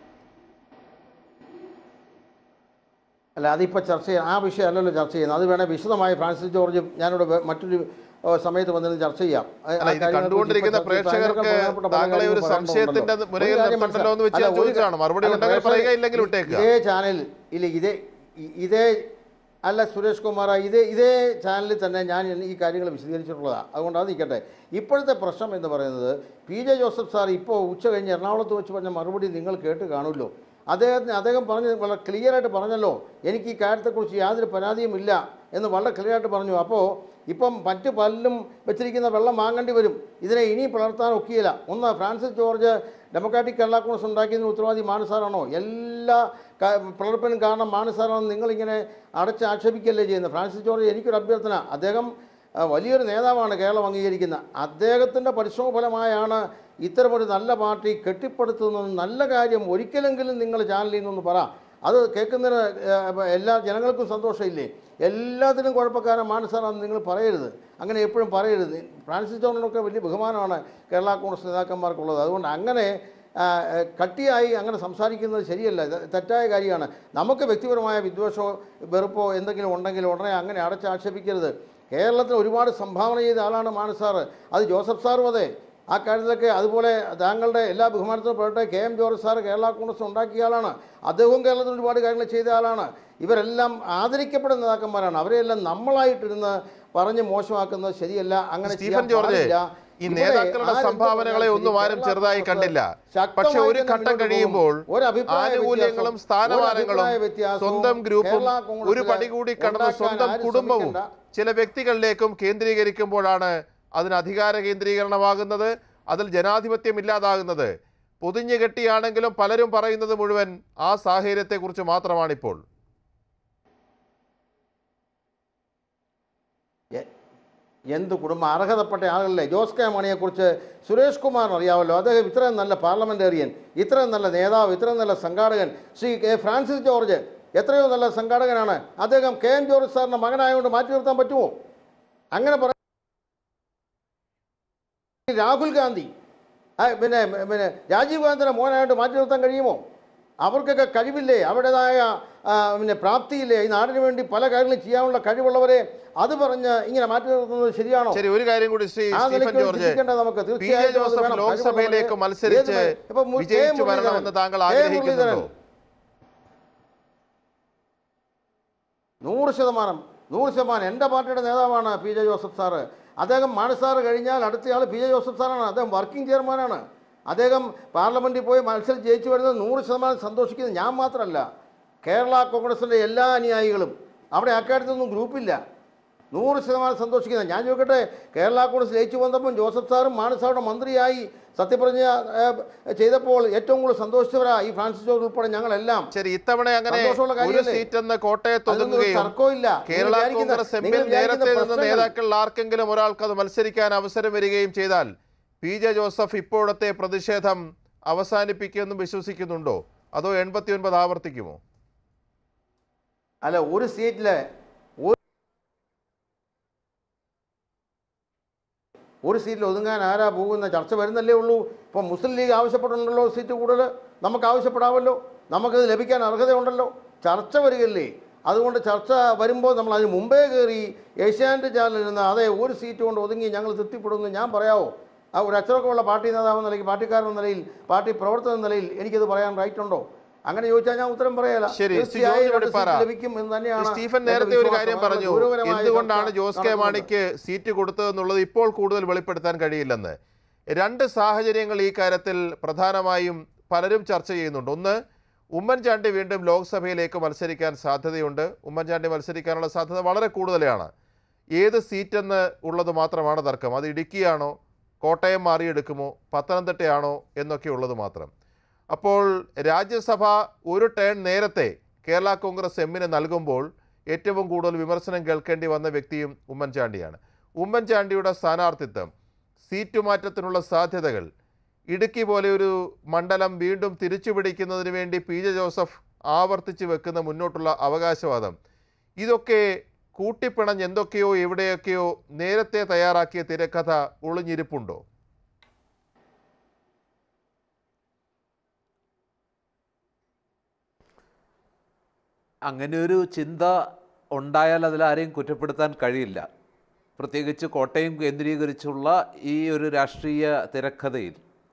അല്ല അതിപ്പോൾ ചർച്ച ചെയ്യാൻ ആ വിഷയം അല്ലല്ലോ ചർച്ച ചെയ്യുന്നത് അത് വേണേൽ വിശദമായി ഫ്രാൻസിസ് ജോർജ് ഞാനിവിടെ വേ- മറ്റൊരു ഏഹ്, സമയത്ത് വന്നിരുന്ന് ചർച്ച ചെയ്യാം ആ- ആ അല്ല ഇത് കാര്യങ്ങളെക്കുറിച്ച് കണ്ടുകൊണ്ടിരിക്കുന്ന ഇപ്പോൾ ചർച്ച ചെയ്യാൻ പ്രേക്ഷകർക്ക് പ്രധാനപ്പെട്ട പല താങ്കളെ ഒരു കാര്യങ്ങളും സംശയത്തിന്റെ പറയാനുണ്ടല്ലോ. മുരയിൽ ഒരു കാര്യം നിർത്തണ്ടല്ലോ എന്ന് വെച്ച് ഞാൻ അല്ല, ഒരു ചോദിച്ചതാണ് മറുപടി അല്ല, ഉണ്ടെങ്കിൽ പ്രേക്ഷകർ പറയുക ഇല്ലെങ്കിൽ വിട്ടേക്കുക ഇതേ ചാനൽ ഇല്ല ഇതേ ഇ- ഇതേ അല്ല സുരേഷ് കുമാർ ഇതേ ഇതേ ചാനലിൽ തന്നെ ഞാൻ ഈ കാര്യങ്ങൾ വിശദീകരിച്ചിട്ടുള്ളതാണ് അതുകൊണ്ട് അത് നിൽക്കട്ടെ ഇപ്പോഴത്തെ പ്രശ്നം എന്ന് പറയുന്നത് പി ജെ ജോസഫ് സാർ ഇപ്പോൾ ഉച്ച കഴിഞ്ഞ് എറണാകുളത്ത് വെച്ച് പറഞ്ഞ മറുപടി നിങ്ങൾ കേട്ട് കാണുമല്ലോ അദ്ദേഹത്തിന് അദ്ദേഹം പറഞ്ഞ് വളരെ ക്ലിയർ ആയിട്ട് പറഞ്ഞല്ലോ എനിക്ക് ഈ കാര്യത്തെക്കുറിച്ച് യാതൊരു പരാതിയും ഇല്ല എന്ന് വളരെ ക്ലിയർ ആയിട്ട് പറഞ്ഞു അപ്പോൾ ഇപ്പം മറ്റ് പലരും വെച്ചിരിക്കുന്ന വെള്ളം വാങ്ങേണ്ടി വരും ഇതിനെ ഇനി പുലർത്താൻ ഒക്കിയില്ല ഒന്ന് ഫ്രാൻസിസ് ജോർജ് ഡെമോക്രാറ്റിക് കേരള കോൺഗ്രസ് ഉണ്ടാക്കിയതിന് ഉത്തരവാദി മാനസാറാണോ എല്ലാ ക- പിളർപ്പിനും കാരണം മാനസാറാണെന്ന് നിങ്ങളിങ്ങനെ അടച്ച് ആക്ഷേപിക്കല്ലേ ചെയ്യുന്നത് ഫ്രാൻസിസ് ജോർജ് എനിക്കൊരു അഭ്യർത്ഥന അദ്ദേഹം ആ, വലിയൊരു നേതാവാണ് കേരളം അംഗീകരിക്കുന്ന അദ്ദേഹത്തിൻ്റെ പരിശ്രമ ഫലമായാണ് ഇത്തരമൊരു നല്ല പാർട്ടി കെട്ടിപ്പടുത്തുന്നത് നല്ല കാര്യം ഒരിക്കലെങ്കിലും നിങ്ങൾ ചാനലിൽ നിന്നൊന്ന് പറ അത് കേൾക്കുന്നതിന് ഏഹ്, എല്ലാ ജനങ്ങൾക്കും സന്തോഷമില്ലേ എല്ലാത്തിനും കുഴപ്പക്കാരൻ മാനസാറാണെന്ന് നിങ്ങൾ പറയരുത് അങ്ങനെ എപ്പോഴും പറയരുത് ഫ്രാൻസിസ് ജോണിനൊക്കെ വലിയ ബഹുമാനമാണ് കേരള കോൺഗ്രസ് നേതാക്കന്മാർക്കുള്ളത് അതുകൊണ്ട് അങ്ങനെ ആ, ഏഹ്, കട്ടിയായി അങ്ങനെ സംസാരിക്കുന്നത് ശരിയല്ല ഇത് തെറ്റായ കാര്യമാണ് നമുക്ക് വ്യക്തിപരമായ വിദ്വേഷമോ വെറുപ്പോ എന്തെങ്കിലും ഉണ്ടെങ്കിൽ ഉടനെ അങ്ങനെ അടച്ചാക്ഷേപിക്കരുത് കേരളത്തിന് ഒരുപാട് സംഭാവന ചെയ്ത ആളാണ് മാനസ് സാറ് അത് ജോസഫ് സാറും അതെ ആ കാര്യത്തിലൊക്കെ അതുപോലെ താങ്കളുടെ എല്ലാ ബഹുമാനത്തിനും പെടട്ടെ K M George sir Kerala Congress ഉണ്ടാക്കിയ ആളാണ് അദ്ദേഹവും കേരളത്തിൽ ഒരുപാട് കാര്യങ്ങൾ ചെയ്ത ആളാണ് ഇവരെല്ലാം ആദരിക്കപ്പെടുന്ന നേതാക്കന്മാരാണ് അവരെല്ലാം നമ്മളായിട്ടിരുന്ന് പറഞ്ഞ് മോശമാക്കുന്നത് ശരിയല്ല അങ്ങനെ സ്റ്റീഫൻ ചെയ്യാൻ ജോർജ് പാടില്ല. ഈ ഇവിടെ നേതാക്കളുടെ ആരെന്ത് സംഭാവനകളെ പറഞ്ഞാലും ഒന്നും ശരി, ആരും കേരള ചെറുതായി കോൺഗ്രസ് കണ്ടില്ല ശക്തമായി പക്ഷെ ഒരു തന്നെ ഘട്ടം മുന്നോട്ട് കഴിയുമ്പോൾ പോകും. ഒരു അഭിപ്രായ ആനുകൂല്യങ്ങളും വ്യത്യാസം, സ്ഥാനമാനങ്ങളും ഒരു അഭിപ്രായ വ്യത്യാസവും സ്വന്തം ഗ്രൂപ്പും കേരള കോൺഗ്രസ്സിലെ ഒരു പടി കൂടി കടന്ന് ഉണ്ടാക്കാൻ സ്വന്തം ആരും കുടുംബവും ശ്രമിക്കണ്ട. ചില വ്യക്തികളിലേക്കും കേന്ദ്രീകരിക്കുമ്പോഴാണ് അതിന് അധികാര കേന്ദ്രീകരണമാകുന്നത് അതിൽ ജനാധിപത്യം ഇല്ലാതാകുന്നത് പൊതിഞ്ഞു കെട്ടിയാണെങ്കിലും പലരും പറയുന്നത് മുഴുവൻ ആ സാഹചര്യത്തെക്കുറിച്ച് മാത്രമാണിപ്പോൾ എ- എന്ത് കുടുംബം അർഹതപ്പെട്ട ആളുകളിലെ ജോസ് കെ മാണിയെക്കുറിച്ച് സുരേഷ് കുമാറിന് അറിയാമല്ലോ അദ്ദേഹം ഇത്രയും നല്ല പാർലമെൻറ്റേറിയൻ ഇത്രയും നല്ല നേതാവ് ഇത്രയും നല്ല സംഘാടകൻ ശ്രീ കെ ഫ്രാൻസിസ് ജോർജ് എത്രയോ നല്ല സംഘാടകനാണ് അദ്ദേഹം കെ എം ജോർജ് സാറിൻ്റെ മകനായതുകൊണ്ട് മാറ്റി നിർത്താൻ പറ്റുമോ അങ്ങനെ പറ രാഹുൽ ഗാന്ധി ആ, പിന്നെ പിന്നെ രാജീവ് ഗാന്ധിയുടെ മോനായിട്ട് മാറ്റി നിർത്താൻ കഴിയുമോ അവർക്കൊക്കെ കഴിവില്ലേ അവരുടേതായ ആ, പിന്നെ പ്രാപ്തിയില്ലേ ഈ നാടിന് വേണ്ടി പല കാര്യങ്ങളും ചെയ്യാനുള്ള കഴിവുള്ളവരെ അത് പറഞ്ഞ് ഇങ്ങനെ മാറ്റി നിർത്തുന്നത് ശരിയാണോ ശരി ഒരു കാര്യം കൂടി ശ്രീ ആ സ്റ്റീഫൻ നിലയ്ക്ക് ജോർജ് ചിന്തിക്കേണ്ടത് നമുക്ക് പി ജെ തീർച്ചയായിട്ടും അത് ജോസഫ് വേണം. ലോക്സഭയിലേക്ക് കഴിവുള്ളവരെ മത്സരിച്ച് ഏത് ഇപ്പൊ മു- കെ. വിജയിച്ചു മുരളീധരൻ, വരണമെന്ന് താങ്കൾ കെ. ആഗ്രഹിക്കുന്നുണ്ടോ മുരളീധരൻ നൂറ് ശതമാനം നൂറ് ശതമാനം എൻ്റെ പാർട്ടിയുടെ നേതാവാണ് പി ജെ ജോസഫ് സാറ് അദ്ദേഹം മാണി സാറ് കഴിഞ്ഞാൽ അടുത്തയാൾ പി ജെ ജോസഫ് സാറാണ് അദ്ദേഹം വർക്കിംഗ് ചെയർമാനാണ് അദ്ദേഹം പാർലമെൻറ്റിൽ പോയി മത്സരം ജയിച്ചു വരുന്നത് നൂറ് ശതമാനം സന്തോഷിക്കുന്നത് ഞാൻ മാത്രമല്ല കേരള കോൺഗ്രസിൻ്റെ എല്ലാ അനുയായികളും അവിടെ അക്കാര്യത്തിലൊന്നും ഗ്രൂപ്പില്ല നൂറ് ശതമാനം സന്തോഷിക്കുന്നത് ഞാൻ ചോദിക്കട്ടെ കേരള കോൺഗ്രസ് ജയിച്ചു വന്നപ്പോൾ ജോസഫ് സാറും മാണി സാറുടെ മന്ത്രിയായി സത്യപ്രതിജ്ഞ ഏഹ്, ചെയ്തപ്പോൾ ഏറ്റവും കൂടുതൽ സന്തോഷിച്ചവരാ ഈ ഫ്രാൻസിസ് ജോർജ് ഉൾപ്പെടെ ഞങ്ങളെല്ലാം ശരി ഇത്തവണ അങ്ങനെ സന്തോഷമുള്ള ഒരു കാര്യമല്ലേ? സീറ്റ് എന്ന് കോട്ടയത്ത് അതിലൊന്നും ഒരു ഒതുങ്ങുകയും തർക്കമില്ല. നിങ്ങൾ കേരള വിചാരിക്കുന്ന- കോൺഗ്രസ് എമ്മിൽ നിങ്ങൾ വിചാരിക്കുന്ന നേരത്തെ നിന്ന് പ്രശ്നങ്ങൾ- നേതാക്കളിൽ ആർക്കെങ്കിലും ഒരാൾക്ക് അത് മത്സരിക്കാൻ അവസരം വരികയും ചെയ്താൽ പി ജെ ജോസഫ് ഇപ്പോഴത്തെ പ്രതിഷേധം അവസാനിപ്പിക്കുമെന്നും വിശ്വസിക്കുന്നുണ്ടോ അതോ എൺപത്തി ഒൻപത് ആവർത്തിക്കുമോ അല്ല ഒരു സീറ്റില് ഒരു- ഒരു സീറ്റിൽ ഒതുങ്ങാൻ ആരാ പോകുന്ന ചർച്ച വരുന്നല്ലേ ഉള്ളൂ ഇപ്പം മുസ്ലിം ലീഗ് ആവശ്യപ്പെട്ടിട്ടുണ്ടല്ലോ സീറ്റ് കൂടുതൽ നമുക്ക് ആവശ്യപ്പെടാമല്ലോ നമുക്കത് ലഭിക്കാൻ അർഹതയുണ്ടല്ലോ ചർച്ച വരികയല്ലേ അതുകൊണ്ട് ചർച്ച വരുമ്പോൾ നമ്മൾ അതിന് മുമ്പേ കയറി ഏഷ്യാനെറ്റ് ചാനലിൽ നിന്ന് അതെ ഒരു സീറ്റ് കൊണ്ട് ഒതുങ്ങി ഞങ്ങൾ തൃപ്തിപ്പെടുന്നു ഞാൻ പറയാമോ ആ ഒരു അച്ചടക്കമുള്ള പാർട്ടി നേതാവ് എന്ന നിലയിൽ പാർട്ടിക്കാരൻ എന്ന നിലയിൽ പാർട്ടി പ്രവർത്തകൻ എന്ന നിലയിൽ എനിക്കത് പറയാൻ റൈറ്റ് ഉണ്ടോ അങ്ങനെ ചോദിച്ചാൽ ഞാൻ ഉത്തരം പറയാല ശരി, ശ്രീ തീർച്ചയായും ജോർജ് രണ്ട് വെടിപ്പാറ. സീറ്റ് ലഭിക്കും എന്ന് തന്നെയാണ് സ്റ്റീഫൻ എൻ്റെ നേരത്തെ ഒരു വിശ്വാസം. കാര്യം വളരെ പറഞ്ഞു ഗൗരവമായ എന്തുകൊണ്ടാണ് ചർച്ച ജോസ് കെ നടക്കുന്നുണ്ട്. മാണിക്ക് സീറ്റ് കൊടുത്തതെന്നുള്ളത് ഇപ്പോൾ കൂടുതൽ വെളിപ്പെടുത്താൻ കഴിയില്ലെന്ന് രണ്ട് സാഹചര്യങ്ങൾ ഈ കാര്യത്തിൽ പ്രധാനമായും പലരും ചർച്ച ചെയ്യുന്നുണ്ട് ഒന്ന് ഉമ്മൻചാണ്ടി വീണ്ടും ലോക്സഭയിലേക്ക് മത്സരിക്കാൻ സാധ്യതയുണ്ട് ഉമ്മൻചാണ്ടി മത്സരിക്കാനുള്ള സാധ്യത വളരെ കൂടുതലാണ് ഏത് സീറ്റെന്ന് ഉള്ളത് മാത്രമാണ് തർക്കം അത് ഇടുക്കിയാണോ കോട്ടയം മാറിയെടുക്കുമോ പത്തനംതിട്ടയാണോ എന്നൊക്കെ ഉള്ളത് മാത്രം അപ്പോൾ രാജ്യസഭ ഒരു ടേൺ നേരത്തെ കേരള കോൺഗ്രസ് എമ്മിന് നൽകുമ്പോൾ ഏറ്റവും കൂടുതൽ വിമർശനം കേൾക്കേണ്ടി വന്ന വ്യക്തിയും ഉമ്മൻചാണ്ടിയാണ് ഉമ്മൻചാണ്ടിയുടെ സ്ഥാനാർത്ഥിത്വം സീറ്റ് മാറ്റത്തിനുള്ള സാധ്യതകൾ ഇടുക്കി പോലെ ഒരു മണ്ഡലം വീണ്ടും തിരിച്ചു പിടിക്കുന്നതിന് വേണ്ടി പി ജെ ജോസഫ് ആവർത്തിച്ച് വെക്കുന്ന മുന്നോട്ടുള്ള അവകാശവാദം ഇതൊക്കെ കൂട്ടിപ്പിണഞ്ഞ് എന്തൊക്കെയോ എവിടെയൊക്കെയോ നേരത്തെ തയ്യാറാക്കിയ തിരക്കഥ ഒളിഞ്ഞിരിപ്പുണ്ടോ അങ്ങനെ ഒരു ചിന്ത ഉണ്ടായാൽ അതിലാരെയും കുറ്റപ്പെടുത്താൻ കഴിയില്ല പ്രത്യേകിച്ച് കോട്ടയം കേന്ദ്രീകരിച്ചുള്ള ഈ ഒരു രാഷ്ട്രീയ തിരക്കഥയിൽ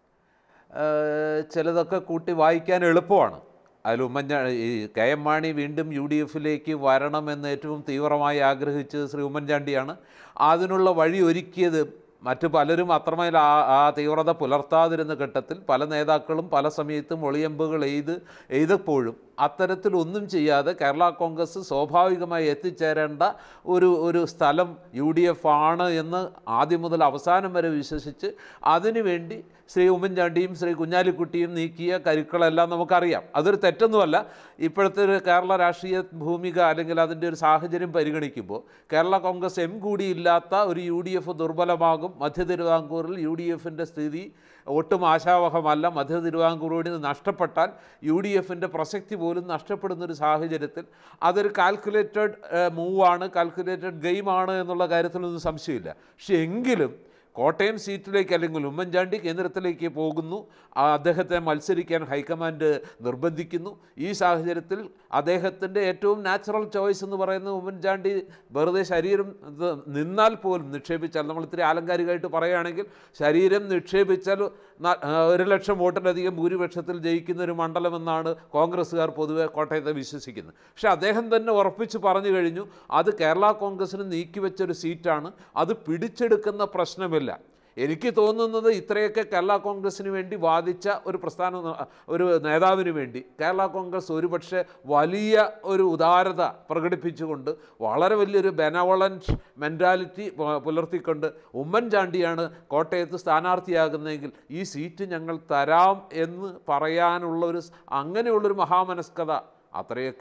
ഏഹ്, ചിലതൊക്കെ കൂട്ടി വായിക്കാൻ എളുപ്പമാണ് അതിൽ ഉമ്മൻചാ ഈ കെ എം മാണി വീണ്ടും യു ഡി എഫിലേക്ക് വരണമെന്ന് ഏറ്റവും തീവ്രമായി ആഗ്രഹിച്ചത് ശ്രീ ഉമ്മൻചാണ്ടിയാണ് അതിനുള്ള വഴി ഒരുക്കിയത് മറ്റു പലരും അത്രമേൽ ആ ആ തീവ്രത പുലർത്താതിരുന്ന ഘട്ടത്തിൽ പല നേതാക്കളും പല സമയത്തും ഒളിയമ്പുകൾ എയ്ത് എയ്തപ്പോഴും അത്തരത്തിലൊന്നും ചെയ്യാതെ കേരള കോൺഗ്രസ് സ്വാഭാവികമായി എത്തിച്ചേരേണ്ട ഒരു ഒരു സ്ഥലം യു ഡി എഫ് ആണ് എന്ന് ആദ്യം മുതൽ അവസാനം വരെ വിശ്വസിച്ച് അതിനുവേണ്ടി ശ്രീ ഉമ്മൻചാണ്ടിയും ശ്രീ കുഞ്ഞാലിക്കുട്ടിയും നീക്കിയ കരുക്കളെല്ലാം നമുക്കറിയാം അതൊരു തെറ്റൊന്നുമല്ല ഇപ്പോഴത്തെ ഒരു കേരള രാഷ്ട്രീയ ഭൂമിക അല്ലെങ്കിൽ അതിൻ്റെ ഒരു സാഹചര്യം പരിഗണിക്കുമ്പോൾ കേരള കോൺഗ്രസ് എം കൂടിയില്ലാത്ത ഒരു യു ഡി എഫ് ദുർബലമാകും മധ്യ തിരുവിതാംകൂറിൽ യു ഡി എഫിൻ്റെ സ്ഥിതി ഒട്ടും ആശാവഹമല്ല മധ്യ തിരുവിതാംകൂറോട് ഇത് നഷ്ടപ്പെട്ടാൽ യു ഡി എഫിൻ്റെ പ്രസക്തി പോലും നഷ്ടപ്പെടുന്ന ഒരു സാഹചര്യത്തിൽ അതൊരു കാൽക്കുലേറ്റഡ് മൂവാണ് കാൽക്കുലേറ്റഡ് ഗെയിമാണ് എന്നുള്ള കാര്യത്തിലൊന്നും സംശയമില്ല പക്ഷെ എങ്കിലും കോട്ടയം സീറ്റിലേക്ക് അല്ലെങ്കിൽ ഉമ്മൻചാണ്ടി കേന്ദ്രത്തിലേക്ക് പോകുന്നു ആ അദ്ദേഹത്തെ മത്സരിക്കാൻ ഹൈക്കമാൻഡ് നിർബന്ധിക്കുന്നു ഈ സാഹചര്യത്തിൽ അദ്ദേഹത്തിൻ്റെ ഏറ്റവും നാച്ചുറൽ ചോയ്സ് എന്ന് പറയുന്നത് ഉമ്മൻചാണ്ടി വെറുതെ ശരീരം ഇത് നിന്നാൽ പോലും നിക്ഷേപിച്ചാൽ നമ്മൾ ഇത്തിരി ആലങ്കാരികമായിട്ട് പറയുകയാണെങ്കിൽ ശരീരം നിക്ഷേപിച്ചാൽ ന- ആ, ഒരു ലക്ഷം വോട്ടിലധികം ഭൂരിപക്ഷത്തിൽ ജയിക്കുന്ന ഒരു മണ്ഡലമെന്നാണ് കോൺഗ്രസ്സുകാർ പൊതുവെ കോട്ടയത്തെ വിശ്വസിക്കുന്നത് പക്ഷേ അദ്ദേഹം തന്നെ ഉറപ്പിച്ച് പറഞ്ഞു കഴിഞ്ഞു അത് കേരള കോൺഗ്രസ്സിന് നീക്കിവെച്ചൊരു സീറ്റാണ് അത് പിടിച്ചെടുക്കുന്ന പ്രശ്നമില്ല എനിക്ക് തോന്നുന്നത് ഇത്രയൊക്കെ കേരള കോൺഗ്രസ്സിന് വേണ്ടി വാദിച്ച ഒരു പ്രസ്ഥാന ഒരു നേതാവിന് വേണ്ടി കേരള കോൺഗ്രസ് ഒരുപക്ഷെ വലിയ ഒരു ഉദാരത പ്രകടിപ്പിച്ചുകൊണ്ട് വളരെ വലിയൊരു ബെനവളൻറ്റ് മെൻറ്റാലിറ്റി പുലർത്തിക്കൊണ്ട് ഉമ്മൻചാണ്ടിയാണ് കോട്ടയത്ത് സ്ഥാനാർത്ഥിയാകുന്നതെങ്കിൽ ഈ സീറ്റ് ഞങ്ങൾ തരാം എന്ന് പറയാനുള്ള ഒരു അങ്ങനെയുള്ളൊരു മഹാമനസ്കത അത്രയൊക്കെ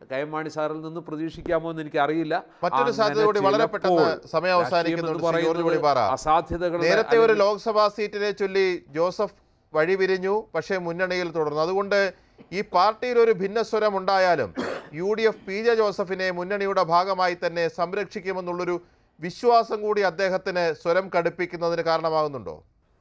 കെ എം മാണി സാറിൽ നിന്ന് പ്രതീക്ഷിക്കാമോ എന്ന് എനിക്കറിയില്ല മറ്റൊരു അങ്ങനെ സാധ്യത കൂടി വളരെ ചിലപ്പോൾ പെട്ടെന്ന് സമയം രാഷ്ട്രീയം അവസാനിക്കുന്നുണ്ട് എന്ന് ശ്രീ ജോർജ് പറയുന്നത് വെളിപ്പാറ. അസാധ്യതകളുടെ നേരത്തെ ഒരു അല്ലെങ്കിൽ- ലോക്സഭാ സീറ്റിനെ ചൊല്ലി ജോസഫ് വഴിപിരിഞ്ഞു പക്ഷേ മുന്നണിയിൽ തുടർന്നു അതുകൊണ്ട് ഈ പാർട്ടിയിൽ ഒരു ഭിന്നസ്വരം ഉണ്ടായാലും U D F P J ജോസഫിനെ മുന്നണിയുടെ ഭാഗമായി തന്നെ സംരക്ഷിക്കുമെന്നുള്ളൊരു വിശ്വാസം കൂടി അദ്ദേഹത്തിന് സ്വരം കടുപ്പിക്കുന്നതിന് കാരണമാകുന്നുണ്ടോ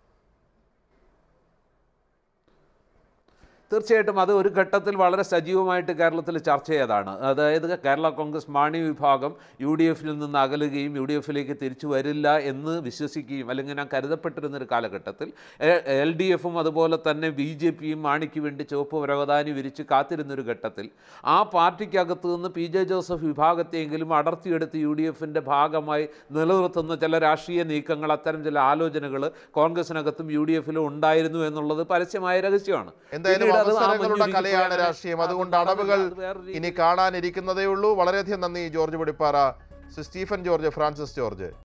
തീർച്ചയായിട്ടും അത് ഒരു ഘട്ടത്തിൽ വളരെ സജീവമായിട്ട് കേരളത്തിൽ ചർച്ച ചെയ്തതാണ് അതായത് കേരള കോൺഗ്രസ് മാണി വിഭാഗം യു ഡി എഫിൽ നിന്ന് അകലുകയും യു ഡി എഫിലേക്ക് തിരിച്ചു വരില്ല എന്ന് വിശ്വസിക്കുകയും അല്ലെങ്കിൽ ഞാൻ കരുതപ്പെട്ടിരുന്ന ഒരു കാലഘട്ടത്തിൽ എൽ ഡി എഫും അതുപോലെ തന്നെ ബി ജെ പിയും മാണിക്ക് വേണ്ടി ചുവപ്പ് പരവതാനി വിരിച്ച് കാത്തിരുന്നൊരു ഘട്ടത്തിൽ ആ പാർട്ടിക്കകത്ത് നിന്ന് പി ജെ ജോസഫ് വിഭാഗത്തെയെങ്കിലും അടർത്തിയെടുത്ത് യു ഡി എഫിൻ്റെ ഭാഗമായി നിലനിർത്തുന്ന ചില രാഷ്ട്രീയ നീക്കങ്ങൾ അത്തരം ചില ആലോചനകൾ കോൺഗ്രസിനകത്തും യു ഡി എഫിലും ഉണ്ടായിരുന്നു എന്നുള്ളത് പരസ്യമായ രഹസ്യമാണ് എന്തായാലും പിന്നീട് അത് ആ അവസരങ്ങളുടെ മഞ്ഞുരുകി കലയാണ് പോയാൽ രാഷ്ട്രീയം അത് അതുകൊണ്ട് അതല്ല, അടവുകൾ അത് വേറൊരു ഇനി കാണാനിരിക്കുന്നതേ ഉള്ളൂ വളരെയധികം നന്ദി ജോർജ് പൊടിപ്പാറ സ്റ്റീഫൻ ജോർജ് ഫ്രാൻസിസ് ജോർജ്